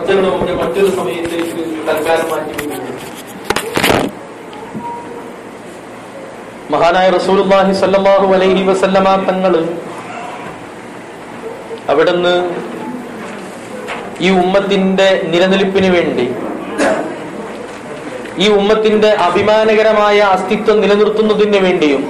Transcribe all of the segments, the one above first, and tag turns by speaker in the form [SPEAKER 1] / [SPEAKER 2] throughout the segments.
[SPEAKER 1] ചർച്ചകൾ നമുക്ക് മറ്റൊരു സമയത്തേക്ക് തൽക്കാലം മാറ്റി വയ്ക്കുന്നു
[SPEAKER 2] മഹാനായ റസൂലുള്ളാഹി സല്ലല്ലാഹു അലൈഹി വസല്ലമ തങ്ങള് അവിടുന്ന് ഈ ഉമ്മത്തിന്റെ നിലനിൽപ്പിന് വേണ്ടി ഈ ഉമ്മത്തിന്റെ അഭിമാനകരമായ അസ്തിത്വം നിലനിർത്തുന്നതിന് വേണ്ടിയും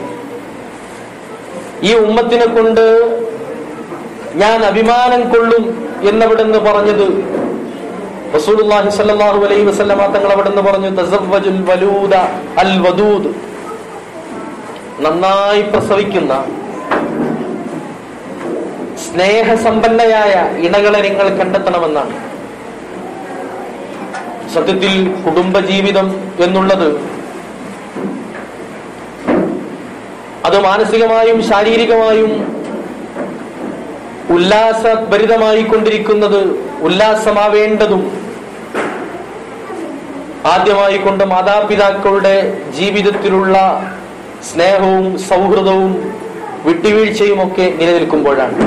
[SPEAKER 2] ഈ ഉമ്മത്തിനെ കൊണ്ട് ഞാൻ അഭിമാനം കൊള്ളും എന്നവിടുന്ന് പറഞ്ഞത് റസൂലുള്ളാഹി സ്വല്ലല്ലാഹു അലൈഹി വസല്ലമ തങ്ങൾ അവിടുന്ന് പറഞ്ഞു തസവ്വജുൽ വലൂദ അൽ വദൂദ് നന്നായി പ്രസവിക്കുന്ന സ്നേഹസമ്പന്നയായ ഇണകളെ നിങ്ങൾ കണ്ടെത്തണമെന്നാണ് സത്യത്തിൽ കുടുംബജീവിതം എന്നുള്ളത് അത് മാനസികമായും ശാരീരികമായും ഉല്ലാസഭരിതമായി കൊണ്ടിരിക്കുന്നത് ഉല്ലാസമാവേണ്ടതും ആദ്യമായി കൊണ്ട് മാതാപിതാക്കളുടെ ജീവിതത്തിലുള്ള സ്നേഹവും സൗഹൃദവും വിട്ടുവീഴ്ചയും ഒക്കെ നിലനിൽക്കുമ്പോഴാണ്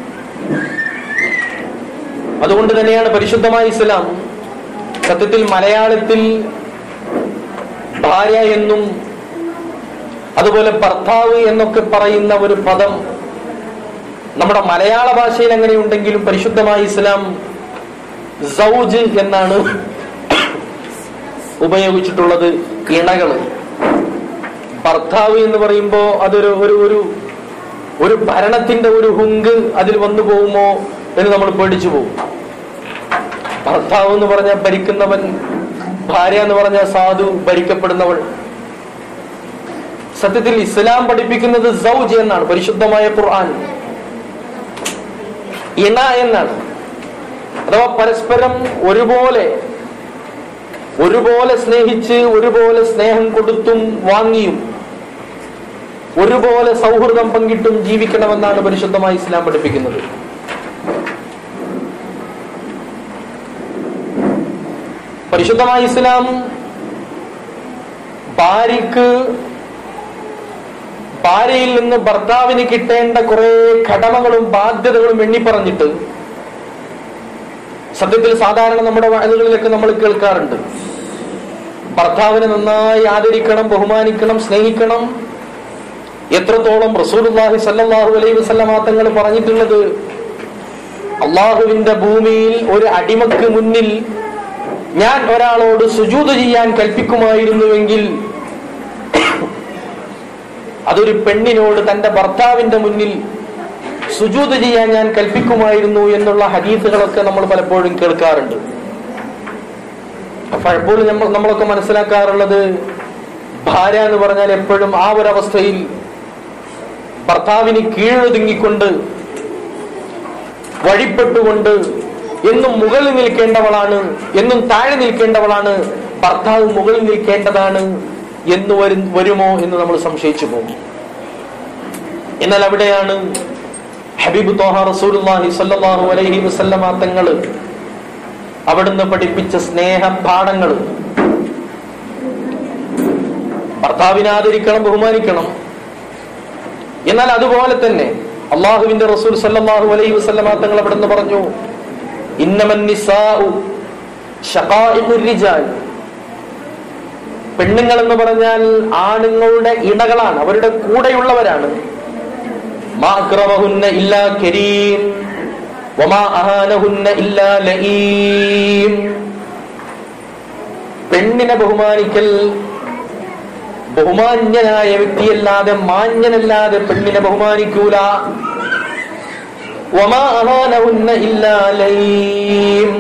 [SPEAKER 2] അതുകൊണ്ട് തന്നെയാണ് പരിശുദ്ധമായ ഇസ്ലാം സത്യത്തിൽ മലയാളത്തിൽ ഭാര്യ എന്നും അതുപോലെ ഭർത്താവ് എന്നൊക്കെ പറയുന്ന ഒരു പദം നമ്മുടെ മലയാള ഭാഷയിൽ എങ്ങനെയുണ്ടെങ്കിലും പരിശുദ്ധമായ ഇസ്ലാം സൗജ് എന്നാണ് ഉപയോഗിച്ചിട്ടുള്ളത് ഇണകള് ഭർത്താവ് എന്ന് പറയുമ്പോ അതൊരു ഒരു ഒരു ഒരു ഭരണത്തിന്റെ ഒരു ഹുങ്ക് അതിൽ വന്നു പോകുമോ എന്ന് നമ്മൾ പേടിച്ചു പോകും ഭർത്താവ് എന്ന് പറഞ്ഞാൽ ഭരിക്കുന്നവൻ ഭാര്യ എന്ന് പറഞ്ഞാൽ സാധു ഭരിക്കപ്പെടുന്നവൾ സത്യത്തിൽ ഇസ്ലാം പഠിപ്പിക്കുന്നത് സൗജ് എന്നാണ് പരിശുദ്ധമായ ഖുർആൻ ഇണ എന്നാണ് അഥവാ പരസ്പരം ഒരുപോലെ ഒരുപോലെ സ്നേഹിച്ച് ഒരുപോലെ സ്നേഹം കൊടുത്തും വാങ്ങിയും ഒരുപോലെ സൗഹൃദം പങ്കിട്ടും ജീവിക്കണമെന്നാണ് പരിശുദ്ധമായി ഇസ്ലാം പഠിപ്പിക്കുന്നത് പരിശുദ്ധമായ ഇസ്ലാം ഭാര്യക്ക് ഭാര്യയിൽ നിന്ന് ഭർത്താവിന് കിട്ടേണ്ട കുറെ കടമകളും ബാധ്യതകളും എണ്ണിപ്പറഞ്ഞിട്ട് സത്യത്തിൽ സാധാരണ നമ്മുടെ വയലുകളിലൊക്കെ നമ്മൾ കേൾക്കാറുണ്ട് ഭർത്താവിനെ നന്നായി ആദരിക്കണം ബഹുമാനിക്കണം സ്നേഹിക്കണം എത്രത്തോളം റസൂലുള്ളാഹി സല്ലല്ലാഹു അലൈഹി വസല്ലമ തങ്ങൾ പറഞ്ഞിട്ടുള്ളത് അള്ളാഹുവിന്റെ ഭൂമിയിൽ ഒരു അടിമക്ക് മുന്നിൽ ഞാൻ ഒരാളോട് സുജൂത് ചെയ്യാൻ കൽപ്പിക്കുമായിരുന്നുവെങ്കിൽ അതൊരു പെണ്ണിനോട് തന്റെ ഭർത്താവിന്റെ മുന്നിൽ സുജൂത് ചെയ്യാൻ ഞാൻ കൽപ്പിക്കുമായിരുന്നു എന്നുള്ള ഹദീസുകളൊക്കെ നമ്മൾ പലപ്പോഴും കേൾക്കാറുണ്ട് പലപ്പോഴും നമ്മൾ നമ്മളൊക്കെ മനസ്സിലാക്കാറുള്ളത് ഭാര്യ എന്ന് പറഞ്ഞാൽ എപ്പോഴും ആ ഒരവസ്ഥയിൽ ഭർത്താവിന് കീഴൊതുങ്ങിക്കൊണ്ട് വഴിപ്പെട്ടുകൊണ്ട് എന്നും മുകളിൽ നിൽക്കേണ്ടവളാണ് എന്നും താഴെ നിൽക്കേണ്ടവളാണ് ഭർത്താവ് മുകളിൽ നിൽക്കേണ്ടതാണ് എന്ന് വരും വരുമോ എന്ന് നമ്മൾ സംശയിച്ചു പോകും എന്നാൽ അവിടെയാണ് ഹബീബ് തോഹ റസൂലുള്ളാഹി സ്വല്ലല്ലാഹു അലൈഹി വസല്ലമ തങ്ങൾ അവിടുന്ന് പഠിപ്പിച്ച സ്നേഹ പാഠങ്ങൾ ഭർത്താവിനെ ആദരിക്കണം ബഹുമാനിക്കണം എന്നാൽ അതുപോലെ തന്നെ അള്ളാഹുവിന്റെ റസൂൽ സല്ലല്ലാഹു അലൈഹി വസല്ലമ തങ്ങൾ അവിടുന്ന് പറഞ്ഞു ഇന്നമൻ നിസാഉ ശഖാഇഖുർ റിജാൽ പെണ്ണുങ്ങൾ എന്ന് പറഞ്ഞാൽ ആണുങ്ങളുടെ ഇണകളാണ് അവരുടെ കൂടെയുള്ളവരാണ് മാ അക്രമഹുന്ന ഇല്ലാ കരീം വമാ അഹാനഹുന്ന ഇല്ലാ ലഈം പെണ്ണിനെ ബഹുമാനിക്കൽ ബഹുമാന്യനായ വ്യക്തിയല്ലാതെ മാന്യനല്ലാതെ പെണ്ണിനെ ബഹുമാനിക്കൂല വമാ അഹാനഹുന്ന ഇല്ലാ ലഈം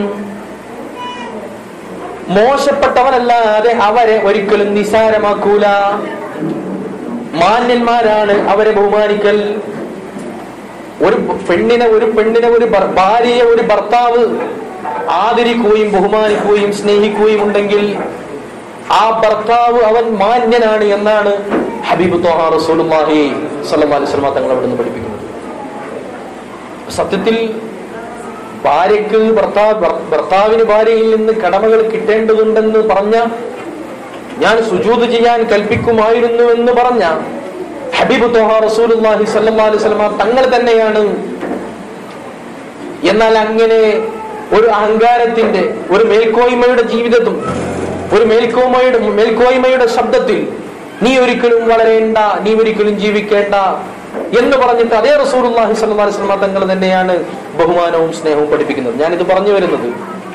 [SPEAKER 2] മോശപ്പെട്ടവനല്ലാതെ അവരെ ഒരിക്കലും നിസാരമാക്കൂല മാന്യന്മാരാണ് അവരെ ബഹുമാനിക്കൽ ഒരു പെണ്ണിനെ ഒരു പെണ്ണിനെ ഒരു ഭർ- ഭാര്യയെ ഒരു ഭർത്താവ് ആദരിക്കുകയും ബഹുമാനിക്കുകയും സ്നേഹിക്കുകയും ഉണ്ടെങ്കിൽ ആ ഭർത്താവ് അവൻ മാന്യനാണ് എന്നാണ് ഹബീബ് തോഹ റസൂലുള്ളാഹി സ്വല്ലല്ലാഹു അലൈഹി വസല്ലം തങ്ങൾ അവിടെ നിന്ന് പഠിപ്പിക്കുന്നത് സത്യത്തിൽ ഭാര്യക്ക് ഭർത്താവ് ഭർ- ഭർത്താവിന് ഭാര്യയിൽ നിന്ന് കടമകൾ കിട്ടേണ്ടതുണ്ടെന്ന് പറഞ്ഞ ഞാൻ സുജൂത് ചെയ്യാൻ കൽപ്പിക്കുമായിരുന്നുവെന്ന് പറഞ്ഞ ഹബീബ് തോഹ റസൂലുള്ളാഹി സ്വല്ലല്ലാഹു അലൈഹി വസല്ലം തങ്ങൾ തന്നെയാണ് എന്നാൽ അങ്ങനെ ഒരു അഹങ്കാരത്തിന്റെ ഒരു മേൽക്കോയ്മയുടെ ജീവിതത്തും ഒരു മേൽക്കോയ്മയുടെ മേൽക്കോയ്മയുടെ ശബ്ദത്തിൽ നീ ഒരിക്കലും വളരേണ്ട നീ ഒരിക്കലും ജീവിക്കേണ്ട എന്ന് പറഞ്ഞിട്ട് അതേ റസൂലുള്ളാഹി സ്വല്ലല്ലാഹി അലൈഹി വസല്ലം തങ്ങൾ തന്നെയാണ് ബഹുമാനവും സ്നേഹവും പഠിപ്പിക്കുന്നത് ഞാനിത് പറഞ്ഞു വരുന്നത്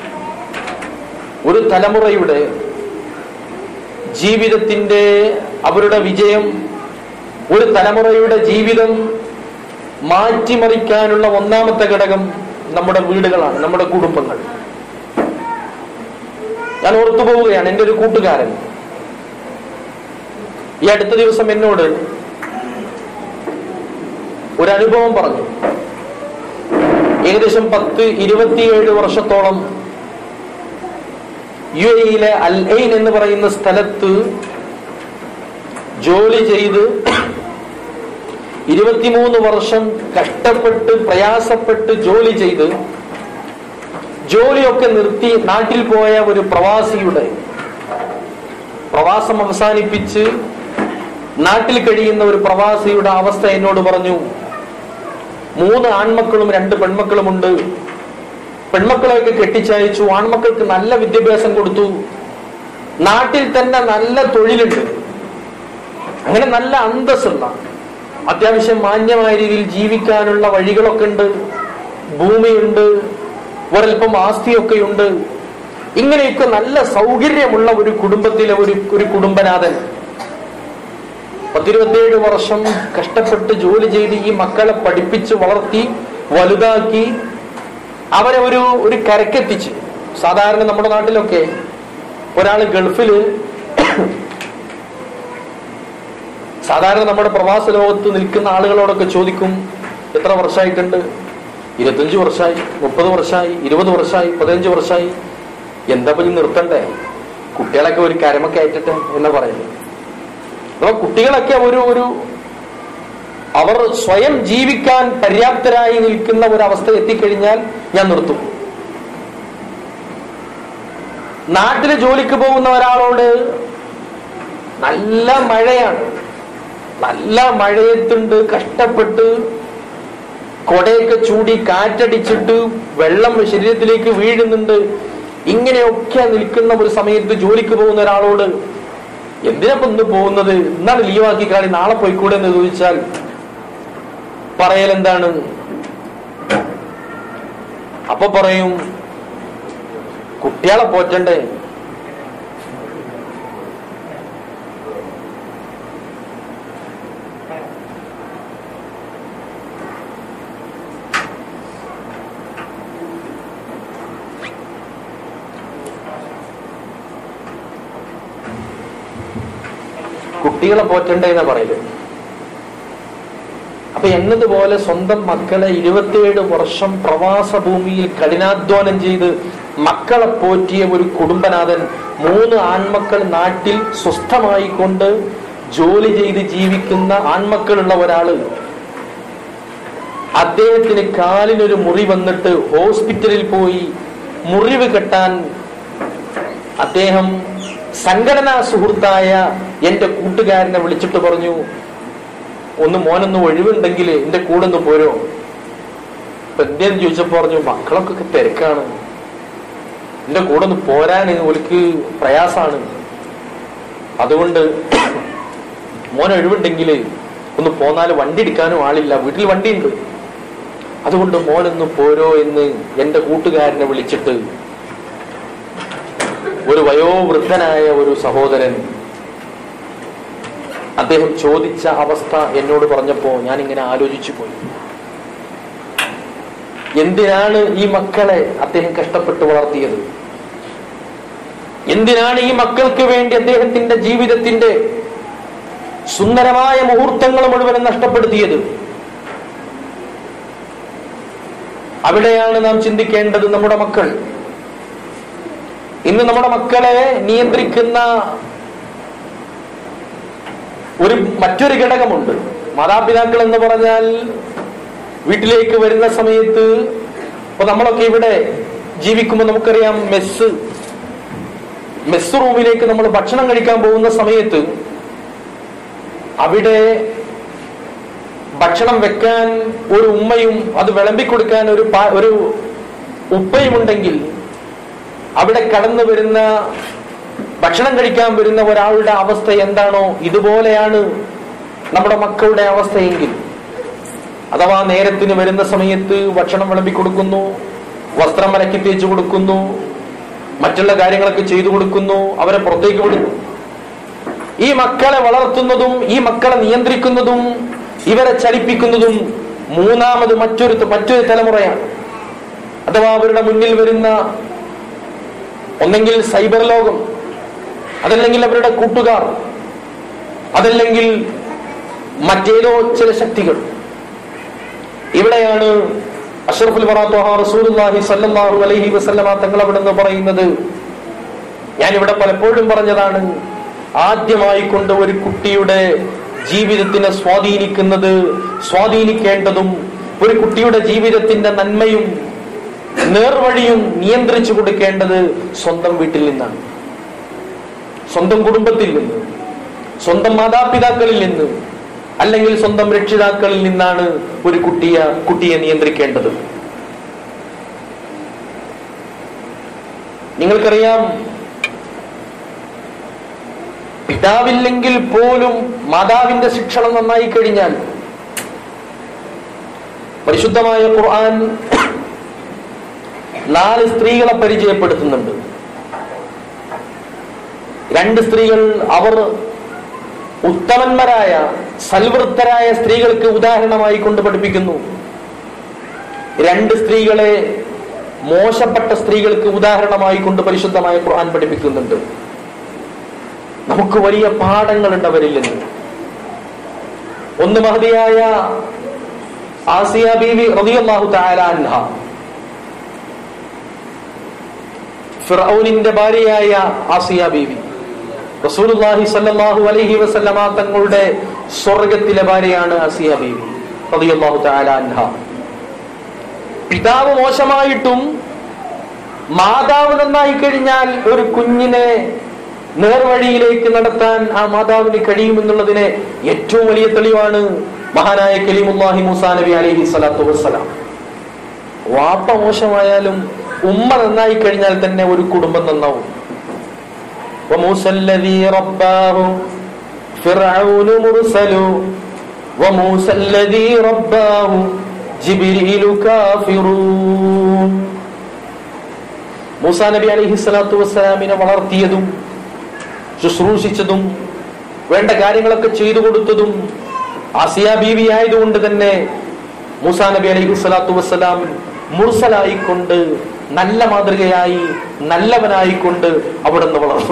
[SPEAKER 2] ഒരു തലമുറയുടെ ജീവിതത്തിന്റെ അവരുടെ വിജയം ഒരു തലമുറയുടെ ജീവിതം മാറ്റിമറിക്കാനുള്ള ഒന്നാമത്തെ ഘടകം നമ്മുടെ വീടുകളാണ് നമ്മുടെ കുടുംബങ്ങൾ ഞാൻ ഓർത്തു പോവുകയാണ് എൻ്റെ ഒരു കൂട്ടുകാരൻ ഈ അടുത്ത ദിവസം എന്നോട് ഒരു അനുഭവം പറഞ്ഞു ഏകദേശം പത്ത് ഇരുപത്തിയേഴ് വർഷത്തോളം യു എയിലെ അൽ ഐൻ എന്ന് പറയുന്ന സ്ഥലത്ത് ജോലി ചെയ്ത് ഇരുപത്തിമൂന്ന് വർഷം കഷ്ടപ്പെട്ട് പ്രയാസപ്പെട്ട് ജോലി ചെയ്ത് ജോലിയൊക്കെ നിർത്തി നാട്ടിൽ പോയ ഒരു പ്രവാസിയുടെ പ്രവാസം അവസാനിപ്പിച്ച് നാട്ടിൽ കഴിയുന്ന ഒരു പ്രവാസിയുടെ അവസ്ഥ എന്നോട് പറഞ്ഞു മൂന്ന് ആൺമക്കളും രണ്ട് പെൺമക്കളുമുണ്ട് പെൺമക്കളെയൊക്കെ കെട്ടിച്ചയച്ചു ആൺമക്കൾക്ക് നല്ല വിദ്യാഭ്യാസം കൊടുത്തു നാട്ടിൽ തന്നെ നല്ല തൊഴിലുണ്ട് അങ്ങനെ നല്ല അന്തസ്സുള്ള അത്യാവശ്യം മാന്യമായ രീതിയിൽ ജീവിക്കാനുള്ള വഴികളൊക്കെ ഉണ്ട് ഭൂമിയുണ്ട് ഒരൽപ്പം ആസ്തിയൊക്കെയുണ്ട് ഇങ്ങനെയൊക്കെ നല്ല സൗകര്യമുള്ള ഒരു കുടുംബത്തിലെ ഒരു ഒരു കുടുംബനാഥൻ പത്തിരുപത്തിയേഴ് വർഷം കഷ്ടപ്പെട്ട് ജോലി ചെയ്ത് ഈ മക്കളെ പഠിപ്പിച്ച് വളർത്തി വലുതാക്കി അവരെ ഒരു ഒരു കരക്കെത്തിച്ച് സാധാരണ നമ്മുടെ നാട്ടിലൊക്കെ ഒരാൾ ഗൾഫില് സാധാരണ നമ്മുടെ പ്രവാസ ലോകത്ത് നിൽക്കുന്ന ആളുകളോടൊക്കെ ചോദിക്കും എത്ര വർഷമായിട്ടുണ്ട് ഇരുപത്തഞ്ച് വർഷമായി മുപ്പത് വർഷമായി ഇരുപത് വർഷമായി പതിനഞ്ച് വർഷമായി എന്താ ഇപ്പൊ ഇനി നിർത്തണ്ടേ കുട്ടികളൊക്കെ ഒരു കരമൊക്കെ ആയിട്ടെ എന്നാ പറയുന്നത് അപ്പൊ കുട്ടികളൊക്കെ ഒരു ഒരു അവർ സ്വയം ജീവിക്കാൻ പര്യാപ്തരായി നിൽക്കുന്ന ഒരു അവസ്ഥ എത്തിക്കഴിഞ്ഞാൽ ഞാൻ നിർത്തും നാട്ടില് ജോലിക്ക് പോകുന്ന ഒരാളോട് നല്ല മഴയാണ് നല്ല മഴയത്തുണ്ട് കഷ്ടപ്പെട്ട് കൊടയൊക്കെ ചൂടി കാറ്റടിച്ചിട്ട് വെള്ളം ശരീരത്തിലേക്ക് വീഴുന്നുണ്ട് ഇങ്ങനെയൊക്കെ നിൽക്കുന്ന ഒരു സമയത്ത് ജോലിക്ക് പോകുന്ന ഒരാളോട് എന്തിനപ്പൊ ഇന്ന് പോകുന്നത് എന്നാണ് ലീവാക്കി കാണി നാളെ പോയിക്കൂടെ എന്ന് ചോദിച്ചാൽ പറയൽ എന്താണ് അപ്പൊ പറയും കുട്ടികളെ പോറ്റണ്ടേ കുട്ടികളെ പോറ്റണ്ടേ എന്നാ പറയല് അപ്പൊ എന്നതുപോലെ സ്വന്തം മക്കളെ ഇരുപത്തിയേഴ് വർഷം പ്രവാസ ഭൂമിയിൽ കഠിനാധ്വാനം ചെയ്ത് മക്കളെ പോറ്റിയ ഒരു കുടുംബനാഥൻ മൂന്ന് ആൺമക്കൾ നാട്ടിൽ സ്വസ്ഥമായി കൊണ്ട് ജോലി ചെയ്ത് ജീവിക്കുന്ന ആൺമക്കളുള്ള ഒരാള് അദ്ദേഹത്തിന് കാലിനൊരു മുറി വന്നിട്ട് ഹോസ്പിറ്റലിൽ പോയി മുറിവ് കെട്ടാൻ അദ്ദേഹം സംഘടനാ സുഹൃത്തായ എന്റെ കൂട്ടുകാരനെ വിളിച്ചിട്ട് പറഞ്ഞു ഒന്ന് മോനൊന്ന് ഒഴിവുണ്ടെങ്കിൽ എന്റെ കൂടെ ഒന്ന് പോരോ അപ്പൊ എന്തേന്ന് ചോദിച്ചപ്പോ പറഞ്ഞു മക്കളൊക്കെ തിരക്കാണ് എന്റെ കൂടെ ഒന്ന് പോരാൻ ഒലിക്ക് പ്രയാസാണ് അതുകൊണ്ട് മോൻ ഒഴിവുണ്ടെങ്കിൽ ഒന്ന് പോന്നാല് വണ്ടി എടുക്കാനും ആളില്ല വീട്ടിൽ വണ്ടിയുണ്ട് അതുകൊണ്ട് മോനൊന്ന് പോരോ എന്ന് എന്റെ കൂട്ടുകാരനെ വിളിച്ചിട്ട് ഒരു വയോവൃദ്ധനായ ഒരു സഹോദരൻ അദ്ദേഹം ചോദിച്ച അവസ്ഥ എന്നോട് പറഞ്ഞപ്പോ ഞാൻ ഇങ്ങനെ ആലോചിച്ചു പോയി എന്തിനാണ് ഈ മക്കളെ അദ്ദേഹം കഷ്ടപ്പെട്ട് വളർത്തിയത് എന്തിനാണ് ഈ മക്കൾക്ക് വേണ്ടി അദ്ദേഹത്തിന്റെ ജീവിതത്തിന്റെ സുന്ദരമായ മുഹൂർത്തങ്ങൾ മുഴുവനും നഷ്ടപ്പെടുത്തിയത് അവിടെയാണ് നാം ചിന്തിക്കേണ്ടത് നമ്മുടെ മക്കൾ ഇന്ന് നമ്മുടെ മക്കളെ നിയന്ത്രിക്കുന്ന ഒരു മറ്റൊരു ഘടകമുണ്ട് മാതാപിതാക്കൾ എന്ന് പറഞ്ഞാൽ വീട്ടിലേക്ക് വരുന്ന സമയത്ത് ഇപ്പൊ നമ്മളൊക്കെ ഇവിടെ ജീവിക്കുമ്പോൾ നമുക്കറിയാം മെസ്സ് മെസ്സ് റൂമിലേക്ക് നമ്മൾ ഭക്ഷണം കഴിക്കാൻ പോകുന്ന സമയത്ത് അവിടെ ഭക്ഷണം വെക്കാൻ ഒരു ഉമ്മയും അത് വിളമ്പിക്കൊടുക്കാൻ ഒരു പാ- ഒരു ഉപ്പയുമുണ്ടെങ്കിൽ അവിടെ കടന്നു വരുന്ന ഭക്ഷണം കഴിക്കാൻ വരുന്ന ഒരാളുടെ അവസ്ഥ എന്താണോ ഇതുപോലെയാണ് നമ്മുടെ മക്കളുടെ അവസ്ഥയെങ്കിൽ അഥവാ നേരത്തിന് വരുന്ന സമയത്ത് ഭക്ഷണം വിളമ്പി കൊടുക്കുന്നു വസ്ത്രം മലക്കി തേച്ച് കൊടുക്കുന്നു മറ്റുള്ള കാര്യങ്ങളൊക്കെ ചെയ്തു കൊടുക്കുന്നു അവരെ പുറത്തേക്ക് വിടുന്നു ഈ മക്കളെ വളർത്തുന്നതും ഈ മക്കളെ നിയന്ത്രിക്കുന്നതും ഇവരെ ചലിപ്പിക്കുന്നതും മൂന്നാമത് മറ്റൊരു മറ്റൊരു തലമുറയാണ് അഥവാ അവരുടെ മുന്നിൽ വരുന്ന ഒന്നെങ്കിൽ സൈബർ ലോകം അതല്ലെങ്കിൽ അവരുടെ കൂട്ടുകാർ അതല്ലെങ്കിൽ മറ്റേതോ ചില ശക്തികൾ ഇവിടെയാണ് അഷറഫുൽ റസൂലുള്ളാഹി സല്ലല്ലാഹു അലൈഹി വസല്ലമ തങ്ങൾ അവിടെ നിന്ന് പറയുന്നത് ഞാൻ ഇവിടെ പലപ്പോഴും പറഞ്ഞതാണ് ആദ്യമായി കൊണ്ട് ഒരു കുട്ടിയുടെ ജീവിതത്തിനെ സ്വാധീനിക്കുന്നത് സ്വാധീനിക്കേണ്ടതും ഒരു കുട്ടിയുടെ ജീവിതത്തിന്റെ നന്മയും നേർവഴിയും നിയന്ത്രിച്ചു കൊടുക്കേണ്ടത് സ്വന്തം വീട്ടിൽ നിന്നാണ് സ്വന്തം കുടുംബത്തിൽ നിന്ന് സ്വന്തം മാതാപിതാക്കളിൽ നിന്ന് അല്ലെങ്കിൽ സ്വന്തം രക്ഷിതാക്കളിൽ നിന്നാണ് ഒരു കുട്ടിയെ കുട്ടിയെ നിയന്ത്രിക്കേണ്ടത് നിങ്ങൾക്കറിയാം പിതാവില്ലെങ്കിൽ പോലും മാതാവിന്റെ ശിക്ഷണം നന്നായി കഴിഞ്ഞാൽ പരിശുദ്ധമായ ഖുർആൻ നാല് സ്ത്രീകളെ പരിചയപ്പെടുത്തുന്നുണ്ട് രണ്ട് സ്ത്രീകൾ അവർ ഉത്തമന്മാരായ സൽവൃത്തരായ സ്ത്രീകൾക്ക് ഉദാഹരണമായി കൊണ്ട് പഠിപ്പിക്കുന്നു രണ്ട് സ്ത്രീകളെ മോശപ്പെട്ട സ്ത്രീകൾക്ക് ഉദാഹരണമായി കൊണ്ട് പരിശുദ്ധമായ ഖുർആൻ പഠിപ്പിക്കുന്നുണ്ട് നമുക്ക് വലിയ പാഠങ്ങളുണ്ട് അവരിൽ നിന്ന് ഒന്ന് മഹതിയായ ആസിയ ബീവി റളിയല്ലാഹു തആല അൻഹ ഫിറൌനിന്റെ ഭാര്യയായ ആസിയ ബീവി റസൂലുള്ളാഹി സ്വല്ലല്ലാഹു അലൈഹി വസല്ലമ തങ്ങളുടെ സ്വർഗത്തിലെ ഭാര്യയാണ് ആസിയ ബീവി റളിയല്ലാഹു തആല അൻഹ പിതാവ് മോശമായിട്ടും മാതാവ് നന്നായി കഴിഞ്ഞാൽ ഒരു കുഞ്ഞിനെ നേർവഴിയിലേക്ക് നടത്താൻ ആ മാതാവിന് കഴിയുമെന്നുള്ളതിന് ഏറ്റവും വലിയ തെളിവാണ് മഹാനായ കലീമുല്ലാഹി മൂസാ നബി അലൈഹി സ്വലാത്തു വസ്സലാം വാപ്പ മോശമായാലും ഉമ്മ നന്നായി കഴിഞ്ഞാൽ തന്നെ ഒരു കുടുംബം നന്നാവും وموسى الذي رباه فرعون مرسل وموسى الذي رباه جبريل كافر മൂസാ നബി അലൈഹി സ്വലാത്തു വസ്സലാമിനെ വളർത്തിയതും ശുശ്രൂഷിച്ചതും വേണ്ട കാര്യങ്ങളൊക്കെ ചെയ്തു കൊടുത്തതും ആസിയ ബീവി ആയതുകൊണ്ട് തന്നെ മൂസാ നബി അലൈഹി സ്വലാത്തു വസ്സലാം മുർസലായിക്കൊണ്ട് നല്ല മാതൃകയായി നല്ലവനായിക്കൊണ്ട് അവിടെ നിന്ന് വളർന്നു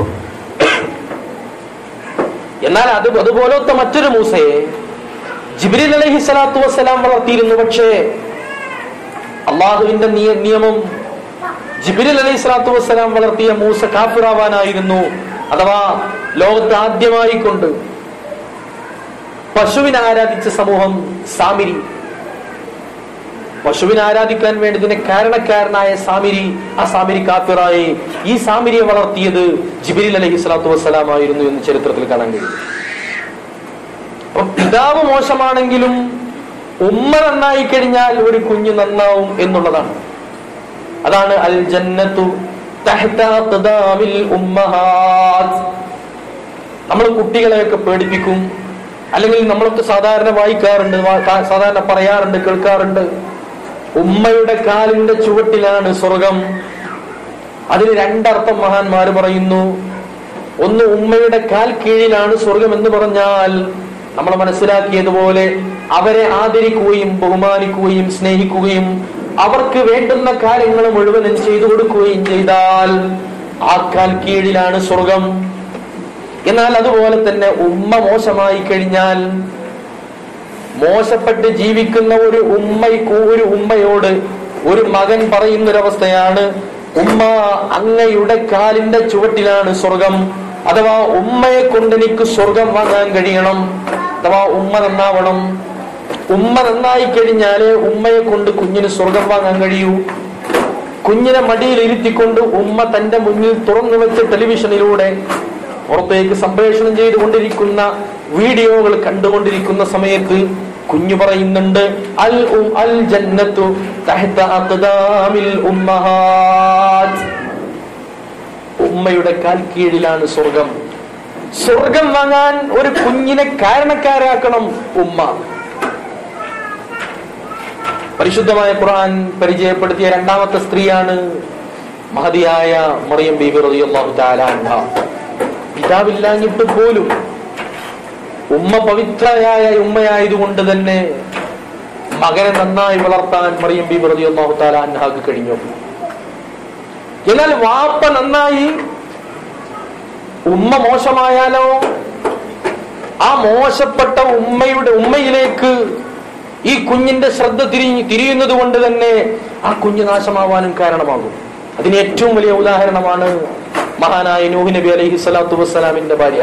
[SPEAKER 2] എന്നാൽ അത് അതുപോലത്തെ മറ്റൊരു മൂസയെ ജിബ്രീൽ അലൈഹി സ്വലാത്തു വസ്സലാം വളർത്തിയിരുന്നു പക്ഷേ അള്ളാഹുവിന്റെ നിയ- നിയമം ജിബ്രീൽ അലൈഹി സ്വലാത്തു വസ്സലാം വളർത്തിയ മൂസ കാഫിറാവാനായിരുന്നു അഥവാ ലോകത്ത് ആദ്യമായി കൊണ്ട് പശുവിനെ ആരാധിച്ച സമൂഹം സാമിരി പശുവിനെ ആരാധിക്കാൻ വേണ്ടി ഇതിന് കാരണക്കാരനായ സാമിരി ആ സാമിരി കാഫിറായി ഈ സാമിരിയെ വളർത്തിയത് ജിബിരിൽ അലഹി സ്വലാത്തു വസ്സലാം ആയിരുന്നു എന്ന് ചരിത്രത്തിൽ കാണാൻ കഴിയും അപ്പൊ പിതാവ് മോശമാണെങ്കിലും ഉമ്മ നന്നായി കഴിഞ്ഞാൽ ഒരു കുഞ്ഞ് നന്നാവും എന്നുള്ളതാണ് അതാണ് അൽ ജന്നത്തു തഹ്ത അഖ്ദാമിൽ ഉമ്മഹാത്ത് നമ്മൾ കുട്ടികളെയൊക്കെ പേടിപ്പിക്കും അല്ലെങ്കിൽ നമ്മളൊക്കെ സാധാരണ വായിക്കാറുണ്ട് വാ- കാ- സാധാരണ പറയാറുണ്ട് കേൾക്കാറുണ്ട് ഉമ്മയുടെ കാലിന്റെ ചുവട്ടിലാണ് സ്വർഗം അതിന് രണ്ടർത്ഥം മഹാന്മാര് പറയുന്നു ഒന്ന് ഉമ്മയുടെ കാൽ കീഴിലാണ് സ്വർഗം എന്ന് പറഞ്ഞാൽ നമ്മൾ മനസ്സിലാക്കിയതുപോലെ അവരെ ആദരിക്കുകയും ബഹുമാനിക്കുകയും സ്നേഹിക്കുകയും അവർക്ക് വേണ്ടുന്ന കാര്യങ്ങൾ മുഴുവനും ചെയ്തു കൊടുക്കുകയും ചെയ്താൽ ആ കാൽ കീഴിലാണ് സ്വർഗം എന്നാൽ അതുപോലെ തന്നെ ഉമ്മ മോശമായി കഴിഞ്ഞാൽ മോശപ്പെട്ട് ജീവിക്കുന്ന ഒരു ഉമ്മയ്ക്ക് ഒരു ഉമ്മയോട് ഒരു മകൻ പറയുന്നൊരവസ്ഥയാണ് ഉമ്മ അങ്ങയുടെ കാലിന്റെ ചുവട്ടിലാണ് സ്വർഗം അഥവാ ഉമ്മയെ കൊണ്ട് എനിക്ക് സ്വർഗം വാങ്ങാൻ കഴിയണം അഥവാ ഉമ്മ നന്നാവണം ഉമ്മ നന്നായി കഴിഞ്ഞാലേ ഉമ്മയെ കൊണ്ട് കുഞ്ഞിന് സ്വർഗം വാങ്ങാൻ കഴിയൂ കുഞ്ഞിനെ മടിയിൽ ഇരുത്തിക്കൊണ്ട് ഉമ്മ തന്റെ മുന്നിൽ തുറന്നു വെച്ച ടെലിവിഷനിലൂടെ പുറത്തേക്ക് സംപ്രേഷണം ചെയ്തുകൊണ്ടിരിക്കുന്ന വീഡിയോകൾ കണ്ടുകൊണ്ടിരിക്കുന്ന സമയത്ത് കുഞ്ഞു പറയുന്നുണ്ട് അൽ ഉം അൽ ജന്നത്തു തഹ്ത അഖ്ദാമിൽ ഉമ്മഹാത്ത് ഉമ്മയുടെ കാൽ കീഴിലാണ് സ്വർഗം സ്വർഗം വാങ്ങാൻ ഒരു കുഞ്ഞിനെ കാരണക്കാരാക്കണം ഉമ്മ പരിശുദ്ധമായ ഖുർആൻ പരിചയപ്പെടുത്തിയ രണ്ടാമത്തെ സ്ത്രീയാണ് മഹതിയായ മറിയം ബീബി റളിയല്ലാഹു തആല അൻഹ പിതാവില്ലാഞ്ഞിട്ട് പോലും ഉമ്മ പവിത്രയായ ഉമ്മയായതുകൊണ്ട് തന്നെ മകനെ നന്നായി വളർത്താൻ മറിയം ബീബി റളിയല്ലാഹു തആല അൻഹാക്ക് കഴിഞ്ഞു എന്നാൽ വാപ്പ നന്നായി ഉമ്മ മോശമായാലോ ആ മോശപ്പെട്ട ഉമ്മയുടെ ഉമ്മയിലേക്ക് ഈ കുഞ്ഞിന്റെ ശ്രദ്ധ തിരി തിരിയുന്നത് കൊണ്ട് തന്നെ ആ കുഞ്ഞ് നാശമാവാനും കാരണമാകും അതിന് ഏറ്റവും വലിയ ഉദാഹരണമാണ് മഹാനായ നൂഹ് നബി അലൈഹി സ്വലാത്തു വസ്സലാമിന്റെ ഭാര്യ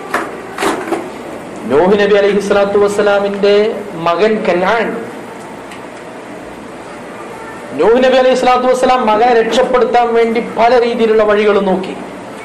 [SPEAKER 2] നൂഹ് നബി അലൈഹി സ്വലാത്തു വസ്സലാമിന്റെ മകൻ കനാൻ നൂഹ് നബി അലൈഹി സ്വലാത്തു വസ്സലാം മകനെ രക്ഷപ്പെടുത്താൻ വേണ്ടി പല രീതിയിലുള്ള വഴികൾ നോക്കി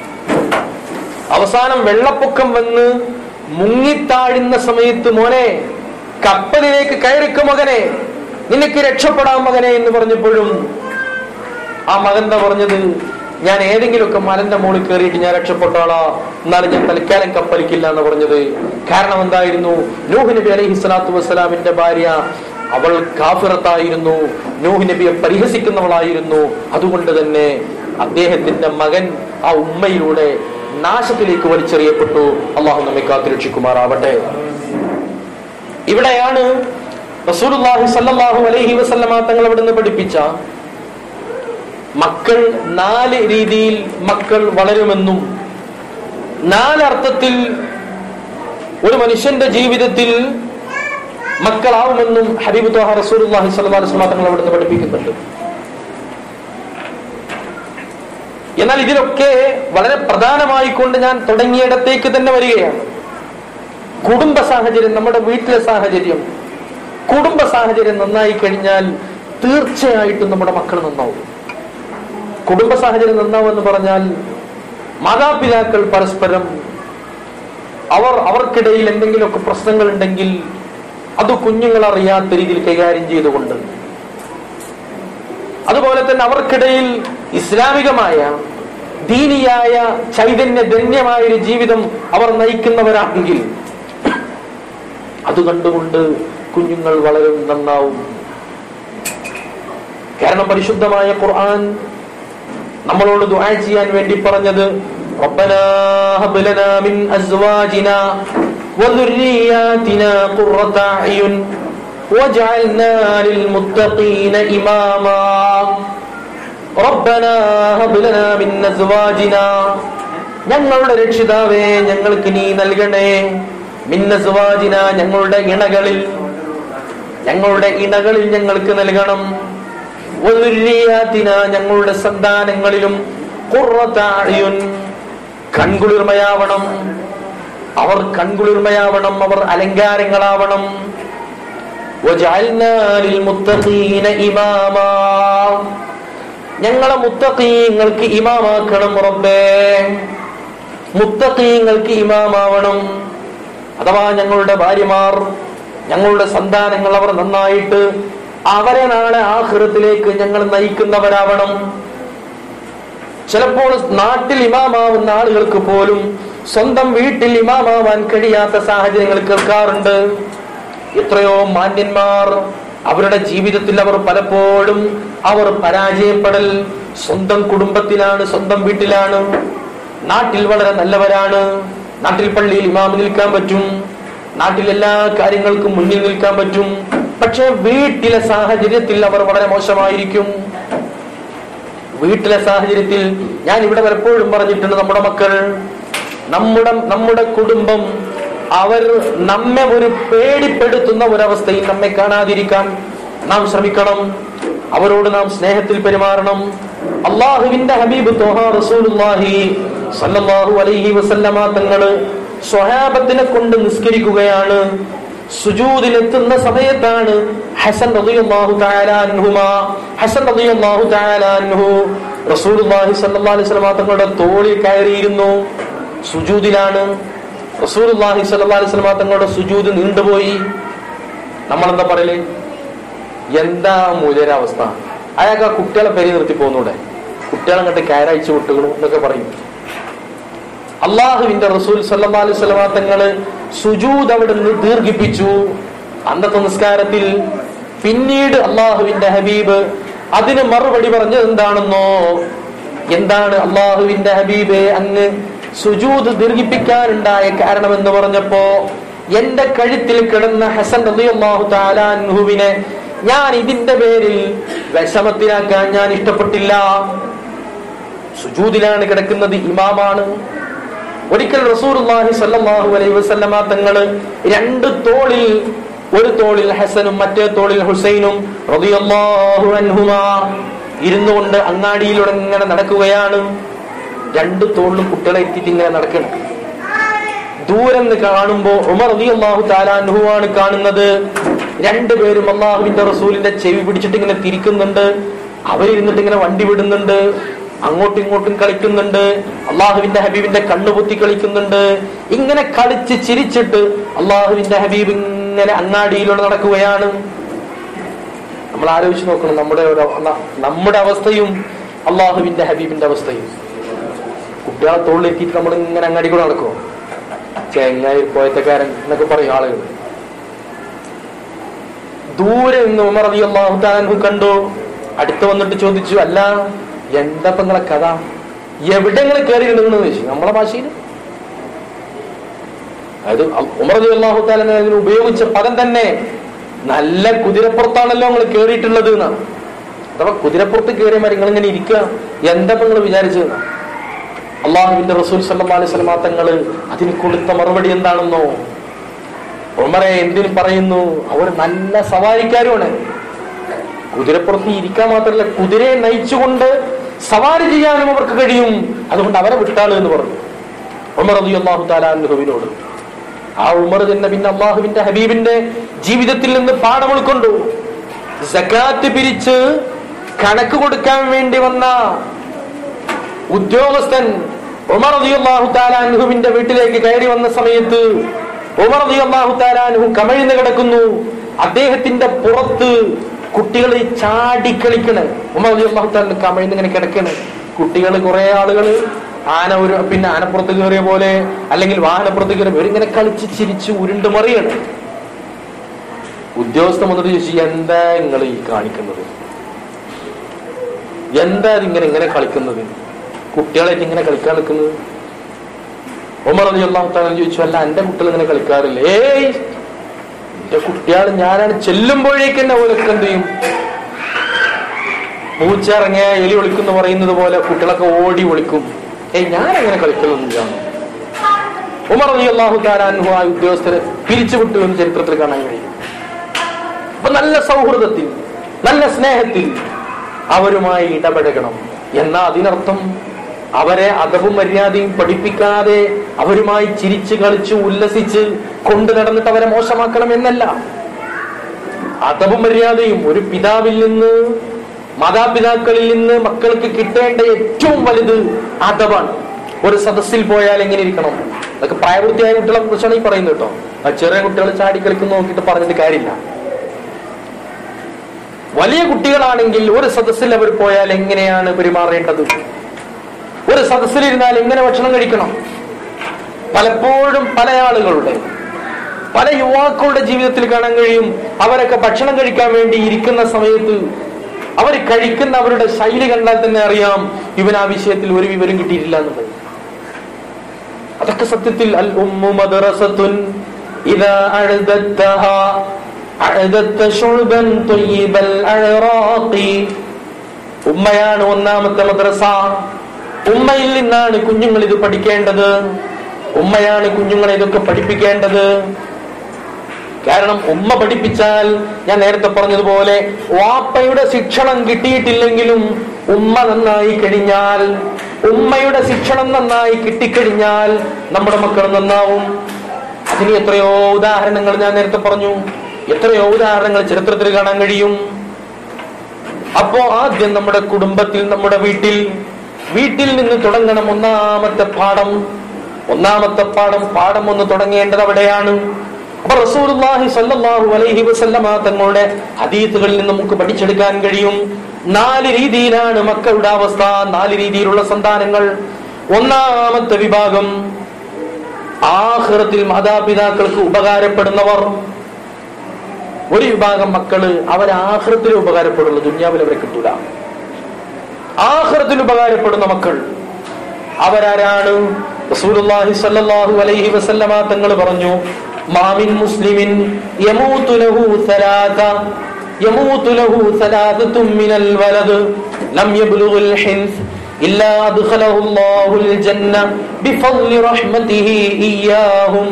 [SPEAKER 2] അവസാനം വെള്ളപ്പൊക്കം വന്ന് മുങ്ങിത്താഴുന്ന സമയത്ത് മോനെ കപ്പലിലേക്ക് കയറിക്ക മകനെ നിനക്ക് രക്ഷപ്പെടാം മകനെ എന്ന് പറഞ്ഞപ്പോഴും ആ മകൻ എന്താ പറഞ്ഞത് ഞാൻ ഏതെങ്കിലുമൊക്കെ മലന്റെ മുകളിൽ കയറിയിട്ട് ഞാൻ രക്ഷപ്പെട്ടോളാ എന്നാലും ഞാൻ തൽക്കാലം കപ്പലിക്കില്ല എന്ന് പറഞ്ഞത് കാരണം എന്തായിരുന്നു നൂഹ് നബി അലൈഹി സ്വലാത്തു വസ്സലാമിന്റെ ഭാര്യ അവൾ കാഫിറത്തായിരുന്നു നൂഹ് നബിയെ പരിഹസിക്കുന്നവളായിരുന്നു അതുകൊണ്ട് തന്നെ അദ്ദേഹത്തിന്റെ മകൻ ആ ഉമ്മയിലൂടെ നാശത്തിലേക്ക് വലിച്ചെറിയപ്പെട്ടു അള്ളാഹു നമ്മെ കാത്തുരക്ഷിക്കുമാറാവട്ടെ ഇവിടെയാണ് റസൂലുള്ളാഹി സല്ലല്ലാഹു അലൈഹി വസല്ലമ തങ്ങൾ അവിടുന്ന് പഠിപ്പിച്ച മക്കൾ നാല് രീതിയിൽ മക്കൾ വളരുമെന്നും നാലർത്ഥത്തിൽ ഒരു മനുഷ്യന്റെ ജീവിതത്തിൽ മക്കളാവുമെന്നും ഹബീബ് തോഹ റസൂലുള്ളാഹി സ്വല്ലല്ലാഹു അലൈഹി വസല്ലമ തങ്ങൾ അവിടുന്ന് പഠിപ്പിക്കുന്നുണ്ട് എന്നാൽ ഇതിലൊക്കെ വളരെ പ്രധാനമായിക്കൊണ്ട് ഞാൻ തുടങ്ങിയിടത്തേക്ക് തന്നെ വരികയാണ് കുടുംബ സാഹചര്യം നമ്മുടെ വീട്ടിലെ സാഹചര്യം കുടുംബ സാഹചര്യം നന്നായി കഴിഞ്ഞാൽ തീർച്ചയായിട്ടും നമ്മുടെ മക്കൾ നന്നാവും കുടുംബ സാഹചര്യം നന്നാവെന്ന് പറഞ്ഞാൽ മാതാപിതാക്കൾ പരസ്പരം അവർ അവർക്കിടയിൽ എന്തെങ്കിലുമൊക്കെ പ്രശ്നങ്ങൾ ഉണ്ടെങ്കിൽ അത് കുഞ്ഞുങ്ങൾ അറിയാത്ത രീതിയിൽ കൈകാര്യം ചെയ്തുകൊണ്ട് അതുപോലെ തന്നെ അവർക്കിടയിൽ ഇസ്ലാമികമായ ദീനിയായ ചൈതന്യധന്യമായ ഒരു ജീവിതം അവർ നയിക്കുന്നവരാണെങ്കിൽ അത് കണ്ടുകൊണ്ട് കുഞ്ഞുങ്ങൾ വളരെ നന്നാവും കാരണം പരിശുദ്ധമായ ഖുർആൻ നമ്മളോട് ദുആ ചെയ്യാൻ വേണ്ടി പറഞ്ഞത് ربنا هب لنا من أزواجنا وذرياتنا قرة أعين واجعلنا للمتقين إماما ربنا هب لنا من أزواجنا ഞങ്ങളുടെ രക്ഷിതാവേ ഞങ്ങൾക്ക് നീ നൽകണേ മിന്നസുവാജിന ഞങ്ങളുടെ ഇണകളിൽ ഞങ്ങളുടെ ഇണകളിൽ ഞങ്ങൾക്ക് നൽകണം വദുര്രിയാത്തിന ഞങ്ങളുടെ സന്താനങ്ങളിലും ഖുർറത്താഅ്യുൻ കൺകുളിർമയാവണം അവർ കൺകുളിർമയാവണം അവർ അലങ്കാരങ്ങളാവണം വജഅൽനാ ലിൽമുത്തഖീന ഇമാമാ ഞങ്ങളെ മുത്തഖീങ്ങൾക്ക് ഇമാമാക്കണം റബ്ബേ മുത്തഖീങ്ങൾക്ക് ഇമാമാവണം അഥവാ ഞങ്ങളുടെ ഭാര്യമാർ ഞങ്ങളുടെ സന്താനങ്ങൾ അവർ നന്നായിട്ട് അവരെ നാളെ ആഹൃത്തിലേക്ക് ഞങ്ങൾ നയിക്കുന്നവരാവണം ചിലപ്പോൾ നാട്ടിൽ ഇമാമാവുന്ന ആളുകൾക്ക് പോലും സ്വന്തം വീട്ടിൽ ഇമാമാവാൻ കഴിയാത്ത സാഹചര്യങ്ങൾ കേൾക്കാറുണ്ട് എത്രയോ മാന്യന്മാർ അവരുടെ ജീവിതത്തിൽ അവർ പലപ്പോഴും അവർ പരാജയപ്പെടൽ സ്വന്തം കുടുംബത്തിലാണ് സ്വന്തം വീട്ടിലാണ് നാട്ടിൽ വളരെ നല്ലവരാണ് നാട്ടിൽ പള്ളിയിൽ ഇമാമ് നിൽക്കാൻ പറ്റും നാട്ടിൽ എല്ലാ കാര്യങ്ങൾക്കും മുന്നിൽ നിൽക്കാൻ പറ്റും പക്ഷെ വീട്ടിലെ സാഹചര്യത്തിൽ അവർ വളരെ മോശമായിരിക്കും വീട്ടിലെ സാഹചര്യത്തിൽ ഞാൻ ഇവിടെ പലപ്പോഴും പറഞ്ഞിട്ടുണ്ട് നമ്മുടെ മക്കൾ നമ്മുടെ നമ്മുടെ കുടുംബം അവർ നമ്മെ ഒരു പേടിപ്പെടുത്തുന്ന ഒരവസ്ഥയിൽ നമ്മെ കാണാതിരിക്കാൻ നാം ശ്രമിക്കണം അവരോട് നാം സ്നേഹത്തിൽ പെരുമാറണം അള്ളാഹുവിന്റെ ഹബീബ് തോഹ റസൂലുള്ളാഹി സല്ലല്ലാഹു അലൈഹി വസല്ലമ തങ്ങള് സ്വഹാബത്തിനെ കൊണ്ട് നിസ്കരിക്കുകയാണ് സുജൂദിലെത്തുന്ന സമയത്താണ് ഹസൻ റളിയല്ലാഹു തആല അൻഹുമാ ഹസൻ റളിയല്ലാഹു തആല അൻഹു റസൂലുള്ളാഹി സ്വല്ലല്ലാഹു അലൈഹി വസല്ലമ തങ്ങളുടെ തോളിൽ കയറിയിരുന്നു സുജൂദിലാണ് റസൂലുള്ളാഹി സ്വല്ലല്ലാഹി അലൈഹി വസല്ലം തങ്ങളുടെ സുജൂദ് നീണ്ടുപോയി നമ്മളെന്താ പറയല് എന്താ മൂല്യര അവസ്ഥ അയാൾക്ക് ആ കുട്ടികളെ പെരി നിർത്തി പോകുന്നൂടെ കുട്ടികളെ അങ്ങോട്ട് കയറയച്ചു വിട്ടുകണു എന്നൊക്കെ പറയും അള്ളാഹുവിന്റെ റസൂൽ സല്ലല്ലാഹു അലൈഹി വസല്ലം തങ്ങള് സുജൂദ് അവിടെ നിന്ന് ദീർഘിപ്പിച്ചു അന്നത്തെ നിസ്കാരത്തിൽ പിന്നീട് അള്ളാഹുവിന്റെ ഹബീബ് അതിന് മറുപടി പറഞ്ഞത് എന്താണെന്നോ എന്താണ് അള്ളാഹുവിന്റെ ഹബീബെ അങ്ങ് സുജൂദ് ദീർഘിപ്പിക്കാനുണ്ടായ കാരണം എന്ന് പറഞ്ഞപ്പോ എന്റെ കഴുത്തിൽ കിടന്ന ഹസൻ റളിയല്ലാഹു തആല അൻഹുവിനെ ഞാൻ ഇതിന്റെ പേരിൽ വിഷമത്തിലാക്കാൻ ഞാൻ ഇഷ്ടപ്പെട്ടില്ല സുജൂദിലാണ് കിടക്കുന്നത് ഇമാമാണ് ഒരിക്കൽ റസൂലുള്ളാഹി സ്വല്ലല്ലാഹു അലൈഹി വസല്ലമ തങ്ങള് രണ്ട് തോളിൽ ഒരു തോളിൽ ഹസനും മറ്റേ തോളിൽ ഹുസൈനും റളിയല്ലാഹു അൻഹുമാ ഇരുന്നു കൊണ്ട് അങ്ങാടിയിലൂടെ ഇങ്ങനെ നടക്കുകയാണ് രണ്ട് തോളിലും കുട്ടികളെ എത്തിയിട്ട് ഇങ്ങനെ നടക്കണം ദൂരം നിന്ന് കാണുമ്പോ ഉമർ റളിയല്ലാഹു തആല അൻഹുവാണ് കാണുന്നത് രണ്ടുപേരും അള്ളാഹുവിന്റെ റസൂലിന്റെ ചെവി പിടിച്ചിട്ട് ഇങ്ങനെ തിരിക്കുന്നുണ്ട് അവരിരുന്നിട്ട് ഇങ്ങനെ വണ്ടി വിടുന്നുണ്ട് അങ്ങോട്ടും ഇങ്ങോട്ടും കളിക്കുന്നുണ്ട് അള്ളാഹുവിന്റെ ഹബീബിന്റെ കണ്ണുപൊത്തി കളിക്കുന്നുണ്ട് ഇങ്ങനെ കളിച്ച് ചിരിച്ചിട്ട് അള്ളാഹുവിന്റെ ഹബീബ് ഇങ്ങനെ അങ്ങാടിയിലൂടെ നടക്കുകയാണ് നമ്മൾ ആലോചിച്ച് നോക്കണം നമ്മുടെ ഒരു ന- നമ്മുടെ അവസ്ഥയും അള്ളാഹുവിന്റെ ഹബീബിന്റെ അവസ്ഥയും കുട്ടികളെ തോളിലെത്തിയിട്ട് നമ്മൾ ഇങ്ങനെ അങ്ങാടി കൂടെ നടക്കുമോ ചെങ്ങായി പോയത്തക്കാരൻ എന്നൊക്കെ പറയും ആളുകൾ ദൂരെ നിന്ന് ഉമർ അലി അള്ളാഹു താലു കണ്ടു അടുത്ത് വന്നിട്ട് ചോദിച്ചു അല്ല എന്താ ഇപ്പൊ നിങ്ങളെ കഥ എവിടെ നിങ്ങൾ കയറി ഇടുന്നു ചോദിച്ചു നമ്മളെ ഭാഷയിൽ അത് ഉമർ അലി അള്ളാഹു താലൻ അതിന് ഉപയോഗിച്ച പദം തന്നെ നല്ല കുതിരപ്പുറത്താണല്ലോ നിങ്ങൾ കയറിയിട്ടുള്ളത് എന്നാണ് അഥവാ കുതിരപ്പുറത്ത് കയറിയ നിങ്ങൾ ഇങ്ങനെ ഇരിക്കുക എന്താ ഇപ്പൊ നിങ്ങൾ വിചാരിച്ചത് അള്ളാഹുവിന്റെ റസൂൽ സല്ലല്ലാഹു അലൈഹി വസല്ലമ തങ്ങള് അതിന് കൊടുത്ത മറുപടി എന്താണെന്നോ ഉമറെ എന്തിനു പറയുന്നു അവർ നല്ല സവാരിക്കാരുമാണ് കുതിരപ്പുറത്ത് ഇരിക്കാൻ മാത്രമല്ല കുതിരയെ നയിച്ചുകൊണ്ട് സവാരി ചെയ്യാനും അവർക്ക് കഴിയും അതുകൊണ്ട് അവരെ വിട്ടാള് എന്ന് പറഞ്ഞു ഉമർ അലി അള്ളാഹു താലാഹുവിനോട് ആ ഉമർ തന്നെ പിന്നെ അള്ളാഹുവിന്റെ ഹബീബിന്റെ ജീവിതത്തിൽ നിന്ന് പാഠം ഉൾക്കൊണ്ടു സക്കാത്ത് പിരിച്ച് കണക്ക് കൊടുക്കാൻ വേണ്ടി വന്ന ഉദ്യോഗസ്ഥൻ ഉമർ അള്ളാഹു താലാൻഹുവിന്റെ വീട്ടിലേക്ക് കയറി വന്ന സമയത്ത് ഉമർ അള്ളാഹു താലാൻഹു കമഴ്ന്ന് കിടക്കുന്നു അദ്ദേഹത്തിന്റെ പുറത്ത് കുട്ടികൾ ചാടിക്കളിക്കണ് ഉമർ അള്ളാഹു താലാൻ കമഴ്ന്ന് ഇങ്ങനെ കിടക്കണ് കുട്ടികൾ കുറെ ആളുകൾ ആന ഒരു പിന്നെ ആനപ്പുറത്ത് കയറിയ പോലെ അല്ലെങ്കിൽ വാഹനപ്പുറത്ത് കയറിയ ഇവരിങ്ങനെ കളിച്ച് ചിരിച്ച് ഉരുണ്ട് മറിയാണ് ഉദ്യോഗസ്ഥ വന്നിട്ട് ചോദിച്ചു എന്താ നിങ്ങൾ ഈ കാണിക്കുന്നത് എന്താ ഇതിങ്ങനെ ഇങ്ങനെ കളിക്കുന്നത് കുട്ടികളായിട്ട് ഇങ്ങനെ കളിക്കാൻ നിൽക്കുന്നത് ഉമർ അലി അള്ളാഹു താല ചോദിച്ചു അല്ല എന്റെ കുട്ടികൾ ഇങ്ങനെ കളിക്കാറില്ല ഏയ് എന്റെ കുട്ടികൾ ഞാനാണ് ചെല്ലുമ്പോഴേക്ക് തന്നെ ഓലൊക്കെ എന്ത് ചെയ്യും പൂച്ച ഇറങ്ങിയ എലി ഒളിക്കുന്നു പറയുന്നത് പോലെ കുട്ടികളൊക്കെ ഓടി ഒളിക്കും ഏയ് ഞാൻ അങ്ങനെ കളിക്കലൊന്നുമില്ല ഉമർ അലി അള്ളാഹു താലാൻഹു ആ ഉദ്യോഗസ്ഥരെ പിരിച്ചുവിട്ടു എന്ന് ചരിത്രത്തിൽ കാണാൻ കഴിയും അപ്പൊ നല്ല സൗഹൃദത്തിൽ നല്ല സ്നേഹത്തിൽ അവരുമായി ഇടപെടണം എന്നാ അതിനർത്ഥം അവരെ അദബും മര്യാദയും പഠിപ്പിക്കാതെ അവരുമായി ചിരിച്ച് കളിച്ച് ഉല്ലസിച്ച് കൊണ്ടു നടന്നിട്ട് അവരെ മോശമാക്കണം എന്നല്ല അദബും മര്യാദയും ഒരു പിതാവിൽ നിന്ന് മാതാപിതാക്കളിൽ നിന്ന് മക്കൾക്ക് കിട്ടേണ്ട ഏറ്റവും വലുത് അദബാണ് ഒരു സദസ്സിൽ പോയാൽ എങ്ങനെ ഇരിക്കണം അതൊക്കെ പ്രായപൂർത്തിയായ കുട്ടികളെ കുറിച്ചാണ് ഈ പറയുന്നത് കേട്ടോ ആ ചെറിയ കുട്ടികൾ ചാടി കളിക്കുന്ന നോക്കിയിട്ട് പറഞ്ഞിട്ട് കാര്യമില്ല വലിയ കുട്ടികളാണെങ്കിൽ ഒരു സദസ്സിൽ അവർ പോയാൽ എങ്ങനെയാണ് പെരുമാറേണ്ടത് ഒരു സദസ്സിലിരുന്നാൽ എങ്ങനെ ഭക്ഷണം കഴിക്കണം പലപ്പോഴും പല ആളുകളുടെ പല യുവാക്കളുടെ ജീവിതത്തിൽ കാണാൻ കഴിയും അവരൊക്കെ ഭക്ഷണം കഴിക്കാൻ വേണ്ടി ഇരിക്കുന്ന സമയത്ത് അവർ കഴിക്കുന്ന അവരുടെ ശൈലി കണ്ടാൽ തന്നെ അറിയാം ഇവൻ ആ വിഷയത്തിൽ ഒരു വിവരം കിട്ടിയിട്ടില്ല എന്നുള്ളത് അതൊക്കെ സത്യത്തിൽ അൽ ഉമ്മു മദ്റസത്തുൻ ഇദാ അഅദത്തഹാ അഅദത്ത ശുഅബൻ ത്വയ്യിബൽ അഅറാഖി ഉമ്മയാണ് ഒന്നാമത്തെ മദ്രസ ഉമ്മയിൽ നിന്നാണ് കുഞ്ഞുങ്ങൾ ഇത് പഠിക്കേണ്ടത് ഉമ്മയാണ് കുഞ്ഞുങ്ങളെ ഇതൊക്കെ പഠിപ്പിക്കേണ്ടത് കാരണം ഉമ്മ പഠിപ്പിച്ചാൽ ഞാൻ നേരത്തെ പറഞ്ഞതുപോലെ വാപ്പയുടെ ശിക്ഷണം കിട്ടിയിട്ടില്ലെങ്കിലും ഉമ്മ നന്നായി കഴിഞ്ഞാൽ ഉമ്മയുടെ ശിക്ഷണം നന്നായി കിട്ടിക്കഴിഞ്ഞാൽ നമ്മുടെ മക്കൾ നന്നാവും അതിന് എത്രയോ ഉദാഹരണങ്ങൾ ഞാൻ നേരത്തെ പറഞ്ഞു എത്രയോ ഉദാഹരണങ്ങൾ ചരിത്രത്തിൽ കാണാൻ കഴിയും അപ്പോ ആദ്യം നമ്മുടെ കുടുംബത്തിൽ നമ്മുടെ വീട്ടിൽ വീട്ടിൽ നിന്ന് തുടങ്ങണം ഒന്നാമത്തെ പാഠം ഒന്നാമത്തെ പാഠം പാഠം ഒന്ന് തുടങ്ങേണ്ടത് അവിടെയാണ് അപ്പൊ റസൂലുള്ളാഹി സ്വല്ലല്ലാഹു അലൈഹി വസല്ലമ തങ്ങളുടെ ഹദീസുകളിൽ നിന്ന് നമുക്ക് പഠിച്ചെടുക്കാൻ കഴിയും നാല് രീതിയിലാണ് മക്കളുടെ അവസ്ഥ നാല് രീതിയിലുള്ള സന്താനങ്ങൾ ഒന്നാമത്തെ വിഭാഗം ആഖിറത്തിൽ മാതാപിതാക്കൾക്ക് ഉപകാരപ്പെടുന്നവർ ഒരു വിഭാഗം മക്കള് അവർ ആഹ്റത്തിൽ ഉപകാരപ്പെടുള്ളൂ ദുന്യാവിൽ അവരെ കിട്ടൂല ആഹ്റത്തിൽ ഉപകാരപ്പെടുന്ന മക്കൾ അവരാരാണ് റസൂലുള്ളാഹി സ്വല്ലല്ലാഹു അലൈഹി വസല്ലമ തങ്ങൾ പറഞ്ഞു മാമിൻ മുസ്ലിമിൻ യമൂതു ലഹു സലാസ യമൂതു ലഹു സലാസത്തും മിനൽ വലദ് ലം യബ്ലുഗുൽ ഹിൻസ് ഇല്ലാ അദ്ഖലഹു അല്ലാഹുൽ ജന്ന ബിഫضل റഹ്മതിഹി ഇയ്യാഹും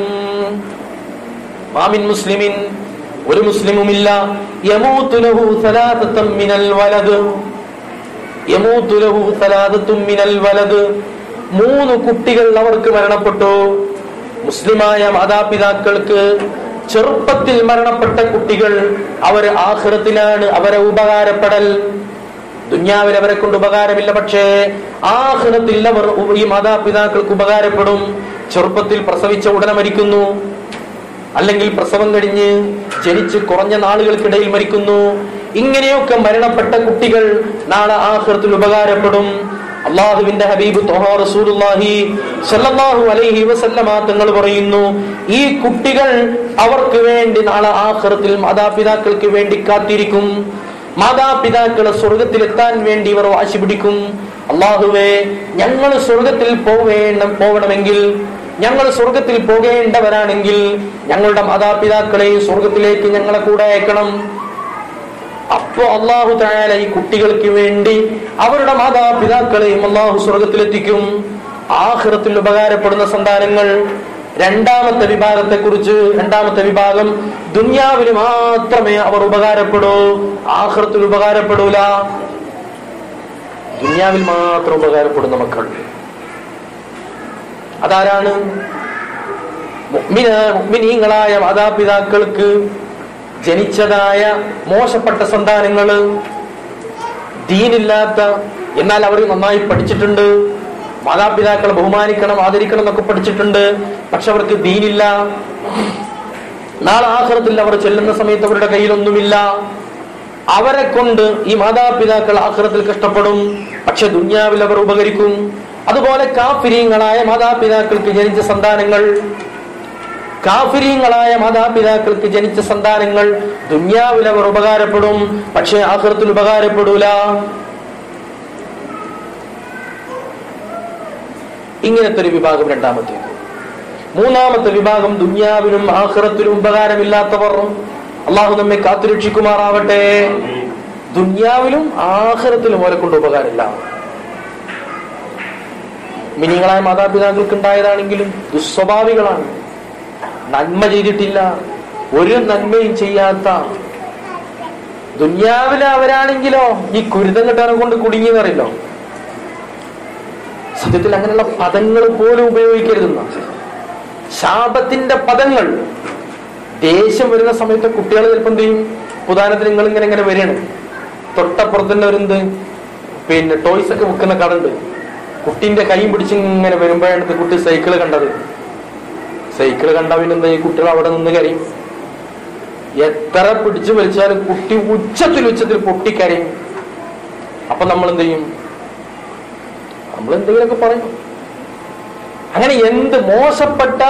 [SPEAKER 2] മാമിൻ മുസ്ലിമിൻ ഒരു മുസ്ലിമുമില്ല യമൂതു ലഹു സലാസത്തും മിനൽ വലദ് യമൂതു ലഹു സലാസത്തും മിനൽ വലദ് മൂന്ന് കുട്ടികൾ അവർക്ക് മരണപ്പെട്ടു മുസ്ലിമായ മാതാപിതാക്കൾക്ക് ചെറുപ്പത്തിൽ മരണപ്പെട്ട കുട്ടികൾ അവർ ആഹ്റത്തിലാണ് അവരെ ഉപകാരപ്പെടൽ ദുന്യാവിൽ അവരെ കൊണ്ട് ഉപകാരമില്ല പക്ഷേ ആഹ്റത്തിൽ അവർ ഉ- ഈ മാതാപിതാക്കൾക്ക് ഉപകാരപ്പെടും ചെറുപ്പത്തിൽ പ്രസവിച്ച ഉടനെ മരിക്കുന്നു അല്ലെങ്കിൽ പ്രസവം കഴിഞ്ഞ് ജനിച്ച് കുറഞ്ഞ നാളുകൾക്കിടയിൽ മരിക്കുന്നു ഇങ്ങനെയൊക്കെ മരണപ്പെട്ട കുട്ടികൾ നാളെ ആഹ്റത്തിൽ ഉപകാരപ്പെടും അള്ളാഹുവിന്റെ ഹബീബ് ത്വഹാ റസൂലുള്ളാഹി സ്വല്ലല്ലാഹു അലൈഹി വസല്ലമ തങ്ങൾ പറയുന്നു ഈ കുട്ടികൾ അവർക്ക് വേണ്ടി നാളെ ആഖിറത്തിൽ മാതാപിതാക്കൾക്ക് വേണ്ടി കാത്തിരിക്കും മാതാപിതാക്കളെ സ്വർഗത്തിലെത്താൻ വേണ്ടി ഇവർ വാശി പിടിക്കും അള്ളാഹുവേ ഞങ്ങൾ സ്വർഗത്തിൽ പോവേണം പോകണമെങ്കിൽ ഞങ്ങൾ സ്വർഗത്തിൽ പോകേണ്ടവരാണെങ്കിൽ ഞങ്ങളുടെ മാതാപിതാക്കളെയും സ്വർഗത്തിലേക്ക് ഞങ്ങളെ കൂടെ അയക്കണം അപ്പോ അള്ളാഹു തായാല ഈ കുട്ടികൾക്ക് വേണ്ടി അവരുടെ മാതാപിതാക്കളെയും അള്ളാഹു സ്വർഗത്തിലെത്തിക്കും ആഹ്റത്തിൽ ഉപകാരപ്പെടുന്ന സന്താനങ്ങൾ രണ്ടാമത്തെ വിഭാഗത്തെ കുറിച്ച് രണ്ടാമത്തെ വിഭാഗം ദുന്യാവിൽ മാത്രമേ അവർ ഉപകാരപ്പെടൂ ആഹ്റത്തിൽ ഉപകാരപ്പെടൂല ദുന്യാവിൽ മാത്രം ഉപകാരപ്പെടുന്ന മക്കൾ അതാരാണ് മുഅ്മിന മുഅ്മിനീങ്ങളായ മാതാപിതാക്കൾക്ക് ജനിച്ചതായ മോശപ്പെട്ട സന്താനങ്ങള് ദീനില്ലാത്ത എന്നാൽ അവർ നന്നായി പഠിച്ചിട്ടുണ്ട് മാതാപിതാക്കളെ ബഹുമാനിക്കണം ആദരിക്കണം എന്നൊക്കെ പഠിച്ചിട്ടുണ്ട് പക്ഷെ അവർക്ക് ദീനില്ല നാളെ ആഹ്റത്തിൽ അവർ ചെല്ലുന്ന സമയത്ത് അവരുടെ കയ്യിലൊന്നുമില്ല അവരെ കൊണ്ട് ഈ മാതാപിതാക്കൾ ആഹ്റത്തിൽ കഷ്ടപ്പെടും പക്ഷെ ദുന്യാവിൽ അവർ ഉപകരിക്കും അതുപോലെ കാഫിരീങ്ങളായ മാതാപിതാക്കൾക്ക് ജനിച്ച സന്താനങ്ങൾ കാഫിരീങ്ങളായ മാതാപിതാക്കൾക്ക് ജനിച്ച സന്താനങ്ങൾ ദുന്യാവിൽ അവർ ഉപകാരപ്പെടും പക്ഷെ ആഹൃത്തിൽ ഉപകാരപ്പെടൂല ഇങ്ങനത്തെ ഒരു വിഭാഗം രണ്ടാമത്തേത് മൂന്നാമത്തെ വിഭാഗം ദുന്യാവിലും ആഹ്റത്തിലും ഉപകാരമില്ലാത്തവർ അള്ളാഹു നമ്മെ കാത്തുരക്ഷിക്കുമാറാവട്ടെ ദുന്യാവിലും ആഹ്റത്തിലും അവരെ കൊണ്ട് ഉപകാരമില്ല മിനിങ്ങളായ മാതാപിതാക്കൾക്ക് ഉണ്ടായതാണെങ്കിലും ദുസ്വഭാവികളാണ് നന്മ ചെയ്തിട്ടില്ല ഒരു നന്മയും ചെയ്യാത്ത ദുന്യാവിലെ അവരാണെങ്കിലോ ഈ കുരുതം കെട്ടാനെ കൊണ്ട് കുടുങ്ങിയെന്നറിയല്ലോ സത്യത്തിൽ അങ്ങനെയുള്ള പദങ്ങൾ പോലും ഉപയോഗിക്കരുതെന്ന ശാപത്തിന്റെ പദങ്ങൾ ദേഷ്യം വരുന്ന സമയത്ത് കുട്ടികൾ ചിലപ്പോൾ എന്ത് ചെയ്യും ഉദാഹരണത്തിന് നിങ്ങൾ ഇങ്ങനെ ഇങ്ങനെ വരികയാണ് തൊട്ടപ്പുറത്ത് തന്നെ ഒരു എന്ത് പിന്നെ ടോയ്സ് ഒക്കെ വിൽക്കുന്ന കടണ്ട് കുട്ടീന്റെ കൈയും പിടിച്ച് ഇങ്ങനെ വരുമ്പോഴാണ് കുട്ടി സൈക്കിള് കണ്ടത് സൈക്കിള് കണ്ട പിന്നെ എന്താ ഈ കുട്ടികൾ അവിടെ നിന്ന് കരയും എത്ര പിടിച്ചു വലിച്ചാലും കുട്ടി ഉച്ചത്തിൽ ഉച്ചത്തിൽ പൊട്ടിക്കരയും അപ്പൊ നമ്മൾ എന്ത് ചെയ്യും നമ്മൾ എന്തെങ്കിലുമൊക്കെ പറയും അങ്ങനെ എന്ത് മോശപ്പെട്ട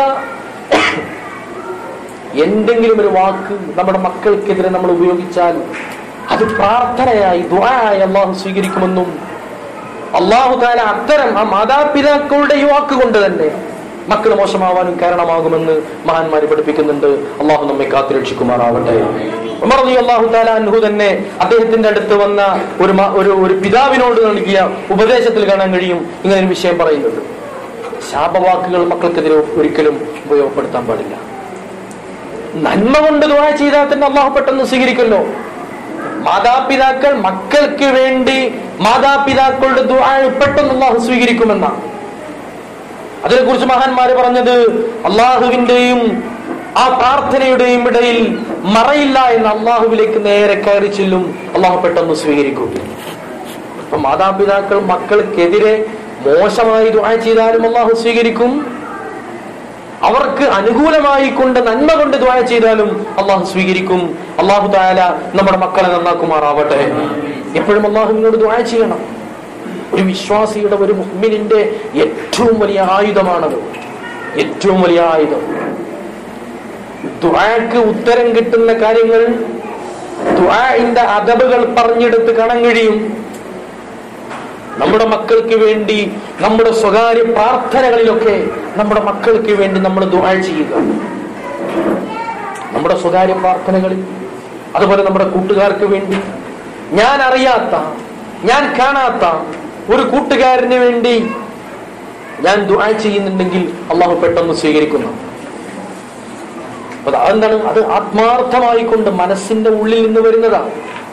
[SPEAKER 2] എന്തെങ്കിലും ഒരു വാക്ക് നമ്മുടെ മക്കൾക്കെതിരെ നമ്മൾ ഉപയോഗിച്ചാൽ അത് പ്രാർത്ഥനയായി ദുആയായി അള്ളാഹു സ്വീകരിക്കുമെന്നും അള്ളാഹു താല അത്തരം ആ മാതാപിതാക്കളുടെ ഈ വാക്ക് കൊണ്ട് തന്നെ മക്കൾ മോശമാവാനും കാരണമാകുമെന്ന് മഹാന്മാര് പഠിപ്പിക്കുന്നുണ്ട് അള്ളാഹു നമ്മെ കാത്തുരക്ഷിക്കുമാറാവട്ടെ ഉമർ റളിയല്ലാഹു അള്ളാഹു താല അൻഹു തന്നെ അദ്ദേഹത്തിന്റെ അടുത്ത് വന്ന ഒരു മ- ഒരു ഒരു പിതാവിനോട് നൽകിയ ഉപദേശത്തിൽ കാണാൻ കഴിയും ഇങ്ങനെ ഒരു വിഷയം പറയുന്നത് ശാപവാക്കുകൾ മക്കൾക്കെതിരെ ഒരിക്കലും ഉപയോഗപ്പെടുത്താൻ പാടില്ല നന്മ കൊണ്ട് ദുആ ചെയ്താൽ തന്നെ അള്ളാഹു പെട്ടെന്ന് സ്വീകരിക്കല്ലോ മാതാപിതാക്കൾ മക്കൾക്ക് വേണ്ടി മാതാപിതാക്കളുടെ ദുആ പെട്ടെന്ന് അള്ളാഹു സ്വീകരിക്കുമെന്നാണ് അതിനെക്കുറിച്ച് മഹാന്മാര് പറഞ്ഞത് അള്ളാഹുവിന്റെയും ആ പ്രാർത്ഥനയുടെയും ഇടയിൽ മറയില്ല എന്ന് അള്ളാഹുവിലേക്ക് നേരെ കയറി ചെല്ലും അള്ളാഹു പെട്ടെന്ന് സ്വീകരിക്കും അപ്പൊ മാതാപിതാക്കൾ മക്കൾക്കെതിരെ മോശമായി ദുആ ചെയ്താലും അള്ളാഹു സ്വീകരിക്കും അവർക്ക് അനുകൂലമായി കൊണ്ട് നന്മ കൊണ്ട് ദ്വായ ചെയ്താലും അള്ളാഹു സ്വീകരിക്കും അള്ളാഹു താല നമ്മുടെ മക്കളെ നന്നാക്കുമാറാവട്ടെ എപ്പോഴും അള്ളാഹുവിനോട് ദ്വായ ചെയ്യണം ഒരു വിശ്വാസിയുടെ ഒരു മുഹ്മിനിന്റെ ഏറ്റവും വലിയ ആയുധമാണത് ഏറ്റവും വലിയ ആയുധം ദ്വാക്ക് ഉത്തരം കിട്ടുന്ന കാര്യങ്ങൾ ദ്വാന്റെ അതബുകൾ പറഞ്ഞെടുത്ത് കാണാൻ കഴിയും നമ്മുടെ മക്കൾക്ക് വേണ്ടി നമ്മുടെ സ്വകാര്യ പ്രാർത്ഥനകളിലൊക്കെ നമ്മുടെ മക്കൾക്ക് വേണ്ടി നമ്മൾ ദുആ ചെയ്യുക നമ്മുടെ സ്വകാര്യ പ്രാർത്ഥനകളിൽ അതുപോലെ നമ്മുടെ കൂട്ടുകാർക്ക് വേണ്ടി ഞാൻ അറിയാത്ത ഞാൻ കാണാത്ത ഒരു കൂട്ടുകാരന് വേണ്ടി ഞാൻ ദുആ ചെയ്യുന്നുണ്ടെങ്കിൽ അള്ളാഹു പെട്ടെന്ന് സ്വീകരിക്കുന്നു അപ്പൊ അതെന്താണ് അത് ആത്മാർത്ഥമായിക്കൊണ്ട് മനസ്സിന്റെ ഉള്ളിൽ നിന്ന് വരുന്നതാണ്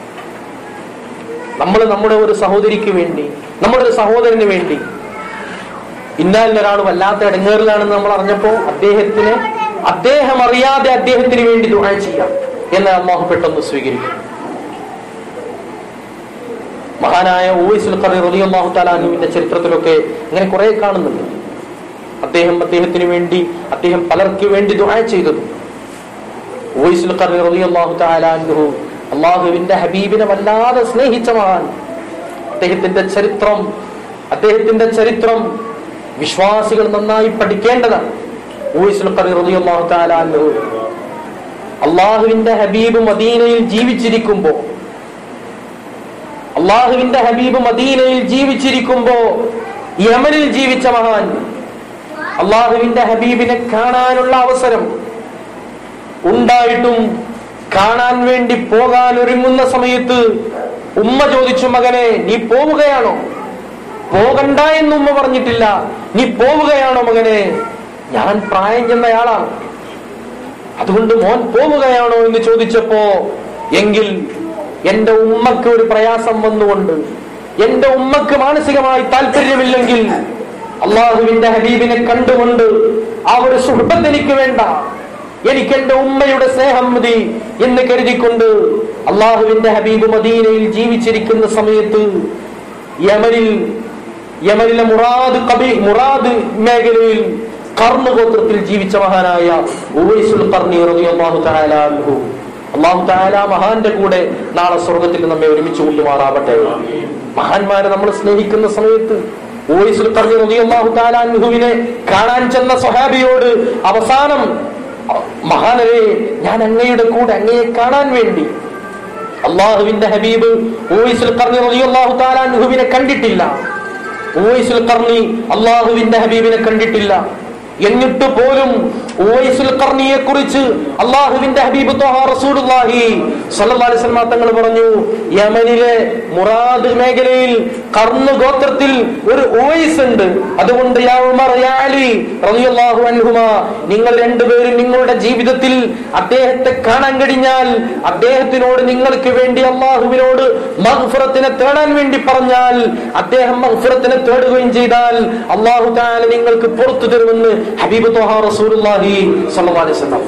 [SPEAKER 2] നമ്മൾ നമ്മുടെ ഒരു സഹോദരിക്ക് വേണ്ടി നമ്മുടെ ഒരു സഹോദരന് വേണ്ടി ഇന്നാലിന് ഒരാൾ വല്ലാത്ത ഇടങ്ങേറിലാണെന്ന് നമ്മൾ അറിഞ്ഞപ്പോ അദ്ദേഹത്തിന് അദ്ദേഹം അറിയാതെ അദ്ദേഹത്തിന് വേണ്ടി ദുആ ചെയ്യാം എന്ന് അള്ളാഹു പെട്ടെന്ന് സ്വീകരിക്കും മഹാനായ ഊവൈസുൽ ഖറി റളിയല്ലാഹു തആല അൻഹുവിന്റെ ചരിത്രത്തിലൊക്കെ ഇങ്ങനെ കുറെ കാണുന്നുണ്ട് അദ്ദേഹം അദ്ദേഹത്തിന് വേണ്ടി അദ്ദേഹം പലർക്ക് വേണ്ടി ദുആ ചെയ്തത് ഊവൈസുൽ ഖറി റളിയല്ലാഹു തആല അൻഹു അള്ളാഹുവിന്റെ ഹബീബിനെ വല്ലാതെ സ്നേഹിച്ച മഹാൻ അദ്ദേഹത്തിന്റെ ചരിത്രം അദ്ദേഹത്തിന്റെ ചരിത്രം വിശ്വാസികൾ നന്നായി പഠിക്കേണ്ടതാണ് ഊവൈസുൽ ഖറി റളിയല്ലാഹു തആല അൻഹു അള്ളാഹുവിന്റെ ഹബീബ് മദീനയിൽ ജീവിച്ചിരിക്കുമ്പോ അള്ളാഹുവിന്റെ ഹബീബ് മദീനയിൽ ജീവിച്ചിരിക്കുമ്പോ യമനിൽ ജീവിച്ച മഹാൻ അള്ളാഹുവിന്റെ ഹബീബിനെ കാണാനുള്ള അവസരം ഉണ്ടായിട്ടും കാണാൻ വേണ്ടി പോകാൻ ഒരുങ്ങുന്ന സമയത്ത് ഉമ്മ ചോദിച്ചു മകനെ നീ പോവുകയാണോ പോകണ്ട എന്ന് ഉമ്മ പറഞ്ഞിട്ടില്ല നീ പോവുകയാണോ മകനെ ഞാൻ പ്രായം ചെന്നയാളാണ് അതുകൊണ്ട് മോൻ പോവുകയാണോ എന്ന് ചോദിച്ചപ്പോ എങ്കിൽ എന്റെ ഉമ്മക്ക് ഒരു പ്രയാസം വന്നുകൊണ്ട് എന്റെ ഉമ്മക്ക് മാനസികമായി താല്പര്യമില്ലെങ്കിൽ അള്ളാഹുവിന്റെ ഹബീബിനെ കണ്ടുകൊണ്ട് ആ ഒരു സുഹൃത്ത് എനിക്ക് വേണ്ട എനിക്ക് എന്റെ ഉമ്മയുടെ സ്നേഹം മതി എന്ന് കരുതിക്കൊണ്ട് അള്ളാഹുവിന്റെ ഹബീബ് മദീനയിൽ ജീവിച്ചിരിക്കുന്ന സമയത്ത് യമനിൽ യമനിലെ മുറാദ് കബി മുറാദ് മേഖലയിൽ കർമ്മ ഗോത്രത്തിൽ ജീവിച്ച മഹാനായ ഉവൈസുൽ ഖർണി റളിയല്ലാഹു തആല അൻഹു അള്ളാഹു തആല മഹാന്റെ കൂടെ നാളെ സ്വർഗത്തിൽ നമ്മെ ഒരുമിച്ച് കൊണ്ടുമാറാവട്ടെ മഹാന്മാരെ നമ്മൾ സ്നേഹിക്കുന്ന സമയത്ത് ഉവൈസുൽ ഖർണി റളിയല്ലാഹു തആല അൻഹുവിനെ കാണാൻ ചെന്ന സ്വഹാബിയോട് അവസാനം മഹാനരെ ഞാൻ അങ്ങയുടെ കൂടെ അങ്ങയെ കാണാൻ വേണ്ടി അള്ളാഹുവിന്റെ ഹബീബ് ഊയിസുൽ ഖർണി റളിയല്ലാഹു തആല അൻഹുവിനെ കണ്ടിട്ടില്ല ഊയിസുൽ ഖർണി അള്ളാഹുവിന്റെ ഹബീബിനെ കണ്ടിട്ടില്ല എന്നിട്ട് പോലും ഉവൈസുൽ ഖർണിയെ കുറിച്ച് അള്ളാഹുവിന്റെ ഹബീബ് ത്വഹ റസൂലുള്ളാഹി സ്വല്ലല്ലാഹു അലൈഹി വസല്ലം തങ്ങൾ പറഞ്ഞു യമനിലെ മുറാദ് മേഖലയിൽ കർണ ഗോത്രത്തിൽ ഒരു ഉവൈസ് ഉണ്ട് അതുകൊണ്ട് യാ ഉമർ യാ അലി റളിയല്ലാഹു അൻഹുമാ നിങ്ങൾ രണ്ടുപേരും നിങ്ങളുടെ ജീവിതത്തിൽ അദ്ദേഹത്തെ കാണാൻ കഴിഞ്ഞാൽ അദ്ദേഹത്തിനോട് നിങ്ങൾക്ക് വേണ്ടി അള്ളാഹുവിനോട് മഗ്ഫിറത്തിനെ തേടാൻ വേണ്ടി പറഞ്ഞാൽ അദ്ദേഹം മഗ്ഫിറത്തിനെ തേടുകയും ചെയ്താൽ അള്ളാഹു താല നിങ്ങൾക്ക് പുറത്തു തരുമെന്ന് ഹബീബ് ത്വഹ റസൂലുള്ളാഹി സ്വല്ലല്ലാഹു അലൈഹി വസല്ലം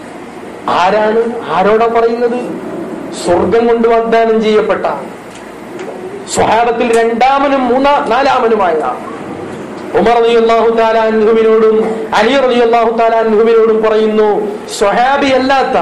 [SPEAKER 2] ആരാണ് ആരോടാ പറയുന്നത് സ്വർഗം കൊണ്ട് വാഗ്ദാനം ചെയ്യപ്പെട്ട സ്വഹാബത്തിൽ രണ്ടാമനും മൂന്നാ നാലാമനുമായ ഉമർ റളിയല്ലാഹു തആല അൻഹുവിനോടും അലി റളിയല്ലാഹു തആല അൻഹുവിനോടും പറയുന്നു സ്വഹാബി അല്ലാത്ത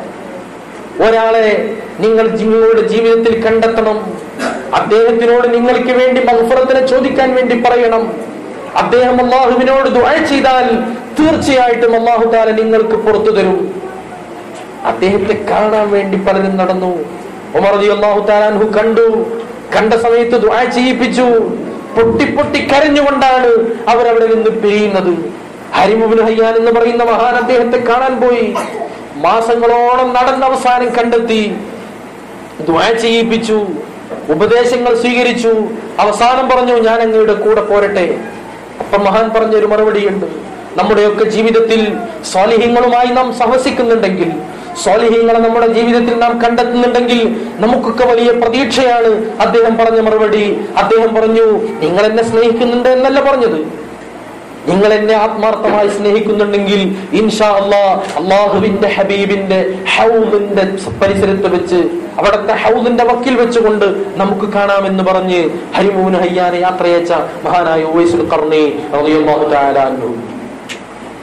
[SPEAKER 2] ഒരാളെ നിങ്ങൾ നിങ്ങളുടെ ജീവിതത്തിൽ കണ്ടെത്തണം അദ്ദേഹത്തിനോട് നിങ്ങൾക്ക് വേണ്ടി മഗ്ഫിറത്തിനെ ചോദിക്കാൻ വേണ്ടി പറയണം അദ്ദേഹം അള്ളാഹുവിനോട് ദുആ ചെയ്താൽ തീർച്ചയായിട്ടും അള്ളാഹു താല നിങ്ങൾക്ക് പുറത്തു തരും അദ്ദേഹത്തെ കാണാൻ വേണ്ടി പലരും നടന്നു ഉമർ അള്ളാഹു താലാൻഹു കണ്ടു കണ്ട സമയത്ത് ദുആ ചെയ്യിപ്പിച്ചു പൊട്ടി പൊട്ടി കരഞ്ഞുകൊണ്ടാണ് അവരവിടെ നിന്ന് പിരിയുന്നത് ഹരിമുബിൻ ഹയ്യാൻ എന്ന് പറയുന്ന മഹാൻ അദ്ദേഹത്തെ കാണാൻ പോയി മാസങ്ങളോളം നടന്ന അവസാനം കണ്ടെത്തി ദ്വാ ചെയ്യിപ്പിച്ചു ഉപദേശങ്ങൾ സ്വീകരിച്ചു അവസാനം പറഞ്ഞു ഞാൻ അങ്ങയുടെ കൂടെ പോരട്ടെ അപ്പൊ മഹാൻ പറഞ്ഞൊരു മറുപടിയുണ്ട് നമ്മുടെയൊക്കെ ജീവിതത്തിൽ സ്വാലിഹ്യങ്ങളുമായി നാം സഹസിക്കുന്നുണ്ടെങ്കിൽ സ്വാലിഹ്യങ്ങളെ നമ്മുടെ ജീവിതത്തിൽ നാം കണ്ടെത്തുന്നുണ്ടെങ്കിൽ നമുക്കൊക്കെ വലിയ പ്രതീക്ഷയാണ് അദ്ദേഹം പറഞ്ഞ മറുപടി അദ്ദേഹം പറഞ്ഞു നിങ്ങൾ എന്നെ സ്നേഹിക്കുന്നുണ്ട് എന്നല്ല പറഞ്ഞത് നിങ്ങൾ എന്നെ ആത്മാർത്ഥമായി സ്നേഹിക്കുന്നുണ്ടെങ്കിൽ ഇൻഷാ അള്ളാ അള്ളാഹുവിന്റെ ഹബീബിന്റെ ഹൗദിന്റെ പരിസരത്ത് വെച്ച് അവിടുത്തെ ഹൗദിന്റെ വക്കിൽ വെച്ചുകൊണ്ട് നമുക്ക് കാണാമെന്ന് പറഞ്ഞ് ഹരിമൂന് ഹയ്യാനെ യാത്രയച്ച മഹാനായ ഉവൈസുൽ ഖർണി റളിയല്ലാഹു തആല അൻഹു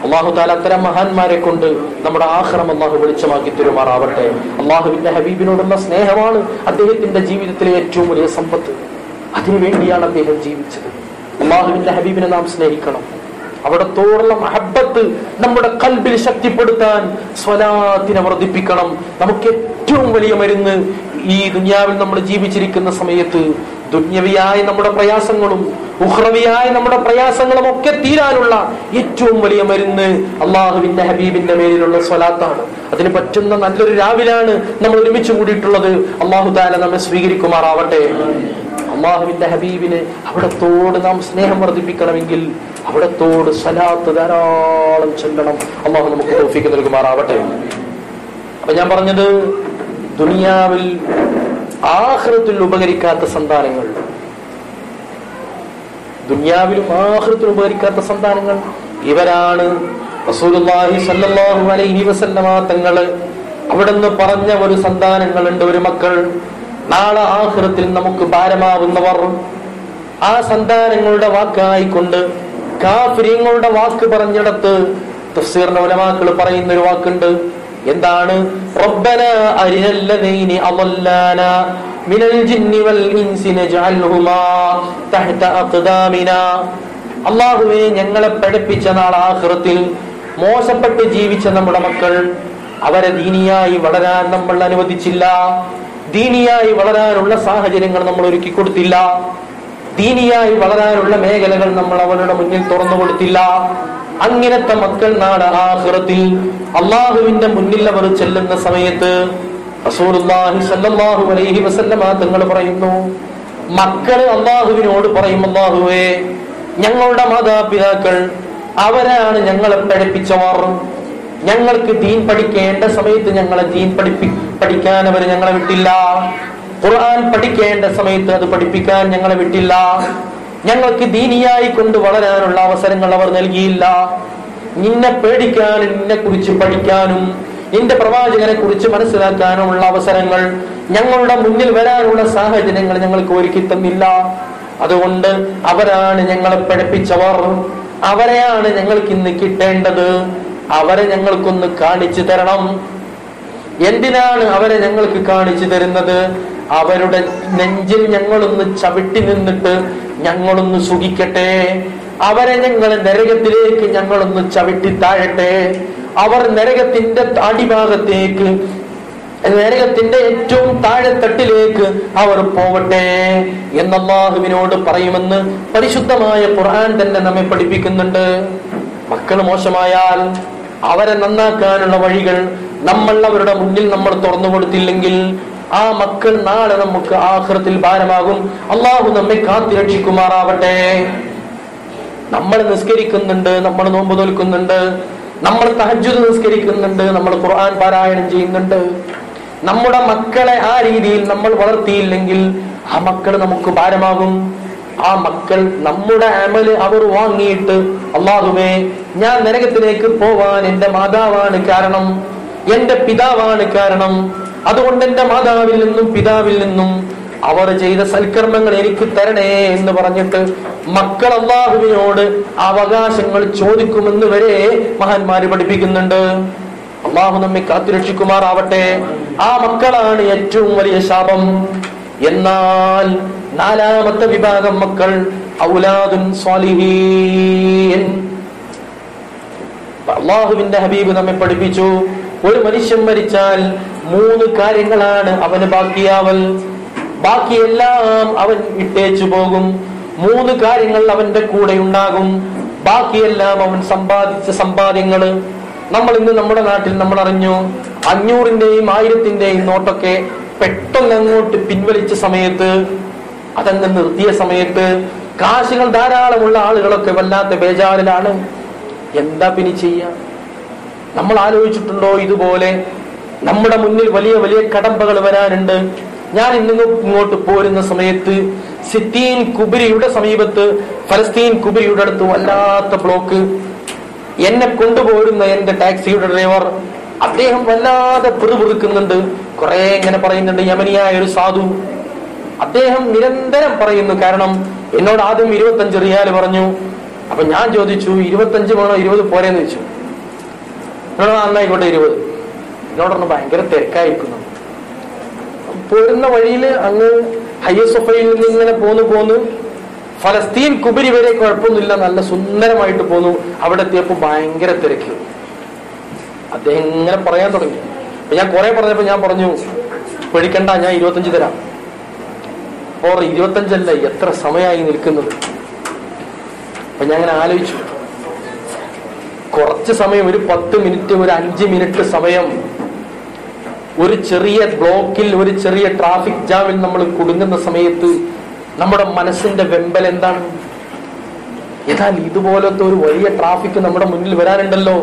[SPEAKER 2] അള്ളാഹു താല അത്തരം മഹാന്മാരെ കൊണ്ട് നമ്മുടെ ആഹ്റം അള്ളാഹു വെളിച്ചമാക്കി തരുമാറാവട്ടെ അള്ളാഹുവിന്റെ ഹബീബിനോടുള്ള സ്നേഹമാണ് അദ്ദേഹത്തിന്റെ ജീവിതത്തിലെ ഏറ്റവും വലിയ സമ്പത്ത് അതിനുവേണ്ടിയാണ് അദ്ദേഹം ജീവിച്ചത് അള്ളാഹുവിന്റെ ഹബീബിനെ നാം സ്നേഹിക്കണം അവിടത്തോടുള്ള മഹബത്ത് നമ്മുടെ കൽബിൽ ശക്തിപ്പെടുത്താൻ സ്വലാത്തിനെ വർദ്ധിപ്പിക്കണം നമുക്ക് ഏറ്റവും വലിയ മരുന്ന് ഈ ദുനിയാവിൽ നമ്മൾ ജീവിച്ചിരിക്കുന്ന സമയത്ത് ദുന്യവിയായ നമ്മുടെ പ്രയാസങ്ങളും ഉഹ്റവിയായ നമ്മുടെ പ്രയാസങ്ങളും ഒക്കെ തീരാനുള്ള ഏറ്റവും വലിയ മരുന്ന് അള്ളാഹുവിന്റെ ഹബീബിന്റെ മേലിലുള്ള സ്വലാത്താണ് അതിന് പറ്റുന്ന നല്ലൊരു രാവിലാണ് നമ്മൾ ഒരുമിച്ച് കൂടിയിട്ടുള്ളത് അള്ളാഹു താല നമ്മെ സ്വീകരിക്കുമാറാവട്ടെ അള്ളാഹുവിന്റെ ഹബീബിന് അവിടത്തോട് നാം സ്നേഹം വർദ്ധിപ്പിക്കണമെങ്കിൽ അവിടത്തോട് സ്വലാത്ത് ധാരാളം ചെല്ലണം അള്ളാഹു നമുക്ക് തോഫിക്ക് നൽകുമാറാവട്ടെ അപ്പൊ ഞാൻ പറഞ്ഞത് ദുനിയാവിൽ ആഹൃത്തിൽ ഉപകരിക്കാത്ത സന്താനങ്ങൾ ദുനിയാവിലും ആഹൃത്തിലും ഉപകരിക്കാത്ത സന്താനങ്ങൾ ഇവരാണ് റസൂലുള്ളാഹി സല്ലല്ലാഹു അലൈഹി വസല്ലമ തങ്ങള് അവിടുന്ന് പറഞ്ഞ ഒരു സന്താനങ്ങളുണ്ട് ഒരു മക്കൾ നാളെ ആഹൃത്തിൽ നമുക്ക് ഭാരമാവുന്നവർ ആ സന്താനങ്ങളുടെ വാക്കായിക്കൊണ്ട് കാഫിര്യങ്ങളുടെ വാക്ക് പറഞ്ഞിടത്ത് തഫ്സീറിന്റെ ഉലമാക്കൾ പറയുന്ന ഒരു വാക്കുണ്ട് എന്താണ് റബ്ബന അരിനല്ലദീനി അളല്ലാന മിനൽ ജിന്നി വൽ ഇൻസി നജ്അൽഹുമാ തഹ്ത അഖ്ദാമിനാ അള്ളാഹുവെ ഞങ്ങളെ പഠിപ്പിച്ച നാൾ ആഖിറത്തിൽ മോശപ്പെട്ട് ജീവിച്ച നമ്മുടെ മക്കൾ അവരെ ദീനിയായി വളരാൻ നമ്മൾ അനുവദിച്ചില്ല ദീനിയായി വളരാനുള്ള സാഹചര്യങ്ങൾ നമ്മൾ ഒരുക്കി കൊടുത്തില്ല ദീനിയായി വളരാനുള്ള മേഖലകൾ നമ്മൾ അവരുടെ മുന്നിൽ തുറന്നു കൊടുത്തില്ല അങ്ങനത്തെ മക്കൾ നാട് ആഹ്റത്തിൽ അള്ളാഹുവിന്റെ മുന്നിൽ അവർ ചെല്ലുന്ന സമയത്ത് റസൂലുള്ളാഹി സ്വല്ലല്ലാഹു അലൈഹി വസല്ലമ തങ്ങൾ പറയുന്നു മക്കള് അള്ളാഹുവിനോട് പറയും അള്ളാഹുവേ ഞങ്ങളുടെ മാതാപിതാക്കൾ അവരാണ് ഞങ്ങളെ പഠിപ്പിച്ചവർ ഞങ്ങൾക്ക് ദീൻ പഠിക്കേണ്ട സമയത്ത് ഞങ്ങളെ ദീൻ പഠിപ്പി പഠിക്കാൻ അവർ ഞങ്ങളെ വിട്ടില്ല ഖുർആൻ പഠിക്കേണ്ട സമയത്ത് അത് പഠിപ്പിക്കാൻ ഞങ്ങളെ വിട്ടില്ല ഞങ്ങൾക്ക് ദീനിയായി കൊണ്ട് വളരാനുള്ള അവസരങ്ങൾ അവർ നൽകിയില്ല നിന്നെ പേടിക്കാനും നിന്നെ കുറിച്ച് പഠിക്കാനും നിന്റെ പ്രവാചകനെ കുറിച്ച് മനസ്സിലാക്കാനുമുള്ള അവസരങ്ങൾ ഞങ്ങളുടെ മുന്നിൽ വരാനുള്ള സാഹചര്യങ്ങൾ ഞങ്ങൾക്ക് ഒരുക്കി തന്നില്ല അതുകൊണ്ട് അവരാണ് ഞങ്ങളെ പഠിപ്പിച്ചവർ അവരെയാണ് ഞങ്ങൾക്ക് ഇന്ന് കിട്ടേണ്ടത് അവരെ ഞങ്ങൾക്കൊന്ന് കാണിച്ചു തരണം എന്തിനാണ് അവരെ ഞങ്ങൾക്ക് കാണിച്ചു തരുന്നത് അവരുടെ നെഞ്ചിൽ ഞങ്ങളൊന്ന് ചവിട്ടി നിന്നിട്ട് ഞങ്ങളൊന്ന് സുഖിക്കട്ടെ അവരെ ഞങ്ങൾ നരകത്തിലേക്ക് ഞങ്ങളൊന്ന് ചവിട്ടി താഴട്ടെ അവർ നരകത്തിന്റെ അടിഭാഗത്തേക്ക് നരകത്തിന്റെ ഏറ്റവും താഴെത്തട്ടിലേക്ക് അവർ പോവട്ടെ എന്നല്ലാഹുവിനോട് പറയുമെന്ന് പരിശുദ്ധമായ ഖുർആൻ തന്നെ നമ്മെ പഠിപ്പിക്കുന്നുണ്ട് മക്കൾ മോശമായാൽ അവരെ നന്നാക്കാനുള്ള വഴികൾ നമ്മൾ അവരുടെ മുന്നിൽ നമ്മൾ തുറന്നു കൊടുത്തില്ലെങ്കിൽ ആ മക്കൾ നാളെ നമുക്ക് ആഹ്റത്തിൽ ഭാരമാകും അള്ളാഹു നമ്മെ കാത്തിരക്ഷിക്കുമാറാവട്ടെ നമ്മൾ നിസ്കരിക്കുന്നുണ്ട് നമ്മൾ നോമ്പ് തോൽക്കുന്നുണ്ട് നമ്മൾ തഹജ്ജുദ് നിസ്കരിക്കുന്നുണ്ട് നമ്മൾ ഖുർആൻ പാരായണം ചെയ്യുന്നുണ്ട് നമ്മുടെ മക്കളെ ആ രീതിയിൽ നമ്മൾ വളർത്തിയില്ലെങ്കിൽ ആ മക്കൾ നമുക്ക് ഭാരമാകും ആ മക്കൾ നമ്മുടെ അമല് അവർ വാങ്ങിയിട്ട് അള്ളാഹുവേ ഞാൻ നരകത്തിലേക്ക് പോവാൻ എന്റെ മാതാവാണ് കാരണം എന്റെ പിതാവാണ് കാരണം അതുകൊണ്ട് എന്റെ മാതാവിൽ നിന്നും പിതാവിൽ നിന്നും അവർ ചെയ്ത സൽക്കർമ്മങ്ങൾ എനിക്ക് തരണേ എന്ന് പറഞ്ഞിട്ട് മക്കൾ അള്ളാഹുവിനോട് അവകാശങ്ങൾ ചോദിക്കുമെന്ന് വരെ മഹാന്മാര് പഠിപ്പിക്കുന്നുണ്ട് അള്ളാഹു നമ്മെ കാത്തുരക്ഷിക്കുമാറാവട്ടെ ആ മക്കളാണ് ഏറ്റവും വലിയ ശാപം എന്നാൽ നാലാമത്തെ വിഭാഗം മക്കൾ ഔലാദുൻ സ്വാലിഹീൻ അള്ളാഹുവിന്റെ ഹബീബ് നമ്മെ പഠിപ്പിച്ചു ഒരു മനുഷ്യൻ മരിച്ചാൽ മൂന്ന് കാര്യങ്ങളാണ് അവന് ബാക്കിയാവൽ ബാക്കിയെല്ലാം അവൻ ഇട്ടേച്ചു പോകും മൂന്ന് കാര്യങ്ങൾ അവന്റെ കൂടെ ഉണ്ടാകും ബാക്കിയെല്ലാം അവൻ സമ്പാദിച്ച സമ്പാദ്യങ്ങള് നമ്മൾ ഇന്ന് നമ്മുടെ നാട്ടിൽ നമ്മൾ അറിഞ്ഞു അഞ്ഞൂറിന്റെയും ആയിരത്തിന്റെയും നോട്ടൊക്കെ പെട്ടെന്ന് അങ്ങോട്ട് പിൻവലിച്ച സമയത്ത് അതങ്ങ് നിർത്തിയ സമയത്ത് കാശുകൾ ധാരാളമുള്ള ആളുകളൊക്കെ വല്ലാത്ത ബേജാറിലാണ് എന്താ പിന്നെ ചെയ്യാ നമ്മൾ ആലോചിച്ചിട്ടുണ്ടോ ഇതുപോലെ നമ്മുടെ മുന്നിൽ വലിയ വലിയ കടമ്പകൾ വരാനുണ്ട് ഞാൻ ഇന്ന് ഇങ്ങോട്ട് പോരുന്ന സമയത്ത് സിത്തീൻ കുബിരിയുടെ സമീപത്ത് ഫലസ്തീൻ കുബിരിയുടെ അടുത്ത് വല്ലാത്ത ബ്ലോക്ക് എന്നെ കൊണ്ടുപോരുന്ന എന്റെ ടാക്സിയുടെ ഡ്രൈവർ അദ്ദേഹം വല്ലാതെ പിറുപിറുക്കുന്നുണ്ട് കുറെ ഇങ്ങനെ പറയുന്നുണ്ട് യമനിയായ ഒരു സാധു അദ്ദേഹം നിരന്തരം പറയുന്നു കാരണം എന്നോട് ആദ്യം ഇരുപത്തഞ്ച് റിയാല് പറഞ്ഞു അപ്പൊ ഞാൻ ചോദിച്ചു ഇരുപത്തഞ്ച് വേണോ ഇരുപത് പോരെന്ന് വെച്ചു എന്നോട് നന്നായിക്കോട്ടെ ഇരുപത് എന്നോട് പറഞ്ഞു ഭയങ്കര തിരക്കായിരിക്കുന്നു പോരുന്ന വഴിയിൽ അങ്ങ് ഹയ്യസൊഫയിൽ നിന്ന് ഇങ്ങനെ പോന്നു പോന്നു ഫലസ്തീൻ കുബരി വരെ കുഴപ്പമൊന്നുമില്ല നല്ല സുന്ദരമായിട്ട് പോന്നു അവിടെ എത്തിയപ്പോ ഭയങ്കര തിരക്ക് അദ്ദേഹം ഇങ്ങനെ പറയാൻ തുടങ്ങി അപ്പൊ ഞാൻ കുറെ പറഞ്ഞപ്പോ ഞാൻ പറഞ്ഞു പേടിക്കണ്ട ഞാൻ ഇരുപത്തഞ്ച് തരാം ഓർ ഇരുപത്തഞ്ചല്ല എത്ര സമയമായി നിൽക്കുന്നത് അപ്പൊ ഞാൻ അങ്ങനെ ആലോചിച്ചു കുറച്ച് സമയം ഒരു പത്ത് മിനിറ്റ് ഒരു അഞ്ച് മിനിറ്റ് സമയം ഒരു ചെറിയ ബ്ലോക്കിൽ ഒരു ചെറിയ ട്രാഫിക് ജാമിൽ നമ്മൾ കുടുങ്ങുന്ന സമയത്ത് നമ്മുടെ മനസ്സിന്റെ വെമ്പൽ എന്താണ് എന്നാൽ ഇതുപോലത്തെ ഒരു വലിയ ട്രാഫിക് നമ്മുടെ മുന്നിൽ വരാനുണ്ടല്ലോ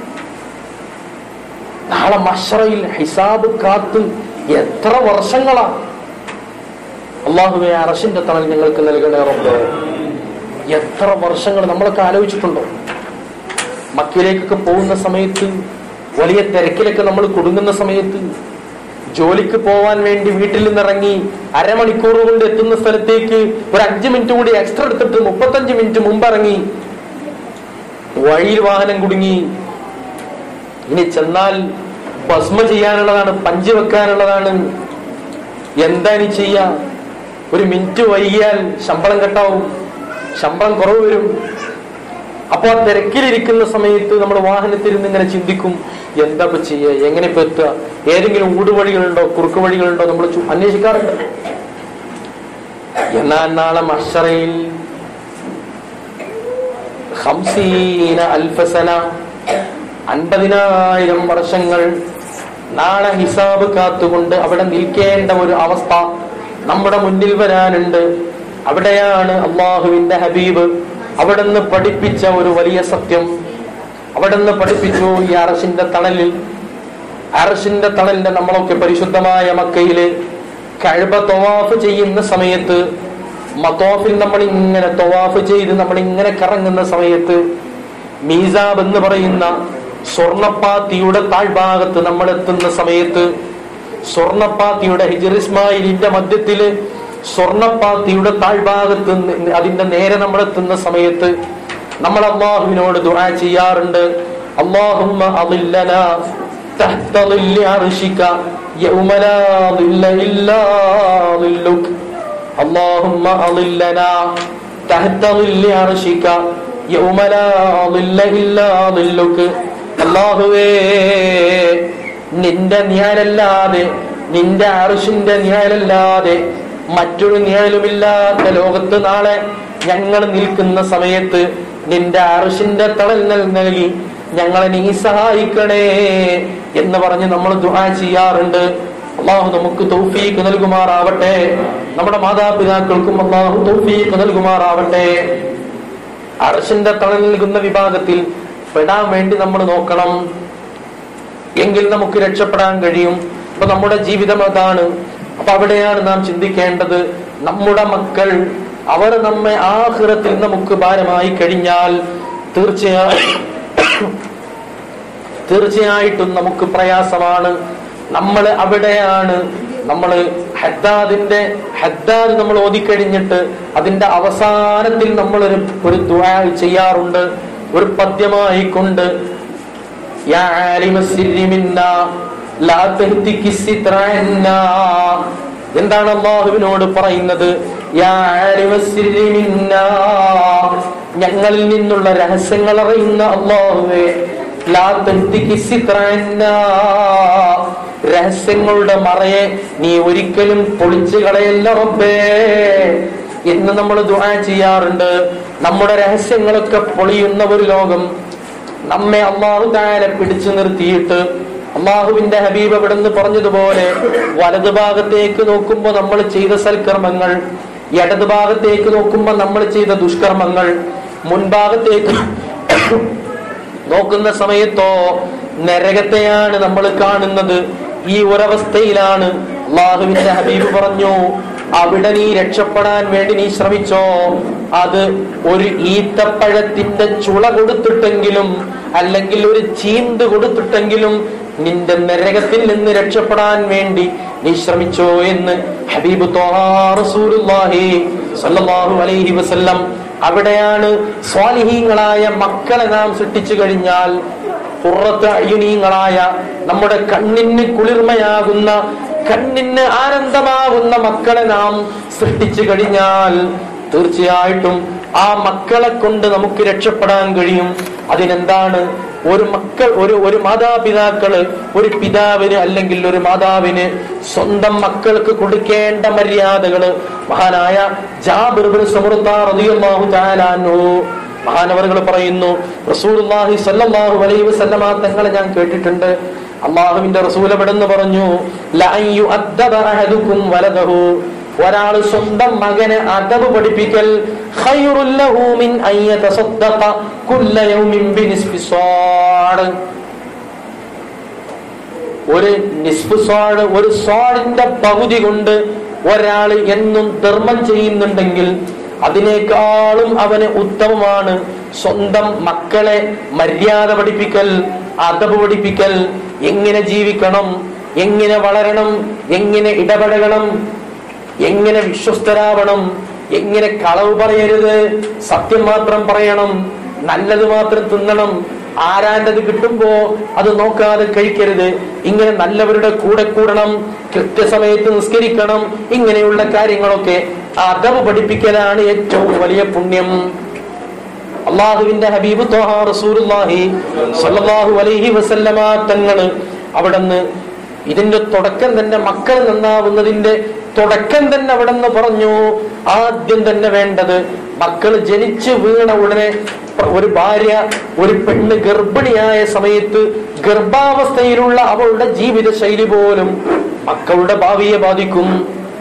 [SPEAKER 2] നാളെ മഷറയിൽ ഹിസാബ് കാത്ത് എത്ര വർഷങ്ങളാ അള്ളാഹുവെ അറഷിന്റെ തണൽ ഞങ്ങൾക്ക് നൽകണേ റബ്ബേ എത്ര വർഷങ്ങൾ നമ്മളൊക്കെ ആലോചിച്ചിട്ടുണ്ടോ മക്കയിലേക്കൊക്കെ പോകുന്ന സമയത്ത് വലിയ തിരക്കിലൊക്കെ നമ്മൾ കുടുങ്ങുന്ന സമയത്ത് ജോലിക്ക് പോവാൻ വേണ്ടി വീട്ടിൽ നിന്നിറങ്ങി അരമണിക്കൂർ കൊണ്ട് എത്തുന്ന സ്ഥലത്തേക്ക് ഒരു അഞ്ച് മിനിറ്റ് കൂടി എക്സ്ട്രാ എടുത്തിട്ട് മുപ്പത്തഞ്ച് മിനിറ്റ് മുമ്പ് ഇറങ്ങി വഴിയിൽ വാഹനം കുടുങ്ങി ഇനി ചെന്നാൽ ഭസ്മ ചെയ്യാനുള്ളതാണ് പഞ്ച് വെക്കാനുള്ളതാണ് എന്താ ഇനി ചെയ്യാ ഒരു മിനിറ്റ് വൈകിയാൽ ശമ്പളം കെട്ടാവും ശമ്പളം കുറവ് വരും അപ്പൊ ആ തിരക്കിലിരിക്കുന്ന സമയത്ത് നമ്മൾ വാഹനത്തിൽ നിന്ന് ഇങ്ങനെ ചിന്തിക്കും എന്താ ഇപ്പൊ ചെയ്യുക എങ്ങനെ ഇപ്പൊ എത്തുക ഏതെങ്കിലും ഊടുവഴികളുണ്ടോ കുറുക്ക് വഴികളുണ്ടോ നമ്മൾ ചു- അന്വേഷിക്കാറുണ്ട് എന്നാൽ നാളെ മഷറയിൽ ഹംസീന അൽഫസന അൻപതിനായിരം വർഷങ്ങൾ നാളെ ഹിസാബ് കാത്തുകൊണ്ട് അവിടെ നിൽക്കേണ്ട ഒരു അവസ്ഥ നമ്മുടെ മുന്നിൽ വരാനുണ്ട് അവിടെയാണ് അള്ളാഹുവിന്റെ ഹബീബ് അവിടുന്ന് പഠിപ്പിച്ച ഒരു വലിയ സത്യം അവിടുന്ന് പഠിപ്പിച്ചു ഈ അറശിന്റെ തണലിൽ അറശിന്റെ തണലിന്റെ നമ്മളൊക്കെ പരിശുദ്ധമായ മക്കയില് കഴുബ തൊവാഫ് ചെയ്യുന്ന സമയത്ത് മത്തോഫിൽ നമ്മൾ ഇങ്ങനെ തൊവാഫ് ചെയ്ത് നമ്മൾ ഇങ്ങനെ കറങ്ങുന്ന സമയത്ത് മീസാബ് എന്ന് പറയുന്ന സ്വർണപ്പാത്തിയുടെ താഴ്ഭാഗത്ത് നമ്മൾ എത്തുന്ന സമയത്ത് സ്വർണപ്പാത്തിയുടെ ഹിജർ ഇസ്മായിലിന്റെ മധ്യത്തില് സ്വർണപ്പാത്തിയുടെ താഴ്ഭാഗത്ത് നി- അതിന്റെ നേരെ നമ്മൾ എത്തുന്ന സമയത്ത് നമ്മൾ അള്ളാഹുവിനോട് ദുആ ചെയ്യാറുണ്ട് അള്ളാഹുമ്മ അളില്ലന تحت ظل عرشك يوم لا ظل إلا ظلك اللهم أظلنا تحت ظل عرشك يوم لا ظل إلا ظلك അള്ളാഹുവേ നിന്റെ നിഴലല്ലാതെ നിന്റെ അറുഷിന്റെ നിഴലല്ലാതെ മറ്റൊരു നിഴലുമില്ലാത്ത ലോകത്ത് നാളെ ഞങ്ങൾ നിൽക്കുന്ന സമയത്ത് നിന്റെ അറുഷിന്റെ തണൽ നൽ- നൽകി ഞങ്ങളെ നീ സഹായിക്കണേ എന്ന് പറഞ്ഞ് നമ്മൾ ദുആ ചെയ്യാറുണ്ട് അള്ളാഹു നമുക്ക് തൗഫീഖ് നൽകുമാറാവട്ടെ നമ്മുടെ മാതാപിതാക്കൾക്കും അള്ളാഹു തൗഫീഖ് നൽകുമാറാവട്ടെ അർഷിന്റെ തണൽ നൽകുന്ന വിഭാഗത്തിൽ പെടാൻ വേണ്ടി നമ്മൾ നോക്കണം എങ്കിൽ നമുക്ക് രക്ഷപ്പെടാൻ കഴിയും അപ്പൊ നമ്മുടെ ജീവിതം അതാണ് അപ്പൊ അവിടെയാണ് നാം ചിന്തിക്കേണ്ടത് നമ്മുടെ മക്കൾ അവർ നമ്മെ ആഹ്റത്തിൽ നമുക്ക് ഭാരമായി കഴിഞ്ഞാൽ തീർച്ചയായും തീർച്ചയായിട്ടും നമുക്ക് പ്രയാസമാണ് നമ്മൾ അവിടെയാണ് നമ്മൾ ഹദ്ദാദിന്റെ ഹദ്ദാദ് നമ്മൾ ഓതിക്കഴിഞ്ഞിട്ട് അതിന്റെ അവസാനത്തിൽ നമ്മൾ ഒരു ഒരു ദുആ ചെയ്യാറുണ്ട് ഒരു പദ്യമായി കൊണ്ട് യാ ആലിമ സിരി മിന്നാ ലാ തഹ്തികി സിത്ര അന്നാ. എന്താണ് അള്ളാഹുവിനോട് പറയുന്നത് യാ ആലിമ സിരി മിന്നാ. ഞങ്ങളിൽ നിന്നുള്ള രഹസ്യങ്ങൾ അറിയുന്ന അള്ളാഹുവേ ലാ തഹ്തികി സിത്ര അന്നാ. രഹസ്യങ്ങളുടെ മറയെ നീ ഒരിക്കലും പൊളിച്ചു കളയല്ല റബ്ബേ എന്ന് നമ്മൾ ദുആ ചെയ്യാറുണ്ട് നമ്മുടെ രഹസ്യങ്ങളൊക്കെ പൊളിയുന്ന ഒരു ലോകം നമ്മെ അള്ളാഹു താല പിടിച്ചു നിർത്തിയിട്ട് അള്ളാഹുവിന്റെ ഹബീബ് ഇവിടുന്ന് പറഞ്ഞതുപോലെ വലതു ഭാഗത്തേക്ക് നോക്കുമ്പോൾ നമ്മൾ ചെയ്ത സൽക്കർമ്മങ്ങൾ ഇടത് ഭാഗത്തേക്ക് നോക്കുമ്പോൾ നമ്മൾ ചെയ്ത ദുഷ്കർമ്മങ്ങൾ മുൻഭാഗത്തേക്ക് നോക്കുന്ന സമയത്തോ നരകത്തെയാണ് നമ്മൾ കാണുന്നത് ഈ ഒരവസ്ഥയിലാണ് അള്ളാഹുവിന്റെ ഹബീബ് പറഞ്ഞു അവിടെ നീ രക്ഷപ്പെടാൻ വേണ്ടി നീ ശ്രമിച്ചോ അത് ഒരു ഈത്തപ്പഴത്തിന്റെ ചുള കൊടുത്തിട്ടെങ്കിലും അല്ലെങ്കിൽ ഒരു ചീന്ത് കൊടുത്തിട്ടെങ്കിലും നിന്റെ നരകത്തിൽ നിന്ന് രക്ഷപ്പെടാൻ വേണ്ടി നീ ശ്രമിച്ചോ എന്ന് ഹബീബ് ത്വാഹാ റസൂലുള്ളാഹി സല്ലല്ലാഹു അലൈഹി വസല്ലം അവിടെയാണ് സ്വാലിഹീങ്ങളായ മക്കളെ നാം സൃഷ്ടിച്ചു കഴിഞ്ഞാൽ പുറത്ത് അയ്യുനീങ്ങളായ നമ്മുടെ കണ്ണിന് കുളിർമയാകുന്ന കണ്ണിന് ആനന്ദമാകുന്ന മക്കളെ നാം സൃഷ്ടിച്ചു കഴിഞ്ഞാൽ തീർച്ചയായിട്ടും ആ മക്കളെ കൊണ്ട് നമുക്ക് രക്ഷപ്പെടാൻ കഴിയും അതിനെന്താണ് ഒരു മക്കൾ ഒരു ഒരു മാതാപിതാക്കള് ഒരു പിതാവിന് അല്ലെങ്കിൽ ഒരു മാതാവിന് സ്വന്തം മക്കൾക്ക് കൊടുക്കേണ്ട മര്യാദകള് മഹാനായ ജാബിർ ബിൻ സമുറത്ത റളിയല്ലാഹു തആല അൻഹു മഹാനവറുകൾ പറയുന്നു റസൂലുള്ളാഹി സ്വല്ലല്ലാഹു അലൈഹി വസല്ലമ തങ്ങളെ ഞാൻ കേട്ടിട്ടുണ്ട് അള്ളാഹുവിന്റെ റസൂൽ എവിടെന്ന് പറഞ്ഞു ലഅൻ യുഅദ്ദബ അഹദുക്കും വലദഹു ഒരാൾ സ്വന്തം മകന് അദബ് പഠിപ്പിക്കൽ ഖൈറുൽ ലഹു മിൻ അൻ യതസദ്ദഖ കുല്ല യൗമിൻ ബിനിസ്ഫി സ്വാഡ് ഒരു നിസ്ഫു സ്വാഡ് ഒരു സ്വാഡിന്റെ പകുതി കൊണ്ട് ഒരാൾ എന്നും ധർമ്മം ചെയ്യുന്നുണ്ടെങ്കിൽ അതിനേക്കാളും അവന് ഉത്തമമാണ് സ്വന്തം മക്കളെ മര്യാദ പഠിപ്പിക്കൽ അതബ് പഠിപ്പിക്കൽ എങ്ങനെ ജീവിക്കണം എങ്ങനെ വളരണം എങ്ങനെ ഇടപെടണം എങ്ങനെ വിശ്വസ്തരാവണം എങ്ങനെ കളവ് പറയരുത് സത്യം മാത്രം പറയണം നല്ലത് മാത്രം തിന്നണം ആരാൻ്റെത് കിട്ടുമ്പോ അത് നോക്കാതെ കഴിക്കരുത് ഇങ്ങനെ നല്ലവരുടെ കൂടെ കൂടണം കൃത്യസമയത്ത് നിസ്കരിക്കണം ഇങ്ങനെയുള്ള കാര്യങ്ങളൊക്കെ അതവ് പഠിപ്പിക്കലാണ് ഏറ്റവും വലിയ പുണ്യം അള്ളാഹുവിന്റെ ഹബീബ് ത്വഹ റസൂലുള്ളാഹി സ്വല്ലല്ലാഹു അലൈഹി വസല്ലമ തങ്ങള് അവിടുന്ന് ഇതിന്റെ തുടക്കം തന്നെ മക്കൾ നന്നാവുന്നതിന്റെ തുടക്കം തന്നെ അവിടെ നിന്ന് പറഞ്ഞു ആദ്യം തന്നെ വേണ്ടത് മക്കൾ ജനിച്ചു വീണ ഉടനെ ഒരു ഭാര്യ ഒരു പെണ്ണ് ഗർഭിണിയായ സമയത്ത് ഗർഭാവസ്ഥയിലുള്ള അവളുടെ ജീവിത ശൈലി പോലും മക്കളുടെ ഭാവിയെ ബാധിക്കും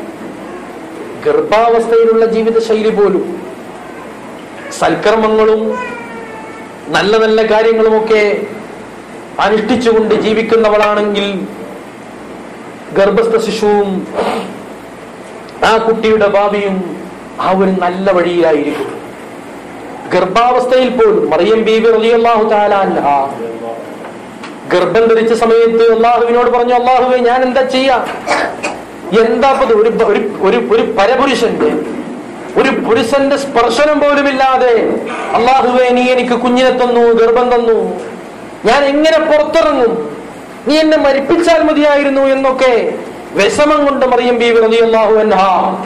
[SPEAKER 2] ഗർഭാവസ്ഥയിലുള്ള ജീവിത ശൈലി പോലും സൽക്കർമ്മങ്ങളും നല്ല നല്ല കാര്യങ്ങളുമൊക്കെ അനുഷ്ഠിച്ചുകൊണ്ട് ജീവിക്കുന്നവളാണെങ്കിൽ ഗർഭസ്ഥ ശിശുവും ആ കുട്ടിയുടെ ഭാവിയും ആ ഒരു നല്ല വഴിയിലായിരിക്കും ഗർഭാവസ്ഥയിൽ പോലും മറിയം ബീബി റളിയല്ലാഹു തആല അൻഹ ഗർഭം ധരിച്ച സമയത്ത് അള്ളാഹുവിനോട് പറഞ്ഞു അള്ളാഹുവെ ഞാൻ എന്താ ചെയ്യാ എന്താ ഇപ്പൊ ഇത്? ഒരു ഒരു ഒരു ഒരു പരപുരുഷന്റെ ഒരു പുരുഷന്റെ സ്പർശനം പോലുമില്ലാതെ അള്ളാഹുവെ നീ എനിക്ക് കുഞ്ഞിനെ തന്നു ഗർഭം തന്നു ഞാൻ എങ്ങനെ പുറത്തിറങ്ങും നീ എന്നെ മരിപ്പിച്ചാൽ മതിയായിരുന്നു എന്നൊക്കെ വിഷമം കൊണ്ട് മറിയം ബീവി റളിയല്ലാഹു അൻഹ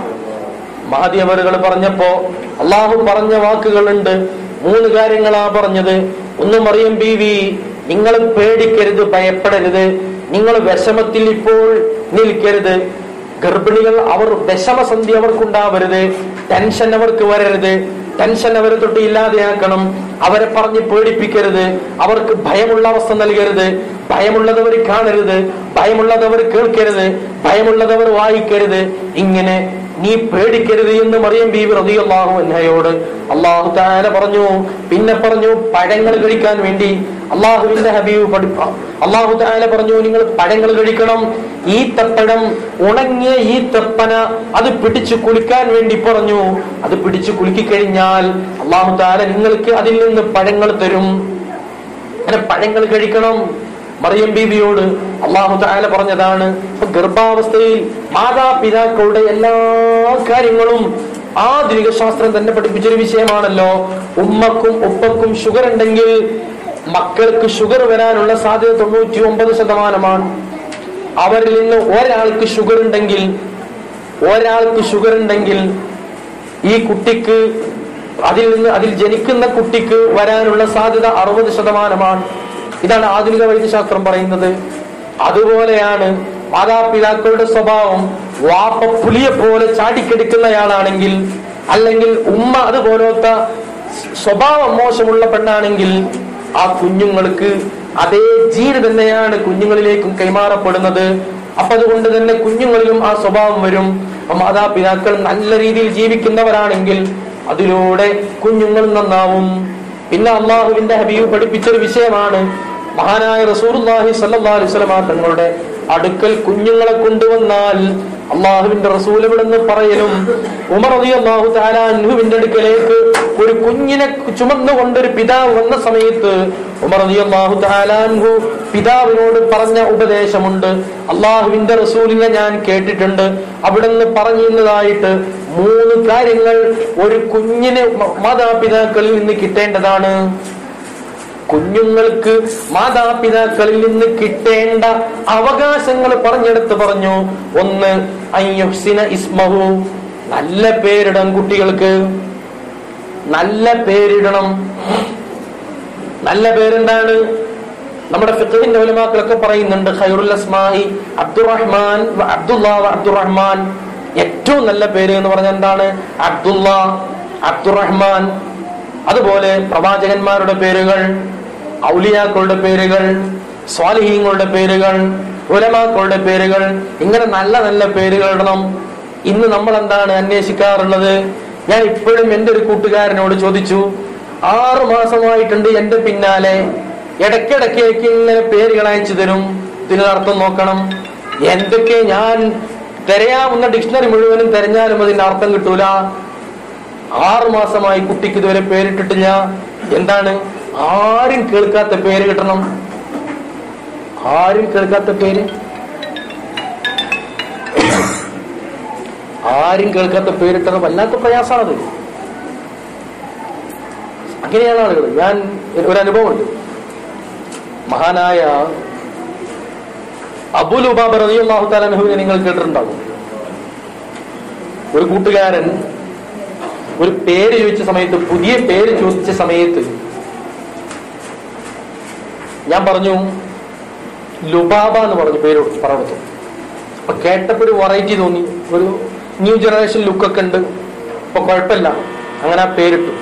[SPEAKER 2] മഹദിയവറുകൾ പറഞ്ഞപ്പോ അള്ളാഹു പറഞ്ഞ വാക്കുകളുണ്ട് മൂന്ന് കാര്യങ്ങളാ പറഞ്ഞത് ഒന്ന് മറിയം ബീവി നിങ്ങൾ പേടിക്കരുത് ഭയപ്പെടരുത് നിങ്ങൾ വിഷമത്തിൽ ഇപ്പോൾ നിൽക്കരുത് ഗർഭിണികൾ അവർ വിഷമസന്ധി അവർക്കുണ്ടാവരുത് ടെൻഷൻ അവർക്ക് വരരുത് ടെൻഷൻ അവരെ തൊട്ട് ഇല്ലാതെയാക്കണം അവരെ പറഞ്ഞ് പേടിപ്പിക്കരുത് അവർക്ക് ഭയമുള്ള അവസ്ഥ നൽകരുത് ഭയമുള്ളതവർ കാണരുത് ഭയമുള്ളതവർ കേൾക്കരുത് ഭയമുള്ളതവർ വായിക്കരുത് ഇങ്ങനെ നീ പേടിക്കരുത് എന്ന് മറിയം ബീവി റളിയല്ലാഹു അൻഹയോട് അള്ളാഹു താല പറഞ്ഞു പിന്നെ പറഞ്ഞു പഴങ്ങൾ കഴിക്കാൻ വേണ്ടി അള്ളാഹുവിന്റെ ഹബീബ് പഠിപ്പ അള്ളാഹു താല പറഞ്ഞു നിങ്ങൾ പഴങ്ങൾ കഴിക്കണം ഈ തപ്പഴം ഉണങ്ങിയ ഈ തെപ്പന അത് പിടിച്ചു കുളിക്കാൻ വേണ്ടി പറഞ്ഞു അത് പിടിച്ചു കുലുക്കി കഴിഞ്ഞാൽ അള്ളാഹു താല നിങ്ങൾക്ക് അതിൽ നിന്ന് പഴങ്ങൾ തരും അങ്ങനെ പഴങ്ങൾ കഴിക്കണം മറിയം ബീവിയോട് അള്ളാഹു താല പറഞ്ഞതാണ് ഇപ്പൊ ഗർഭാവസ്ഥയിൽ മാതാപിതാക്കളുടെ എല്ലാ കാര്യങ്ങളും ആധുനിക ശാസ്ത്രം തന്നെ പഠിപ്പിച്ചൊരു വിഷയമാണല്ലോ ഉമ്മക്കും ഉപ്പക്കും ഷുഗർ ഉണ്ടെങ്കിൽ മക്കൾക്ക് ഷുഗർ വരാനുള്ള സാധ്യത തൊണ്ണൂറ്റി ഒമ്പത് ശതമാനമാണ് അവരിൽ നിന്ന് ഒരാൾക്ക് ഷുഗർ ഉണ്ടെങ്കിൽ ഒരാൾക്ക് ഷുഗർ ഉണ്ടെങ്കിൽ ഈ കുട്ടിക്ക് അതിൽ നിന്ന് അതിൽ ജനിക്കുന്ന കുട്ടിക്ക് വരാനുള്ള സാധ്യത അറുപത് ശതമാനമാണ് ഇതാണ് ആധുനിക വൈദ്യശാസ്ത്രം പറയുന്നത് അതുപോലെയാണ് മാതാപിതാക്കളുടെ സ്വഭാവം വാപ്പ പുലിയെ പോലെ ചാടിക്കെടുക്കുന്നയാളാണെങ്കിൽ അല്ലെങ്കിൽ ഉമ്മ അതുപോലത്തെ സ്വഭാവം മോശമുള്ള പെണ്ണാണെങ്കിൽ ആ കുഞ്ഞുങ്ങൾക്ക് അതേ ജീന് തന്നെയാണ് കുഞ്ഞുങ്ങളിലേക്കും കൈമാറപ്പെടുന്നത് അപ്പൊ അതുകൊണ്ട് തന്നെ കുഞ്ഞുങ്ങളിലും ആ സ്വഭാവം വരും അപ്പൊ മാതാപിതാക്കൾ നല്ല രീതിയിൽ ജീവിക്കുന്നവരാണെങ്കിൽ അതിലൂടെ കുഞ്ഞുങ്ങൾ നന്നാവും പിന്നെ അള്ളാഹുവിന്റെ ഹബീബ് പഠിപ്പിച്ചൊരു വിഷയമാണ് മഹാനായ റസൂർഹി സല്ലാ അലിസ്ലമാ തങ്ങളുടെ അടുക്കൽ കുഞ്ഞുങ്ങളെ കൊണ്ടുവന്നാൽ അള്ളാഹുവിന്റെ റസൂൽ എവിടെന്ന് പറയലും ഉമർ അലി അള്ളാഹു താലാൻഹുവിന്റെ അടുക്കലേക്ക് ഒരു കുഞ്ഞിനെ ചുമന്നുകൊണ്ട് ഒരു പിതാവ് വന്ന സമയത്ത് ഉമർ അലി അള്ളാഹു താലാൻഹു പിതാവിനോട് പറഞ്ഞ ഉപദേശമുണ്ട് അള്ളാഹുവിന്റെ റസൂലിനെ ഞാൻ കേട്ടിട്ടുണ്ട് അവിടുന്ന് പറഞ്ഞിരുന്നതായിട്ട് മൂന്ന് കാര്യങ്ങൾ ഒരു കുഞ്ഞിന് മാതാപിതാക്കളിൽ നിന്ന് കിട്ടേണ്ടതാണ് കുഞ്ഞുങ്ങൾക്ക് മാതാപിതാക്കളിൽ നിന്ന് കിട്ടേണ്ട അവകാശങ്ങൾ പറഞ്ഞെടുത്ത് പറഞ്ഞു ഒന്ന് അയ്യുഹ്സിന ഇസ്മഹു നല്ല പേരിടം കുട്ടികൾക്ക് നല്ല പേരിടണം നല്ല പേരെന്താണ് നമ്മുടെ ഫിഖഹിന്റെ ഉലമാക്കളൊക്കെ പറയുന്നുണ്ട് ഖൈറുൽ അസ്മായി അബ്ദുറഹ്മാൻ വ അബ്ദുല്ലാ വ അബ്ദുറഹ്മാൻ ഏറ്റവും നല്ല പേര് എന്ന് പറഞ്ഞാൽ എന്താണ് അബ്ദുല്ല അബ്ദുറഹ്മാൻ അതുപോലെ പ്രവാചകന്മാരുടെ പേരുകൾ ഔലിയാക്കളുടെ പേരുകൾ സ്വാലിഹീങ്ങളുടെ പേരുകൾ ഉലമാക്കളുടെ പേരുകൾ ഇങ്ങനെ നല്ല നല്ല പേരുകൾ ഇടണം ഇന്ന് നമ്മൾ എന്താണ് അന്വേഷിക്കാറുള്ളത് ഞാൻ ഇപ്പോഴും എന്റെ ഒരു കൂട്ടുകാരനോട് ചോദിച്ചു ആറു മാസമായിട്ടുണ്ട് എന്റെ പിന്നാലെ ഇടയ്ക്കിടയ്ക്കേക്ക് ഇങ്ങനെ പേരുകൾ അയച്ചു തരും ഇതിനർത്ഥം നോക്കണം എന്തൊക്കെ ഞാൻ തിരയാവുന്ന ഡിക്ഷണറി മുഴുവനും തിരഞ്ഞാലും അതിന്റെ അർത്ഥം കിട്ടൂല ആറു മാസമായി കുട്ടിക്ക് ഇതുവരെ പേരിട്ടിട്ടില്ല എന്താണ് ആരും കേൾക്കാത്ത പേര് കിട്ടണം ആരും കേൾക്കാത്ത പേര് ആരും കേൾക്കാത്ത പേരിട്ടത് വല്ലാത്ത പ്രയാസമാണത് അങ്ങനെയാണ് ആളുകൾ ഞാൻ ഒരു അനുഭവമുണ്ട് മഹാനായ അബുൽ ഉബാബ് റളിയല്ലാഹു തആല അൻഹുവിനെ നിങ്ങൾ കേട്ടിട്ടുണ്ടാകും ഒരു കൂട്ടുകാരൻ ഒരു പേര് ചോദിച്ച സമയത്ത് പുതിയ പേര് ചോദിച്ച സമയത്ത് ഞാൻ പറഞ്ഞു ലുബാബ എന്ന് പറഞ്ഞു പേര് പറഞ്ഞു അപ്പൊ കേട്ടപ്പോ ഒരു വെറൈറ്റി തോന്നി ഒരു ന്യൂ ജനറേഷൻ ലുക്കൊക്കെ ഉണ്ട് അപ്പൊ കുഴപ്പമില്ല അങ്ങനെ ആ പേരിട്ടു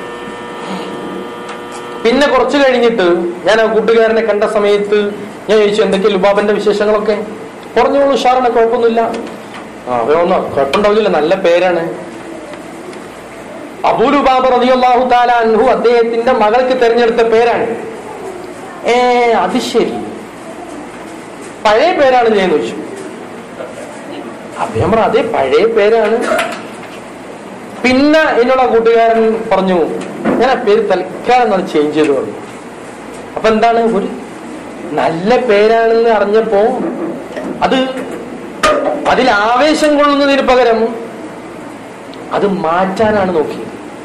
[SPEAKER 2] പിന്നെ കുറച്ച് കഴിഞ്ഞിട്ട് ഞാൻ ആ കൂട്ടുകാരനെ കണ്ട സമയത്ത് ഞാൻ ചോദിച്ചു എന്തൊക്കെ ലുബാബന്റെ വിശേഷങ്ങളൊക്കെ പറഞ്ഞോളൂ ഉഷാറാണ് കുഴപ്പമൊന്നുമില്ല ആ അവരൊന്നും കുഴപ്പമുണ്ടാവില്ല നല്ല പേരാണ് അബൂലുബാബ് റളിയല്ലാഹു താല അൻഹു അദ്ദേഹത്തിന്റെ മകൾക്ക് തിരഞ്ഞെടുത്ത പേരാണ് ഏ അത് ശരി പഴയ പേരാണ് ഞാൻ ചോദിച്ചു അദ്ദേഹം പറഞ്ഞു അതെ പഴയ പേരാണ് പിന്നെ എന്നോട് ആ കൂട്ടുകാരൻ പറഞ്ഞു ഞാൻ ആ പേര് തൽക്കാലം ഒന്ന് ചേഞ്ച് ചെയ്തു പറഞ്ഞു അപ്പൊ എന്താണ് ഒരു നല്ല പേരാണെന്ന് അറിഞ്ഞപ്പോ അത് അതിൽ ആവേശം കൊള്ളുന്നതിന് പകരം അത് മാറ്റാനാണ് നോക്കിയത്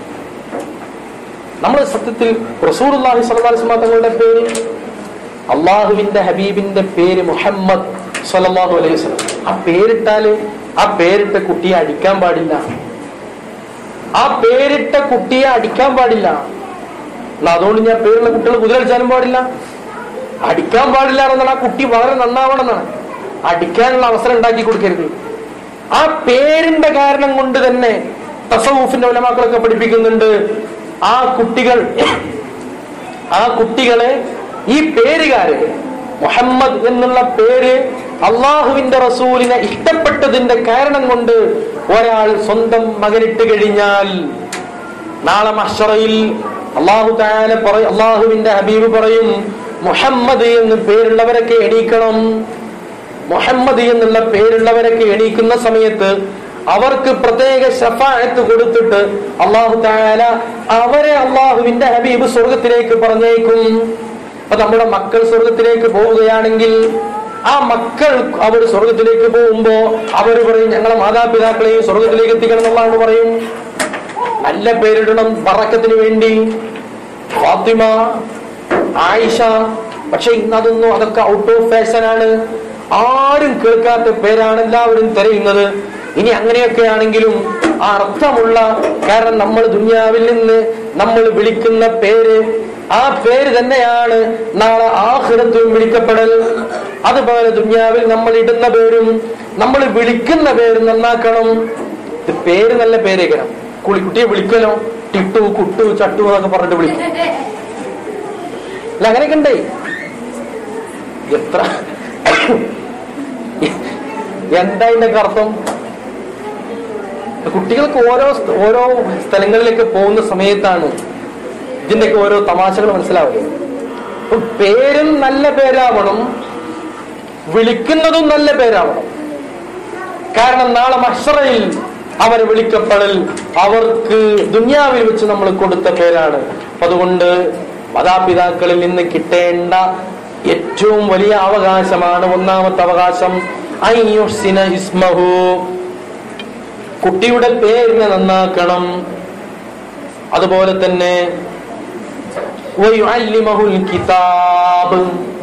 [SPEAKER 2] നമ്മൾ സത്യത്തിൽ റസൂർഹി സ്വലാസ്മ തങ്ങളുടെ പേര് അള്ളാഹുവിന്റെ ഹബീബിന്റെ പേര് മുഹമ്മദ് സല്ലല്ലാഹു അലൈഹി വസല്ലം ആ പേരിട്ടാല് ആ പേരിട്ട കുട്ടിയെ അടിക്കാൻ പാടില്ല ആ പേരിട്ട കുട്ടിയെ അടിക്കാൻ പാടില്ല എന്നാ അതുകൊണ്ട് ഞാൻ പേരുള്ള കുട്ടികൾ കുതിരടിച്ചാലും പാടില്ല അടിക്കാൻ പാടില്ല എന്നാൽ ആ കുട്ടി വളരെ നന്നാവണം എന്നാണ് അടിക്കാനുള്ള അവസരം ഉണ്ടാക്കി കൊടുക്കരുത് ആ പേരിന്റെ കാരണം കൊണ്ട് തന്നെ തസവൂഫിന്റെ ഉലമാക്കളൊക്കെ പഠിപ്പിക്കുന്നുണ്ട് ആ കുട്ടികൾ ആ കുട്ടികളെ ഈ പേരുകാര് മുഹമ്മദ് എന്നുള്ള പേര് അള്ളാഹുവിന്റെ റസൂലിനെ ഇഷ്ടപ്പെട്ടതിന്റെ കാരണം കൊണ്ട് ഒരാൾ സ്വന്തം മകനിട്ട് കഴിഞ്ഞാൽ നാളെ മഷറയിൽ അള്ളാഹു താല പറയും അള്ളാഹുവിന്റെ ഹബീബ് പറയും മുഹമ്മദ് എന്ന് പേരുള്ളവരൊക്കെ എണീക്കണം മുഹമ്മദ് എന്നുള്ള പേരുള്ളവരൊക്കെ എണീക്കുന്ന സമയത്ത് അവർക്ക് പ്രത്യേക ഷഫായത്ത് കൊടുത്തിട്ട് അള്ളാഹു താല അവരെ അള്ളാഹുവിന്റെ ഹബീബ് സ്വർഗത്തിലേക്ക് പറഞ്ഞേക്കും അപ്പൊ നമ്മുടെ മക്കൾ സ്വർഗത്തിലേക്ക് പോവുകയാണെങ്കിൽ ആ മക്കൾ അവർ സ്വർഗത്തിലേക്ക് പോകുമ്പോ അവർ പറയും ഞങ്ങളെ മാതാപിതാക്കളെയും സ്വർഗത്തിലേക്ക് എത്തിക്കണം എന്നുള്ളതാണ് പറയും നല്ല പേരിടണം പറക്കത്തിന് വേണ്ടി ഫാത്തിമ ആയിഷ പക്ഷെ ഇന്ന് അതൊന്നും അതൊക്കെ ഔട്ട് ഓഫ് ഫാഷൻ ആണ് ആരും കേൾക്കാത്ത പേരാണ് എല്ലാവരും തിരയുന്നത് ഇനി അങ്ങനെയൊക്കെ ആണെങ്കിലും ആ അർത്ഥമുള്ള കാരണം നമ്മൾ ദുനിയാവിൽ നിന്ന് നമ്മൾ വിളിക്കുന്ന പേര് ആ പേര് തന്നെയാണ് നാളെ ആഹൃതത്വം വിളിക്കപ്പെടൽ അതുപോലെ ദുനിയാവിൽ നമ്മൾ ഇടുന്ന പേരും നമ്മൾ വിളിക്കുന്ന പേരും നന്നാക്കണം ഇത് പേര് നല്ല പേരേക്കണം കുളിക്കുട്ടിയെ വിളിക്കലോ ടിട്ടു കുട്ടു ചട്ടു എന്നൊക്കെ പറഞ്ഞിട്ട് വിളിക്കും അല്ല അങ്ങനെയൊക്കെ ഉണ്ടേ എത്ര എന്താ ഇതിന്റെ അർത്ഥം കുട്ടികൾക്ക് ഓരോ സ്ഥ- ഓരോ സ്ഥലങ്ങളിലേക്ക് പോകുന്ന സമയത്താണ് ഇതിന്റെയൊക്കെ ഓരോ തമാശകൾ മനസ്സിലാവുന്നത് അപ്പൊ പേരും നല്ല പേരാവണം വിളിക്കുന്നതും നല്ല പേരാവണം കാരണം നാളെ മഷറയിൽ അവരെ വിളിക്കപ്പെടൽ അവർക്ക് ദുന്യാവിൽ വെച്ച് നമ്മൾ കൊടുത്ത പേരാണ് അപ്പൊ അതുകൊണ്ട് മാതാപിതാക്കളിൽ നിന്ന് കിട്ടേണ്ട ഏറ്റവും വലിയ അവകാശമാണ് ഒന്നാമത്തെ അവകാശം അയ്യുഹ്സിന ഇസ്മഹു കുട്ടിയുടെ പേരിനെ നന്നാക്കണം അതുപോലെ തന്നെ വയുഅല്ലിമഹുൽ കിതാബ്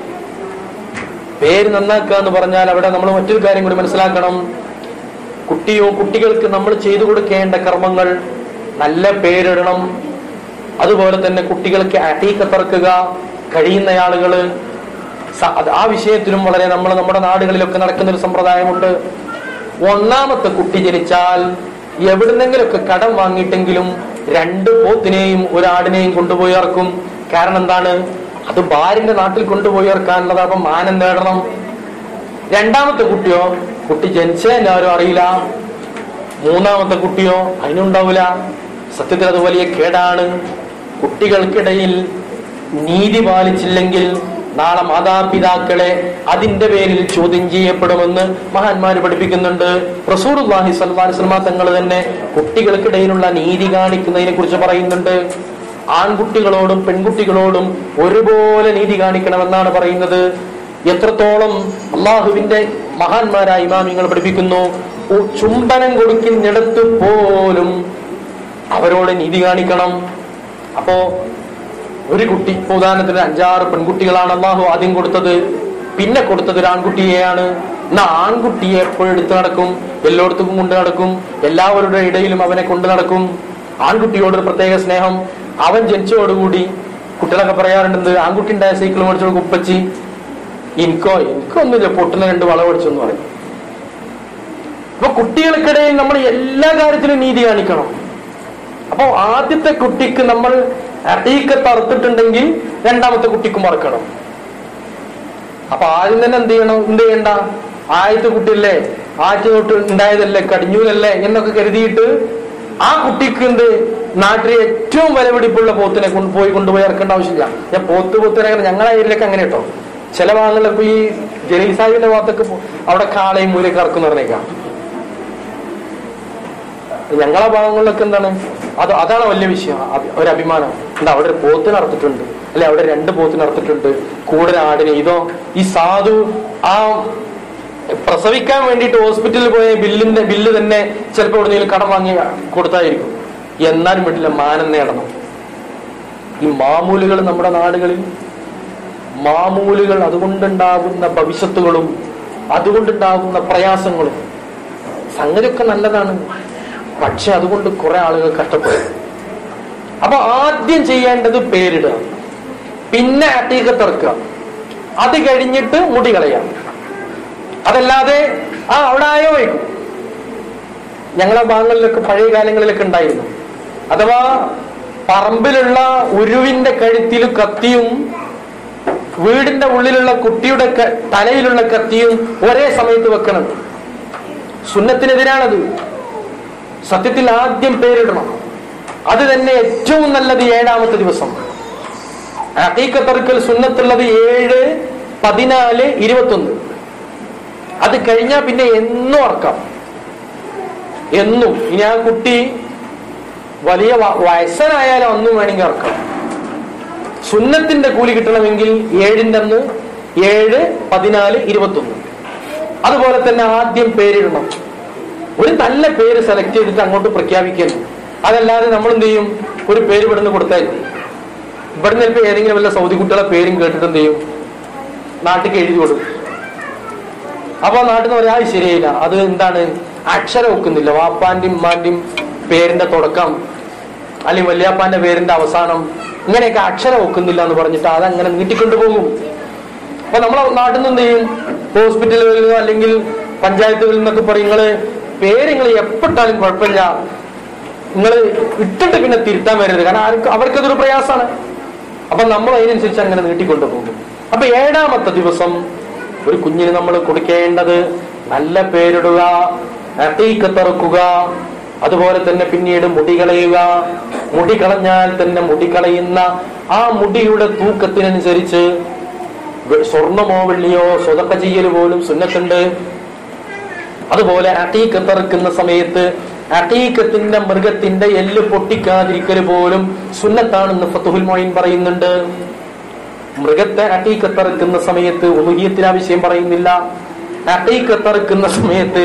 [SPEAKER 2] പേര് നന്നാക്കുക എന്ന് പറഞ്ഞാൽ അവിടെ നമ്മൾ മറ്റൊരു കാര്യം കൂടി മനസ്സിലാക്കണം കുട്ടിയോ കുട്ടികൾക്ക് നമ്മൾ ചെയ്തു കൊടുക്കേണ്ട കർമ്മങ്ങൾ നല്ല പേരിടണം അതുപോലെ തന്നെ കുട്ടികൾക്ക് അടീക്കത്തറക്കുക കഴിയുന്ന ആളുകള് സ- അത് ആ വിഷയത്തിലും വളരെ നമ്മൾ നമ്മുടെ നാടുകളിലൊക്കെ നടക്കുന്ന ഒരു സമ്പ്രദായമുണ്ട് ഒന്നാമത്തെ കുട്ടി ജനിച്ചാൽ എവിടുന്നെങ്കിലൊക്കെ കടം വാങ്ങിയിട്ടെങ്കിലും രണ്ട് പോത്തിനെയും ഒരാടിനെയും കൊണ്ടുപോയി ഇറക്കും കാരണം എന്താണ് അത് ഭാര്യന്റെ നാട്ടിൽ കൊണ്ടുപോയി ഇറക്കാനുള്ളത് അപ്പൊ മാനം നേടണം രണ്ടാമത്തെ കുട്ടിയോ കുട്ടി ജനിച്ച എല്ലാവരും അറിയില്ല മൂന്നാമത്തെ കുട്ടിയോ അതിനുണ്ടാവില്ല സത്യത്തിൽ അത് വലിയ കേടാണ് കുട്ടികൾക്കിടയിൽ നീതി പാലിച്ചില്ലെങ്കിൽ നാളെ മാതാപിതാക്കളെ അതിന്റെ പേരിൽ ചോദ്യം ചെയ്യപ്പെടുമെന്ന് മഹാന്മാര് പഠിപ്പിക്കുന്നുണ്ട് റസൂർഹി സൽമാൻ തങ്ങൾ തന്നെ കുട്ടികൾക്കിടയിലുള്ള നീതി കാണിക്കുന്നതിനെ കുറിച്ച് പറയുന്നുണ്ട് ആൺകുട്ടികളോടും പെൺകുട്ടികളോടും ഒരുപോലെ നീതി കാണിക്കണമെന്നാണ് പറയുന്നത് എത്രത്തോളം അള്ളാഹുവിന്റെ മഹാന്മാരായ ഇമാമിങ്ങൾ പഠിപ്പിക്കുന്നു ഉ- ചുംബനം കൊടുക്കുന്നിടത്ത് പോലും അവരോട് നീതി കാണിക്കണം അപ്പോ ഒരു കുട്ടി ഇപ്പൊ ഉദാഹരണത്തിന് അഞ്ചാറ് പെൺകുട്ടികളാണ് അള്ളാഹു ആദ്യം കൊടുത്തത് പിന്നെ കൊടുത്തത് ഒരു ആൺകുട്ടിയെയാണ് എന്നാ ആൺകുട്ടിയെ എപ്പോഴും എടുത്തു നടക്കും എല്ലായിടത്തും കൊണ്ട് നടക്കും എല്ലാവരുടെ ഇടയിലും അവനെ കൊണ്ടു നടക്കും ആൺകുട്ടിയോടൊരു പ്രത്യേക സ്നേഹം അവൻ ജനിച്ചതോടുകൂടി കുട്ടികളൊക്കെ പറയാറുണ്ട് ആൺകുട്ടി ഉണ്ടായ സൈക്കിൾ മേടിച്ചോട് കുപ്പച്ചി എനിക്കോ എനിക്കൊന്നുമില്ല പൊട്ടുന്ന രണ്ട് വള മേടിച്ചെന്ന് പറയും അപ്പൊ കുട്ടികൾക്കിടയിൽ നമ്മൾ എല്ലാ കാര്യത്തിലും നീതി കാണിക്കണം അപ്പോ ആദ്യത്തെ കുട്ടിക്ക് നമ്മൾ അടീക്കത്ത് അറുത്തിട്ടുണ്ടെങ്കിൽ രണ്ടാമത്തെ കുട്ടിക്കും മറക്കണം അപ്പൊ ആദ്യം തന്നെ എന്ത് ചെയ്യണം എന്ത് ചെയ്യണ്ട ആദ്യത്തെ കുട്ടിയല്ലേ ആദ്യത്തെ തൊട്ട് ഉണ്ടായതല്ലേ കടിഞ്ഞൂലല്ലേ എന്നൊക്കെ കരുതിയിട്ട് ആ കുട്ടിക്ക് എന്ത് നാട്ടിലെ ഏറ്റവും വിലപിടിപ്പുള്ള പോത്തിനെ കൊണ്ട് പോയി കൊണ്ടുപോയി ഇറക്കേണ്ട ആവശ്യമില്ല ഞാൻ പോത്ത് പോത്തിനെ ഞങ്ങളെ ഏരിയയിലൊക്കെ അങ്ങനെ കേട്ടോ ചില ഭാഗങ്ങളിലൊക്കെ ഈ ജലീൽ സാഹിബിന്റെ ഭാഗത്തൊക്കെ പോ- അവിടെ കാളയും മൂലയൊക്കെ ഇറക്കുന്ന പറഞ്ഞേക്കാം ഞങ്ങളെ ഭാഗങ്ങളിലൊക്കെ എന്താണ് അത് അതാണ് വലിയ വിഷയം അഭി- ഒരു അഭിമാനം എന്താ അവിടെ ഒരു പോത്തിന് അറുത്തിട്ടുണ്ട് അല്ലെ അവിടെ രണ്ട് പോത്തിന് അറുത്തിട്ടുണ്ട് കൂടെ ഒരു ആടിനെ ഇതോ ഈ സാധു ആ പ്രസവിക്കാൻ വേണ്ടിയിട്ട് ഹോസ്പിറ്റലിൽ പോയ ബില്ലിന്റെ ബില്ല് തന്നെ ചിലപ്പോൾ എവിടെയെങ്കിലും കടം വാങ്ങി കൊടുത്തായിരിക്കും എന്നാലും വീട്ടിലെ മാനം നേടണം ഈ മാമൂലുകൾ നമ്മുടെ നാടുകളിൽ മാമൂലുകൾ അതുകൊണ്ടുണ്ടാകുന്ന ഭവിഷ്യത്തുകളും അതുകൊണ്ടുണ്ടാകുന്ന പ്രയാസങ്ങളും സംഗതിയൊക്കെ നല്ലതാണ് പക്ഷെ അതുകൊണ്ട് കുറെ ആളുകൾ കഷ്ടപ്പെടും അപ്പൊ ആദ്യം ചെയ്യേണ്ടത് പേരിടുക പിന്നെ അട്ടീക്കത്തിറക്കുക അത് കഴിഞ്ഞിട്ട് മുടി കളയാം അതല്ലാതെ ആ അവിടെ ആയോ വയ്ക്കും ഞങ്ങളെ ഭാഗങ്ങളിലൊക്കെ പഴയ കാലങ്ങളിലൊക്കെ ഉണ്ടായിരുന്നു അഥവാ പറമ്പിലുള്ള ഉരുവിന്റെ കഴുത്തിൽ കത്തിയും വീടിന്റെ ഉള്ളിലുള്ള കുട്ടിയുടെ ക- തലയിലുള്ള കത്തിയും ഒരേ സമയത്ത് വെക്കണം സുന്നത്തിനെതിരാണത് സത്യത്തിൽ ആദ്യം പേരിടണം അത് തന്നെ ഏറ്റവും നല്ലത് ഏഴാമത്തെ ദിവസം അക്കീക്കത്തറുക്കൽ സുന്നത്തുള്ളത് ഏഴ് പതിനാല് ഇരുപത്തൊന്ന് അത് കഴിഞ്ഞാൽ പിന്നെ എന്നും അറക്കാം എന്നും ഇനി ആ കുട്ടി വലിയ വ- വയസ്സനായാലും അന്നും വേണമെങ്കിൽ ഇറക്കാം സുന്നത്തിന്റെ കൂലി കിട്ടണമെങ്കിൽ ഏഴിന്റെ അന്ന് ഏഴ് പതിനാല് ഇരുപത്തൊന്ന് അതുപോലെ തന്നെ ആദ്യം പേരിടണം ഒരു നല്ല പേര് സെലക്ട് ചെയ്തിട്ട് അങ്ങോട്ട് പ്രഖ്യാപിക്കരുത് അതല്ലാതെ നമ്മൾ എന്ത് ചെയ്യും ഒരു പേര് ഇവിടുന്ന് കൊടുത്താൽ ഇവിടുന്ന് ചിലപ്പോൾ ഏതെങ്കിലും വല്ല സൗദി കുട്ടികളെ പേരും കേട്ടിട്ട് എന്ത് ചെയ്യും നാട്ടിൽ എഴുതി കൊടുക്കും അപ്പൊ നാട്ടിൽ നിന്ന് പറയാ "അത് ശരിയായില്ല അത് എന്താണ് അക്ഷരം ഒക്കുന്നില്ല വാപ്പാന്റെയും ഉമ്മാന്റെയും പേരിന്റെ തുടക്കം അല്ലെങ്കിൽ വല്യാപ്പാന്റെ പേരിന്റെ അവസാനം ഇങ്ങനെയൊക്കെ അക്ഷരം ഒക്കുന്നില്ല എന്ന് പറഞ്ഞിട്ട് അതങ്ങനെ നീട്ടിക്കൊണ്ടു പോകും അപ്പൊ നമ്മളെ നാട്ടിൽ നിന്ന് എന്ത് ചെയ്യും ഹോസ്പിറ്റലുകളിൽ നിന്നോ അല്ലെങ്കിൽ പഞ്ചായത്തുകളിൽ നിന്നൊക്കെ പറയും നിങ്ങള് പേര് നിങ്ങൾ എപ്പിട്ടാലും കുഴപ്പമില്ല നിങ്ങൾ ഇട്ടിട്ട് പിന്നെ തിരുത്താൻ വരരുത് കാരണം ആർക്ക് അവർക്കതൊരു പ്രയാസമാണ് അപ്പൊ നമ്മൾ അതിനനുസരിച്ച് അങ്ങനെ നീട്ടിക്കൊണ്ടു പോകും അപ്പൊ ഏഴാമത്തെ ദിവസം ഒരു കുഞ്ഞിന് നമ്മൾ കൊടുക്കേണ്ടത് നല്ല പേരിടുക അട്ടീക്കത്തിറക്കുക അതുപോലെ തന്നെ പിന്നീട് മുടി കളയുക മുടി കളഞ്ഞാൽ തന്നെ മുടി കളയുന്ന ആ മുടിയുടെ തൂക്കത്തിനനുസരിച്ച് വെ- സ്വർണമോ വെള്ളിയോ സ്വതക്ക ചെയ്യൽ പോലും സുന്നത്തുണ്ട് അതുപോലെ അട്ടീക്കത്തിറക്കുന്ന സമയത്ത് അട്ടീക്കത്തിന്റെ മൃഗത്തിന്റെ എല്ല് പൊട്ടിക്കാതിരിക്കൽ പോലും സുന്നത്താണെന്ന് ഫത്തുഹുൽ മൊയിൻ പറയുന്നുണ്ട് മൃഗത്തെ അട്ടീക്കത്തിറക്കുന്ന സമയത്ത് ഉലുഹിയത്തിന് ആ വിഷയം പറയുന്നില്ല അട്ടീക്കത്തിറക്കുന്ന സമയത്ത്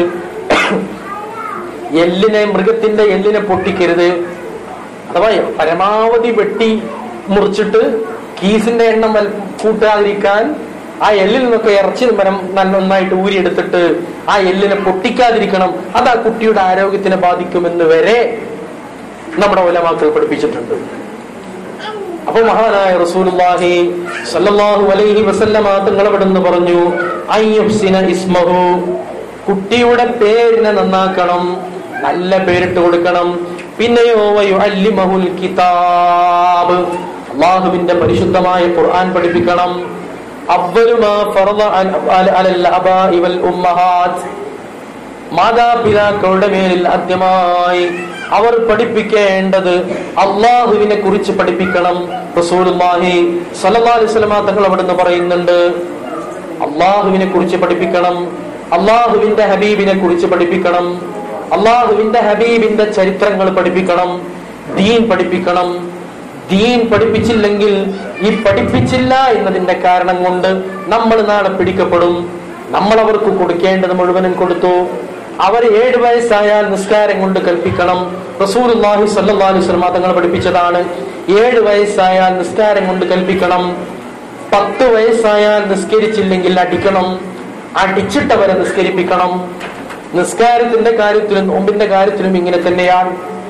[SPEAKER 2] എല്ലിനെ മൃഗത്തിന്റെ എല്ലിനെ പൊട്ടിക്കരുത് അഥവാ പരമാവധി വെട്ടി മുറിച്ചിട്ട് കീസിന്റെ എണ്ണം വൽ- കൂട്ടാതിരിക്കാൻ ആ എല്ലിൽ നിന്നൊക്കെ ഇറച്ചി മരം നല്ല നന്നായിട്ട് ഊരിയെടുത്തിട്ട് ആ എല്ലിനെ പൊട്ടിക്കാതിരിക്കണം അത് ആ കുട്ടിയുടെ ആരോഗ്യത്തിനെ ബാധിക്കുമെന്ന് വരെ നമ്മുടെ ഉലമാക്കൾ പഠിപ്പിച്ചിട്ടുണ്ട് അപ്പൊ മഹാനായ റസൂലുള്ളാഹി സല്ലല്ലാഹു അലൈഹി വസല്ലമ തങ്ങൾ അവിടുന്ന് പറഞ്ഞു അയ്യുഹ്സിന ഇസ്മഹു കുട്ടിയുടെ പേരിനെ നന്നാക്കണം നല്ല പേരിട്ട് കൊടുക്കണം പിന്നെയോ വയുഅല്ലിമഹുൽ കിതാബ് അള്ളാഹുവിന്റെ പരിശുദ്ധമായ ഖുർആൻ പഠിപ്പിക്കണം അവ്വലുമാ ഫറള അൽ- അൽ- അലൽ അബാഇ വൽ ഉമ്മഹാത്ത് മാതാപിതാക്കളുടെ മേലിൽ ആദ്യമായി അവർ പഠിപ്പിക്കേണ്ടത് അള്ളാഹുവിനെ കുറിച്ച് പഠിപ്പിക്കണം റസൂലുള്ളാഹി സ്വല്ലല്ലാഹു അലൈഹി വസല്ലമ തങ്ങൾ അവിടുന്ന് പറയുന്നുണ്ട് അള്ളാഹുവിനെ കുറിച്ച് പഠിപ്പിക്കണം അള്ളാഹുവിന്റെ ഹബീബിനെ കുറിച്ച് പഠിപ്പിക്കണം അള്ളാഹുവിന്റെ ഹബീബിന്റെ ചരിത്രങ്ങൾ പഠിപ്പിക്കണം ദീൻ പഠിപ്പിക്കണം ദീൻ പഠിപ്പിച്ചില്ലെങ്കിൽ ഈ പഠിപ്പിച്ചില്ല എന്നതിന്റെ കാരണം കൊണ്ട് നമ്മൾ നാളെ പിടിക്കപ്പെടും നമ്മൾ അവർക്ക് കൊടുക്കേണ്ടത് മുഴുവനും കൊടുത്തു അവർ ഏഴ് വയസ്സായാൽ നിസ്കാരം കൊണ്ട് കൽപ്പിക്കണം റസൂലുള്ളാഹി സ്വല്ലല്ലാഹു അലൈഹി വസല്ലം തങ്ങൾ പഠിപ്പിച്ചതാണ് ഏഴ് വയസ്സായാൽ നിസ്കാരം കൊണ്ട് കൽപ്പിക്കണം പത്ത് വയസ്സായാൽ നിസ്കരിച്ചില്ലെങ്കിൽ അടിക്കണം അടിച്ചിട്ടവരെ നിസ്കരിപ്പിക്കണം നിസ്കാരത്തിന്റെ കാര്യത്തിലും നോമ്പിന്റെ കാര്യത്തിലും ഇങ്ങനെ തന്നെയാണ്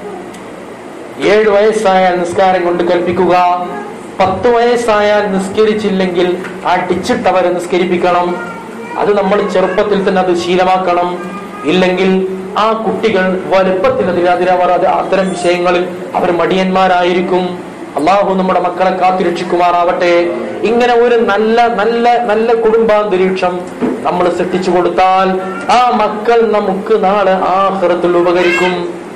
[SPEAKER 2] ഏഴ് വയസ്സായാൽ നിസ്കാരം കൊണ്ട് കൽപ്പിക്കുക പത്ത് വയസ്സായാൽ നിസ്കരിച്ചില്ലെങ്കിൽ അടിച്ചിട്ടവരെ നിസ്കരിപ്പിക്കണം അത് നമ്മൾ ചെറുപ്പത്തിൽ തന്നെ അത് ശീലമാക്കണം ഇല്ലെങ്കിൽ ആ കുട്ടികൾ വലുപ്പത്തിൽ അതിൽ അതിലവർ അത് അത്തരം വിഷയങ്ങളിൽ അവർ മടിയന്മാരായിരിക്കും അള്ളാഹു നമ്മുടെ മക്കളെ കാത്തിരക്ഷിക്കുമാറാവട്ടെ ഇങ്ങനെ ഒരു നല്ല നല്ല നല്ല കുടുംബാന്തരീക്ഷം നമ്മൾ സൃഷ്ടിച്ചു കൊടുത്താൽ ആ മക്കൾ നമുക്ക് നാളെ ആഹ്റത്തിൽ ഉപകരിക്കും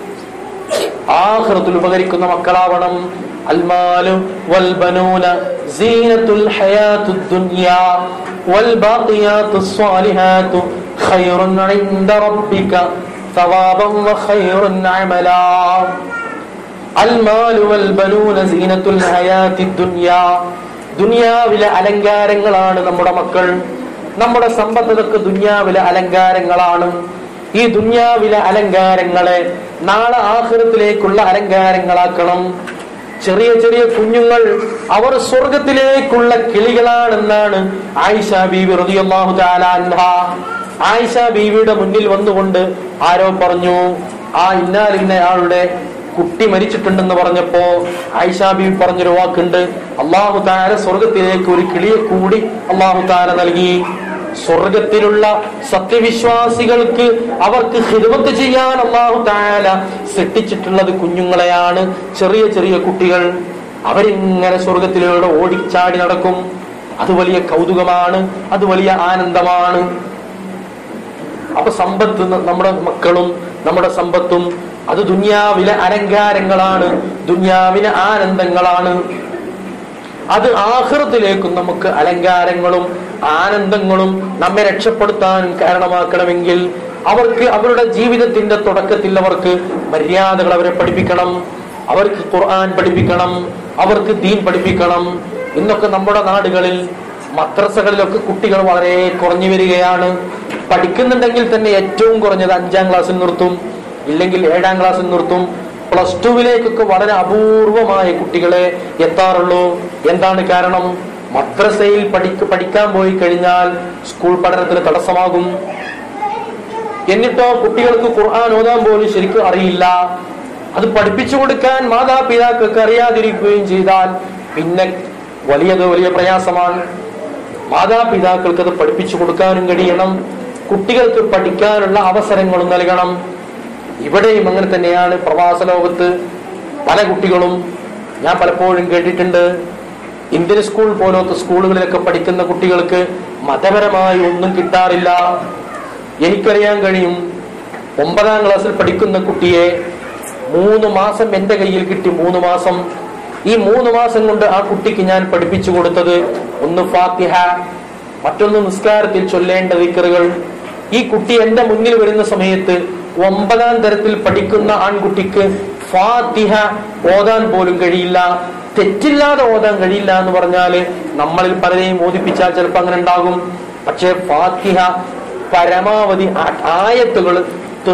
[SPEAKER 2] ആഖിറത്തിൽ ഉപകരിക്കുന്ന മക്കളാവണം അൽമാലു വൽ ബനൂന സീനത്തുൽ ഹയാത്തുദ് ദുനിയ വൽ ബാഖിയാത്തുസ് സ്വാലിഹാത്തു ഖൈറുൻ ഇൻദ റബ്ബിക ثوابا وخير عملا അൽമാലു വൽ ബനൂന സീനത്തുൽ ഹയാത്തി ദുനിയ ദുനിയാവിലെ അലങ്കാരങ്ങളാണ് നമ്മുടെ മക്കൾ നമ്മുടെ സമ്പത്തതൊക്കെ ദുനിയാവിലെ അലങ്കാരങ്ങളാണ് ഈ ദുനിയാവിലെ അലങ്കാരങ്ങളെ നാളെ ആഹൃത്തിലേക്കുള്ള അലങ്കാരങ്ങളാക്കണം ചെറിയ ചെറിയ കുഞ്ഞുങ്ങൾ അവർ സ്വർഗത്തിലേക്കുള്ള കിളികളാണെന്നാണ് ആയിഷ ബീവി റളിയല്ലാഹു തആല അൻഹ ആയിഷ ബീവിയുടെ മുന്നിൽ വന്നുകൊണ്ട് ആരോ പറഞ്ഞു ആ ഇന്നാലിന്നയാളുടെ കുട്ടി മരിച്ചിട്ടുണ്ടെന്ന് പറഞ്ഞപ്പോ ആയിഷ ബീവി പറഞ്ഞൊരു വാക്കുണ്ട് അള്ളാഹു താര സ്വർഗത്തിലേക്ക് ഒരു കിളിയെ കൂടി അള്ളാഹു താര നൽകി സ്വർഗത്തിലുള്ള സത്യവിശ്വാസികൾക്ക് അവർക്ക് ഹിദ്മത്ത് ചെയ്യാൻ അള്ളാഹു താല സൃഷ്ടിച്ചിട്ടുള്ളത് കുഞ്ഞുങ്ങളെയാണ് ചെറിയ ചെറിയ കുട്ടികൾ അവരിങ്ങനെ സ്വർഗത്തിലൂടെ ഓടിച്ചാടി നടക്കും അത് വലിയ കൗതുകമാണ് അത് വലിയ ആനന്ദമാണ് അപ്പൊ സമ്പത്ത് ന- നമ്മുടെ മക്കളും നമ്മുടെ സമ്പത്തും അത് ദുന്യാവിലെ അലങ്കാരങ്ങളാണ് ദുന്യാവിലെ ആനന്ദങ്ങളാണ് അത് ആഹൃത്തിലേക്കും നമുക്ക് അലങ്കാരങ്ങളും ആനന്ദങ്ങളും നമ്മെ രക്ഷപ്പെടുത്താനും കാരണമാക്കണമെങ്കിൽ അവർക്ക് അവരുടെ ജീവിതത്തിന്റെ തുടക്കത്തിൽ അവർക്ക് മര്യാദകൾ അവരെ പഠിപ്പിക്കണം അവർക്ക് ഖുർആൻ പഠിപ്പിക്കണം അവർക്ക് ദീൻ പഠിപ്പിക്കണം ഇന്നൊക്കെ നമ്മുടെ നാടുകളിൽ മദ്രസകളിലൊക്കെ കുട്ടികൾ വളരെ കുറഞ്ഞു വരികയാണ് പഠിക്കുന്നുണ്ടെങ്കിൽ തന്നെ ഏറ്റവും കുറഞ്ഞത് അഞ്ചാം ക്ലാസ്സിൽ നിർത്തും ഇല്ലെങ്കിൽ ഏഴാം ക്ലാസ്സിൽ നിർത്തും പ്ലസ് ടുവിലേക്കൊക്കെ വളരെ അപൂർവമായ കുട്ടികളെ എത്താറുള്ളൂ എന്താണ് കാരണം മദ്രസയിൽ പഠിക്ക പഠിക്കാൻ പോയി കഴിഞ്ഞാൽ സ്കൂൾ പഠനത്തിന് തടസ്സമാകും എന്നിട്ടോ കുട്ടികൾക്ക് ഖുർആൻ ഓതാൻ പോലും ശരിക്കും അറിയില്ല അത് പഠിപ്പിച്ചു കൊടുക്കാൻ മാതാപിതാക്കൾക്ക് അറിയാതിരിക്കുകയും ചെയ്താൽ പിന്നെ വലിയത് വലിയ പ്രയാസമാണ് മാതാപിതാക്കൾക്ക് അത് പഠിപ്പിച്ചു കൊടുക്കാനും കഴിയണം കുട്ടികൾക്ക് പഠിക്കാനുള്ള അവസരങ്ങളും നൽകണം ഇവിടെയും അങ്ങനെ തന്നെയാണ് പ്രവാസ ലോകത്ത് പല കുട്ടികളും ഞാൻ പലപ്പോഴും കേട്ടിട്ടുണ്ട് ഇന്ത്യൻ സ്കൂൾ പോലത്തെ സ്കൂളുകളിലൊക്കെ പഠിക്കുന്ന കുട്ടികൾക്ക് മതപരമായി ഒന്നും കിട്ടാറില്ല എനിക്കറിയാൻ കഴിയും ഒമ്പതാം ക്ലാസ്സിൽ പഠിക്കുന്ന കുട്ടിയെ മൂന്ന് മാസം എന്റെ കയ്യിൽ കിട്ടി മൂന്ന് മാസം ഈ മൂന്ന് മാസം കൊണ്ട് ആ കുട്ടിക്ക് ഞാൻ പഠിപ്പിച്ചു കൊടുത്തത് ഒന്ന് ഫാത്തിഹ മറ്റൊന്ന് നിസ്കാരത്തിൽ ചൊല്ലേണ്ട വിക്കറുകൾ ഈ കുട്ടി എന്റെ മുന്നിൽ വരുന്ന സമയത്ത് ഒമ്പതാം തരത്തിൽ പഠിക്കുന്ന ആൺകുട്ടിക്ക് ഫാത്തിഹ ഓതാൻ പോലും കഴിയില്ല തെറ്റില്ലാതെ ഓതാൻ കഴിയില്ല എന്ന് പറഞ്ഞാല് നമ്മളിൽ പലരെയും ഓദിപ്പിച്ചാൽ ചിലപ്പോൾ അങ്ങനെ ഉണ്ടാകും പക്ഷേ ഫാത്തിഹ പരമാവധി ആ- ആയത്തുകൾ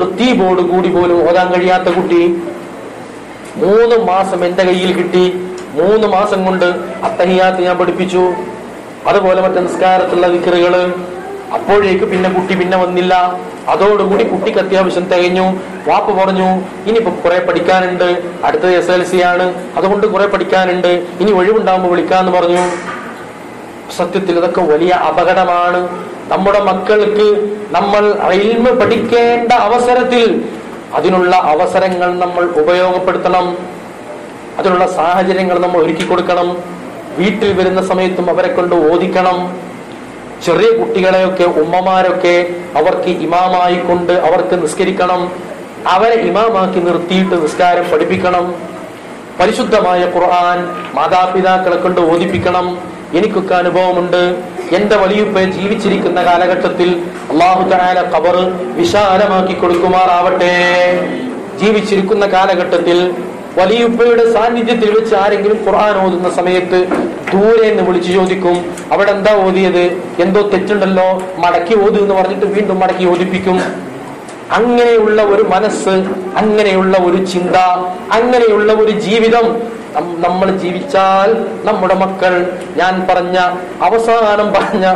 [SPEAKER 2] തൃത്തീപോട് കൂടി പോലും ഓതാൻ കഴിയാത്ത കുട്ടി മൂന്ന് മാസം എന്റെ കയ്യിൽ കിട്ടി മൂന്ന് മാസം കൊണ്ട് അത്തഹിയാത്ത് ഞാൻ പഠിപ്പിച്ചു അതുപോലെ മറ്റേ നിസ്കാരത്തുള്ള വിക്കറുകള് അപ്പോഴേക്ക് പിന്നെ കുട്ടി പിന്നെ വന്നില്ല അതോടുകൂടി കുട്ടിക്ക് അത്യാവശ്യം തികഞ്ഞു വാപ്പ് പറഞ്ഞു ഇനിയിപ്പോ കുറെ പഠിക്കാനുണ്ട് അടുത്തത് എസ് എൽ സി ആണ് അതുകൊണ്ട് കുറെ പഠിക്കാനുണ്ട് ഇനി ഒഴിവുണ്ടാകുമ്പോൾ വിളിക്കാന്ന് പറഞ്ഞു സത്യത്തിൽ ഇതൊക്കെ വലിയ അപകടമാണ് നമ്മുടെ മക്കൾക്ക് നമ്മൾ ഇൽമ പഠിക്കേണ്ട അവസരത്തിൽ അതിനുള്ള അവസരങ്ങൾ നമ്മൾ ഉപയോഗപ്പെടുത്തണം അതിനുള്ള സാഹചര്യങ്ങൾ നമ്മൾ ഒരുക്കി കൊടുക്കണം വീട്ടിൽ വരുന്ന സമയത്തും അവരെ കൊണ്ട് ഓദിക്കണം ചെറിയ കുട്ടികളെയൊക്കെ ഉമ്മമാരൊക്കെ അവർക്ക് ഇമാമായി കൊണ്ട് അവർക്ക് നിസ്കരിക്കണം അവരെ ഇമാമാക്കി നിർത്തിയിട്ട് നിസ്കാരം പഠിപ്പിക്കണം പരിശുദ്ധമായ ഖുർആൻ മാതാപിതാക്കളെ കൊണ്ട് ഓദിപ്പിക്കണം എനിക്കൊക്കെ അനുഭവമുണ്ട് എന്റെ വലിയുപ്പ ജീവിച്ചിരിക്കുന്ന കാലഘട്ടത്തിൽ അള്ളാഹു താല ഖബർ വിശാലമാക്കി കൊടുക്കുമാറാവട്ടെ ജീവിച്ചിരിക്കുന്ന കാലഘട്ടത്തിൽ വലിയുപ്പയുടെ സാന്നിധ്യത്തിൽ വെച്ച് ആരെങ്കിലും ഖുർആൻ ഓതുന്ന സമയത്ത് ദൂരെ നിന്ന് വിളിച്ചു ചോദിക്കും അവിടെ എന്താ ഓതിയത് എന്തോ തെറ്റുണ്ടല്ലോ മടക്കി ഓതു എന്ന് പറഞ്ഞിട്ട് വീണ്ടും മടക്കി ഓദിപ്പിക്കും അങ്ങനെയുള്ള ഒരു മനസ്സ് അങ്ങനെയുള്ള ഒരു ചിന്ത അങ്ങനെയുള്ള ഒരു ജീവിതം നം- നമ്മൾ ജീവിച്ചാൽ നമ്മുടെ മക്കൾ ഞാൻ പറഞ്ഞ അവസാനം പറഞ്ഞ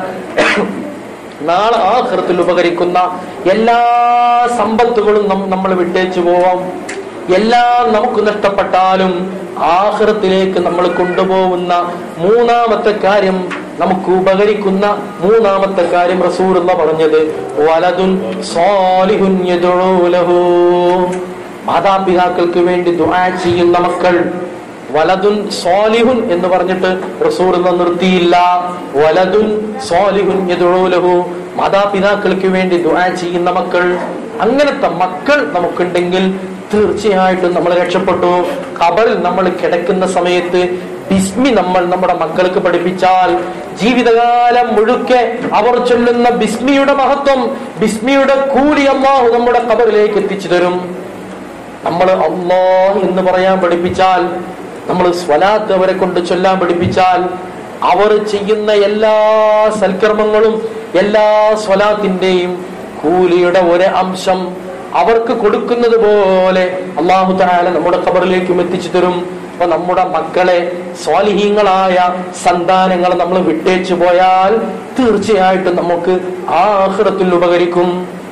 [SPEAKER 2] നാളെ ആഹൃത്തിൽ ഉപകരിക്കുന്ന എല്ലാ സമ്പത്തുകളും നം- നമ്മൾ വിട്ടേച്ചു പോവാം എല്ലാം നമുക്ക് നഷ്ടപ്പെട്ടാലും ആഹൃത്തിലേക്ക് നമ്മൾ കൊണ്ടുപോകുന്ന മൂന്നാമത്തെ കാര്യം നമുക്ക് ഉപകരിക്കുന്ന മൂന്നാമത്തെ കാര്യം റസൂർ എന്ന് പറഞ്ഞത് വലതുൻ സ്വാലിഹുൻ യദ്ഉ ലഹു. മാതാപിതാക്കൾക്ക് വേണ്ടി ദുആ ചെയ്യുന്ന മക്കൾ വലതുൻ സ്വാലിഹുൻ എന്ന് പറഞ്ഞിട്ട് റസൂർ നിർത്തിയില്ല വലതുൻ സ്വാലിഹുൻ യദ്ഉ ലഹു. മാതാപിതാക്കൾക്ക് വേണ്ടി ദുആ ചെയ്യുന്ന മക്കൾ അങ്ങനത്തെ മക്കൾ നമുക്കുണ്ടെങ്കിൽ തീർച്ചയായിട്ടും നമ്മൾ രക്ഷപ്പെട്ടു ഖബറിൽ നമ്മൾ കിടക്കുന്ന സമയത്ത് ബിസ്മി നമ്മൾ നമ്മുടെ മക്കൾക്ക് പഠിപ്പിച്ചാൽ ജീവിതകാലം മുഴുക്കെ അവർ ചൊല്ലുന്ന ബിസ്മിയുടെ മഹത്വം ബിസ്മിയുടെ കൂലി അള്ളാഹു നമ്മുടെ ഖബറിലേക്ക് എത്തിച്ചു തരും നമ്മൾ അള്ളാഹ് എന്ന് പറയാൻ പഠിപ്പിച്ചാൽ നമ്മൾ സ്വലാത്ത് അവരെ കൊണ്ട് ചൊല്ലാൻ പഠിപ്പിച്ചാൽ അവർ ചെയ്യുന്ന എല്ലാ സൽക്കർമ്മങ്ങളും എല്ലാ സ്വലാത്തിന്റെയും കൂലിയുടെ ഒരു അംശം അവർക്ക് കൊടുക്കുന്നത് പോലെ അള്ളാഹു താല നമ്മുടെ ഖബറിലേക്കും എത്തിച്ചു തരും അപ്പൊ നമ്മുടെ മക്കളെ സ്വാലിഹീങ്ങളായ സന്താനങ്ങളെ നമ്മൾ വിട്ടേച്ചു പോയാൽ തീർച്ചയായിട്ടും നമുക്ക് ആഹ്റത്തിൽ ഉപകരിക്കും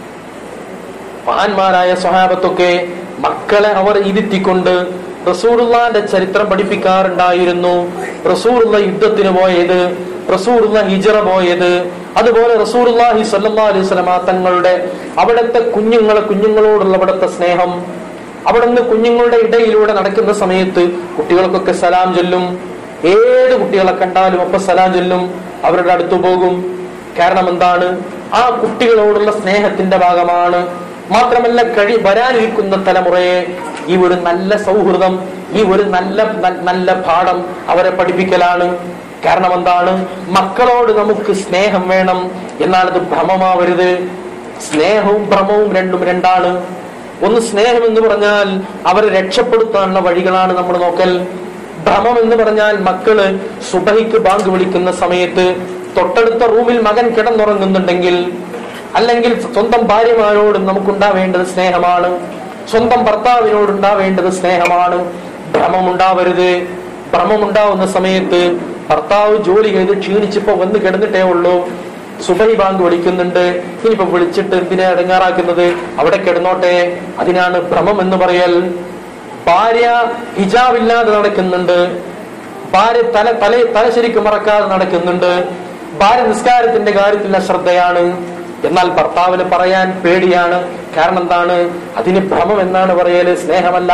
[SPEAKER 2] മഹാന്മാരായ സ്വഹാബത്തൊക്കെ മക്കളെ അവർ ഇരുത്തിക്കൊണ്ട് റസൂറുള്ളാന്റെ ചരിത്രം പഠിപ്പിക്കാറുണ്ടായിരുന്നു റസൂറുള്ള യുദ്ധത്തിന് പോയത് റസൂറുള്ള ഹിജറ പോയത് അതുപോലെ റസൂറുല്ലാഹി സല്ലാ അലൈഹി സ്വലമ തങ്ങളുടെ അവിടുത്തെ കുഞ്ഞുങ്ങളെ കുഞ്ഞുങ്ങളോടുള്ള അവിടുത്തെ സ്നേഹം അവിടുന്ന് കുഞ്ഞുങ്ങളുടെ ഇടയിലൂടെ നടക്കുന്ന സമയത്ത് കുട്ടികൾക്കൊക്കെ സലാം ചൊല്ലും ഏത് കുട്ടികളെ കണ്ടാലും അപ്പൊ സലാം ചൊല്ലും അവരുടെ അടുത്ത് പോകും കാരണം എന്താണ് ആ കുട്ടികളോടുള്ള സ്നേഹത്തിന്റെ ഭാഗമാണ് മാത്രമല്ല കഴി വരാനിരിക്കുന്ന തലമുറയെ ഈ ഒരു നല്ല സൗഹൃദം ഈ ഒരു നല്ല ന- നല്ല പാഠം അവരെ പഠിപ്പിക്കലാണ് കാരണം എന്താണ് മക്കളോട് നമുക്ക് സ്നേഹം വേണം എന്നാൽ അത് ഭ്രമമാവരുത് സ്നേഹവും ഭ്രമവും രണ്ടും രണ്ടാണ് ഒന്ന് സ്നേഹം എന്ന് പറഞ്ഞാൽ അവരെ രക്ഷപ്പെടുത്താനുള്ള വഴികളാണ് നമ്മൾ നോക്കൽ ഭ്രമം എന്ന് പറഞ്ഞാൽ മക്കള് സുബഹിക്ക് ബാങ്ക് വിളിക്കുന്ന സമയത്ത് തൊട്ടടുത്ത റൂമിൽ മകൻ കിടന്നുറങ്ങുന്നുണ്ടെങ്കിൽ അല്ലെങ്കിൽ സ്വന്തം ഭാര്യമാരോടും നമുക്കുണ്ടാവേണ്ടത് സ്നേഹമാണ് സ്വന്തം ഭർത്താവിനോടുണ്ടാവേണ്ടത് സ്നേഹമാണ് ഭ്രമം ഉണ്ടാവരുത് ഭ്രമം ഉണ്ടാവുന്ന സമയത്ത് ഭർത്താവ് ജോലി ചെയ്ത് ക്ഷീണിച്ചിപ്പോ വന്ന് കിടന്നിട്ടേ ഉള്ളൂ സുബൈ ബാങ്ക് വിളിക്കുന്നുണ്ട് ഇനിയിപ്പോ വിളിച്ചിട്ട് എന്തിനാ ഇടങ്ങാറാക്കുന്നത് അവിടെ കിടന്നോട്ടെ അതിനാണ് ഭ്രമം എന്ന് പറയൽ ഭാര്യ ഹിജാബില്ലാതെ നടക്കുന്നുണ്ട് ഭാര്യ തല തല തല ശരിക്കും മറക്കാതെ നടക്കുന്നുണ്ട് ഭാര്യ നിസ്കാരത്തിന്റെ കാര്യത്തിൽ അശ്രദ്ധയാണ് എന്നാൽ ഭർത്താവിന് പറയാൻ പേടിയാണ് കാരണം എന്താണ് അതിന് ഭ്രമം എന്നാണ് പറയല് സ്നേഹമല്ല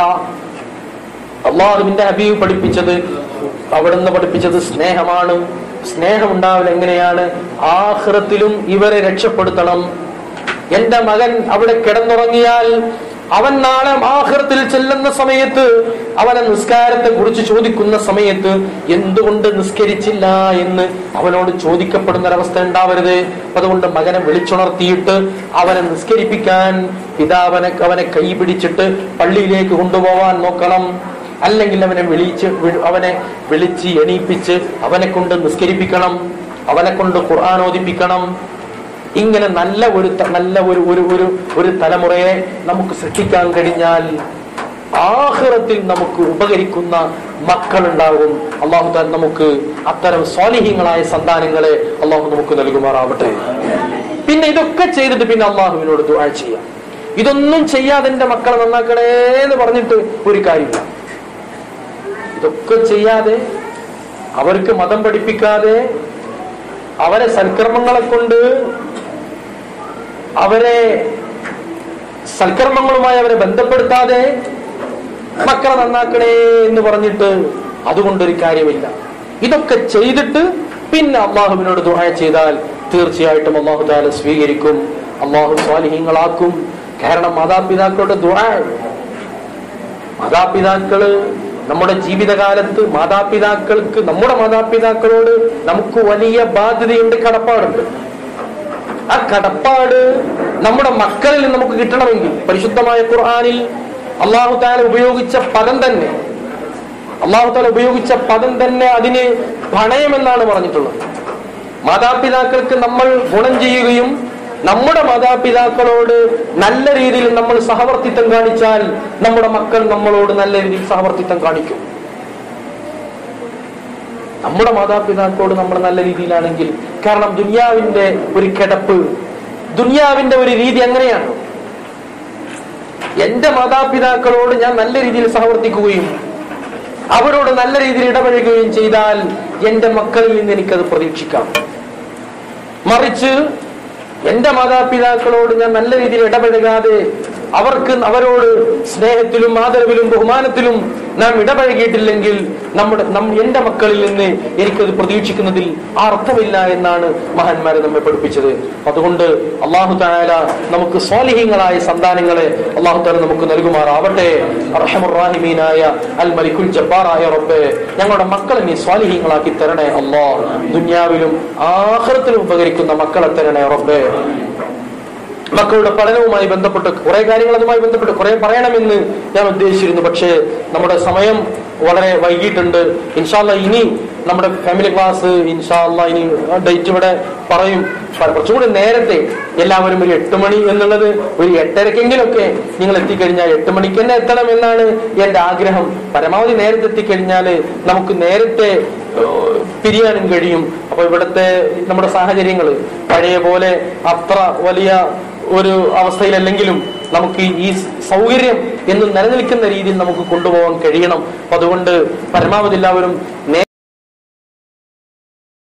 [SPEAKER 2] അള്ളാഹുവിന്റെ ഹബീബ് പഠിപ്പിച്ചത് അവിടുന്ന് പഠിപ്പിച്ചത് സ്നേഹമാണ് സ്നേഹം ഉണ്ടാവൽ എങ്ങനെയാണ് ആഹ്റത്തിലും ഇവരെ രക്ഷപ്പെടുത്തണം എന്റെ മകൻ അവിടെ കിടന്നുറങ്ങിയാൽ അവൻ നാളെ ആഹ്റത്തിൽ ചെല്ലുന്ന സമയത്ത് അവനെ നിസ്കാരത്തെ കുറിച്ച് ചോദിക്കുന്ന സമയത്ത് എന്തുകൊണ്ട് നിസ്കരിച്ചില്ല എന്ന് അവനോട് ചോദിക്കപ്പെടുന്ന ഒരവസ്ഥ ഉണ്ടാവരുത് അതുകൊണ്ട് മകനെ വിളിച്ചുണർത്തിയിട്ട് അവനെ നിസ്കരിപ്പിക്കാൻ പിതാവനെ അവനെ കൈ പിടിച്ചിട്ട് പള്ളിയിലേക്ക് കൊണ്ടുപോവാൻ നോക്കണം അല്ലെങ്കിൽ അവനെ വിളിച്ച് വി- അവനെ വിളിച്ച് എണീപ്പിച്ച് അവനെ കൊണ്ട് നിസ്കരിപ്പിക്കണം അവനെ കൊണ്ട് ഖുർആൻ ഓദിപ്പിക്കണം ഇങ്ങനെ നല്ല ഒരു ത- നല്ല ഒരു ഒരു ഒരു ഒരു തലമുറയെ നമുക്ക് സൃഷ്ടിക്കാൻ കഴിഞ്ഞാൽ ആഹ്റത്തിൽ നമുക്ക് ഉപകരിക്കുന്ന മക്കളുണ്ടാകും അള്ളാഹു താൻ നമുക്ക് അത്തരം സ്വാലിഹ്യങ്ങളായ സന്താനങ്ങളെ അള്ളാഹു നമുക്ക് നൽകുമാറാവട്ടെ പിന്നെ ഇതൊക്കെ ചെയ്തിട്ട് പിന്നെ അള്ളാഹുവിനോട് ദുആ ചെയ്യാം ഇതൊന്നും ചെയ്യാതെ എന്റെ മക്കളെ നന്നാക്കണേ എന്ന് പറഞ്ഞിട്ട് ഒരു കാര്യമില്ല ഇതൊക്കെ ചെയ്യാതെ അവർക്ക് മതം പഠിപ്പിക്കാതെ അവരെ സൽക്കർമ്മങ്ങളെ കൊണ്ട് അവരെ സൽക്കർമ്മങ്ങളുമായി അവരെ ബന്ധപ്പെടുത്താതെ മക്കളെ നന്നാക്കണേ എന്ന് പറഞ്ഞിട്ട് അതുകൊണ്ടൊരു കാര്യമില്ല ഇതൊക്കെ ചെയ്തിട്ട് പിന്നെ അള്ളാഹുവിനോട് ദുആ ചെയ്താൽ തീർച്ചയായിട്ടും അള്ളാഹു താല സ്വീകരിക്കും അള്ളാഹു സ്വാലിഹ്യങ്ങളാക്കും കാരണം മാതാപിതാക്കളുടെ ദുആ മാതാപിതാക്കള് നമ്മുടെ ജീവിതകാലത്ത് മാതാപിതാക്കൾക്ക് നമ്മുടെ മാതാപിതാക്കളോട് നമുക്ക് വലിയ ബാധ്യതയുണ്ട് കടപ്പാടുണ്ട് ആ കടപ്പാട് നമ്മുടെ മക്കളിൽ നിന്ന് നമുക്ക് കിട്ടണമെങ്കിൽ പരിശുദ്ധമായ ഖുർആനിൽ അള്ളാഹു താല ഉപയോഗിച്ച പദം തന്നെ അള്ളാഹു താല ഉപയോഗിച്ച പദം തന്നെ അതിന് പണയമെന്നാണ് പറഞ്ഞിട്ടുള്ളത് മാതാപിതാക്കൾക്ക് നമ്മൾ ഗുണം ചെയ്യുകയും നമ്മുടെ മാതാപിതാക്കളോട് നല്ല രീതിയിൽ നമ്മൾ സഹവർത്തിത്വം കാണിച്ചാൽ നമ്മുടെ മക്കൾ നമ്മളോട് നല്ല രീതിയിൽ സഹവർത്തിത്വം കാണിക്കും നമ്മുടെ മാതാപിതാക്കളോട് നമ്മൾ നല്ല രീതിയിലാണെങ്കിൽ കാരണം ദുനിയാവിന്റെ ഒരു കിടപ്പ് ദുനിയാവിന്റെ ഒരു രീതി അങ്ങനെയാണ് എന്റെ മാതാപിതാക്കളോട് ഞാൻ നല്ല രീതിയിൽ സഹവർത്തിക്കുകയും അവരോട് നല്ല രീതിയിൽ ഇടപഴകുകയും ചെയ്താൽ എന്റെ മക്കളിൽ നിന്ന് എനിക്കത് പ്രതീക്ഷിക്കാം മറിച്ച് എന്റെ മാതാപിതാക്കളോട് ഞാൻ നല്ല രീതിയിൽ ഇടപഴകാതെ അവർക്ക് അവരോട് സ്നേഹത്തിലും ആദരവിലും ബഹുമാനത്തിലും നാം ഇടപഴകിയിട്ടില്ലെങ്കിൽ നമ്മുടെ നം എന്റെ മക്കളിൽ നിന്ന് എനിക്കത് പ്രതീക്ഷിക്കുന്നതിൽ ആ അർത്ഥമില്ല എന്നാണ് മഹാന്മാരെ നമ്മെ പഠിപ്പിച്ചത് അതുകൊണ്ട് അള്ളാഹു താല നമുക്ക് സ്വാലിഹ്യങ്ങളായ സന്താനങ്ങളെ അള്ളാഹു താല നമുക്ക് നൽകുമാറാവട്ടെ അർഹമുറാഹിമീനായ അൽ മലിക്കുൽ ജബ്ബാറായ റബ്ബെ ഞങ്ങളുടെ മക്കളെ നീ സ്വാലിഹ്യങ്ങളാക്കി തരണേ അള്ളാ ദുന്യാവിലും ആഹ്റത്തിലും ഉപകരിക്കുന്ന മക്കളെ തരണേ റബ്ബെ മക്കളുടെ പഠനവുമായി ബന്ധപ്പെട്ട് കുറെ കാര്യങ്ങൾ അതുമായി ബന്ധപ്പെട്ട് കുറെ പറയണമെന്ന് ഞാൻ ഉദ്ദേശിച്ചിരുന്നു പക്ഷേ നമ്മുടെ സമയം വളരെ വൈകിട്ടുണ്ട് ഇൻഷാല്ല ഇനി നമ്മുടെ ഫാമിലി ക്ലാസ് ഇൻഷാല്ല ഇനി ഡേറ്റ് ഇവിടെ പറയും കുറച്ചുകൂടി നേരത്തെ എല്ലാവരും ഒരു എട്ട് മണി എന്നുള്ളത് ഒരു എട്ടരക്കെങ്കിലൊക്കെ നിങ്ങൾ എത്തിക്കഴിഞ്ഞാൽ എട്ട് മണിക്ക് തന്നെ എത്തണം എന്നാണ് എന്റെ ആഗ്രഹം പരമാവധി നേരത്തെ എത്തിക്കഴിഞ്ഞാൽ നമുക്ക് നേരത്തെ ഏഹ്, പിരിയാനും കഴിയും അപ്പൊ ഇവിടുത്തെ നമ്മുടെ സാഹചര്യങ്ങൾ പഴയ പോലെ അത്ര വലിയ ഒരു അവസ്ഥയിലല്ലെങ്കിലും നമുക്ക് ഈ സൗകര്യം എന്ന് നിലനിൽക്കുന്ന രീതിയിൽ നമുക്ക് കൊണ്ടുപോകാൻ കഴിയണം അപ്പൊ അതുകൊണ്ട് പരമാവധി എല്ലാവരും നേരെ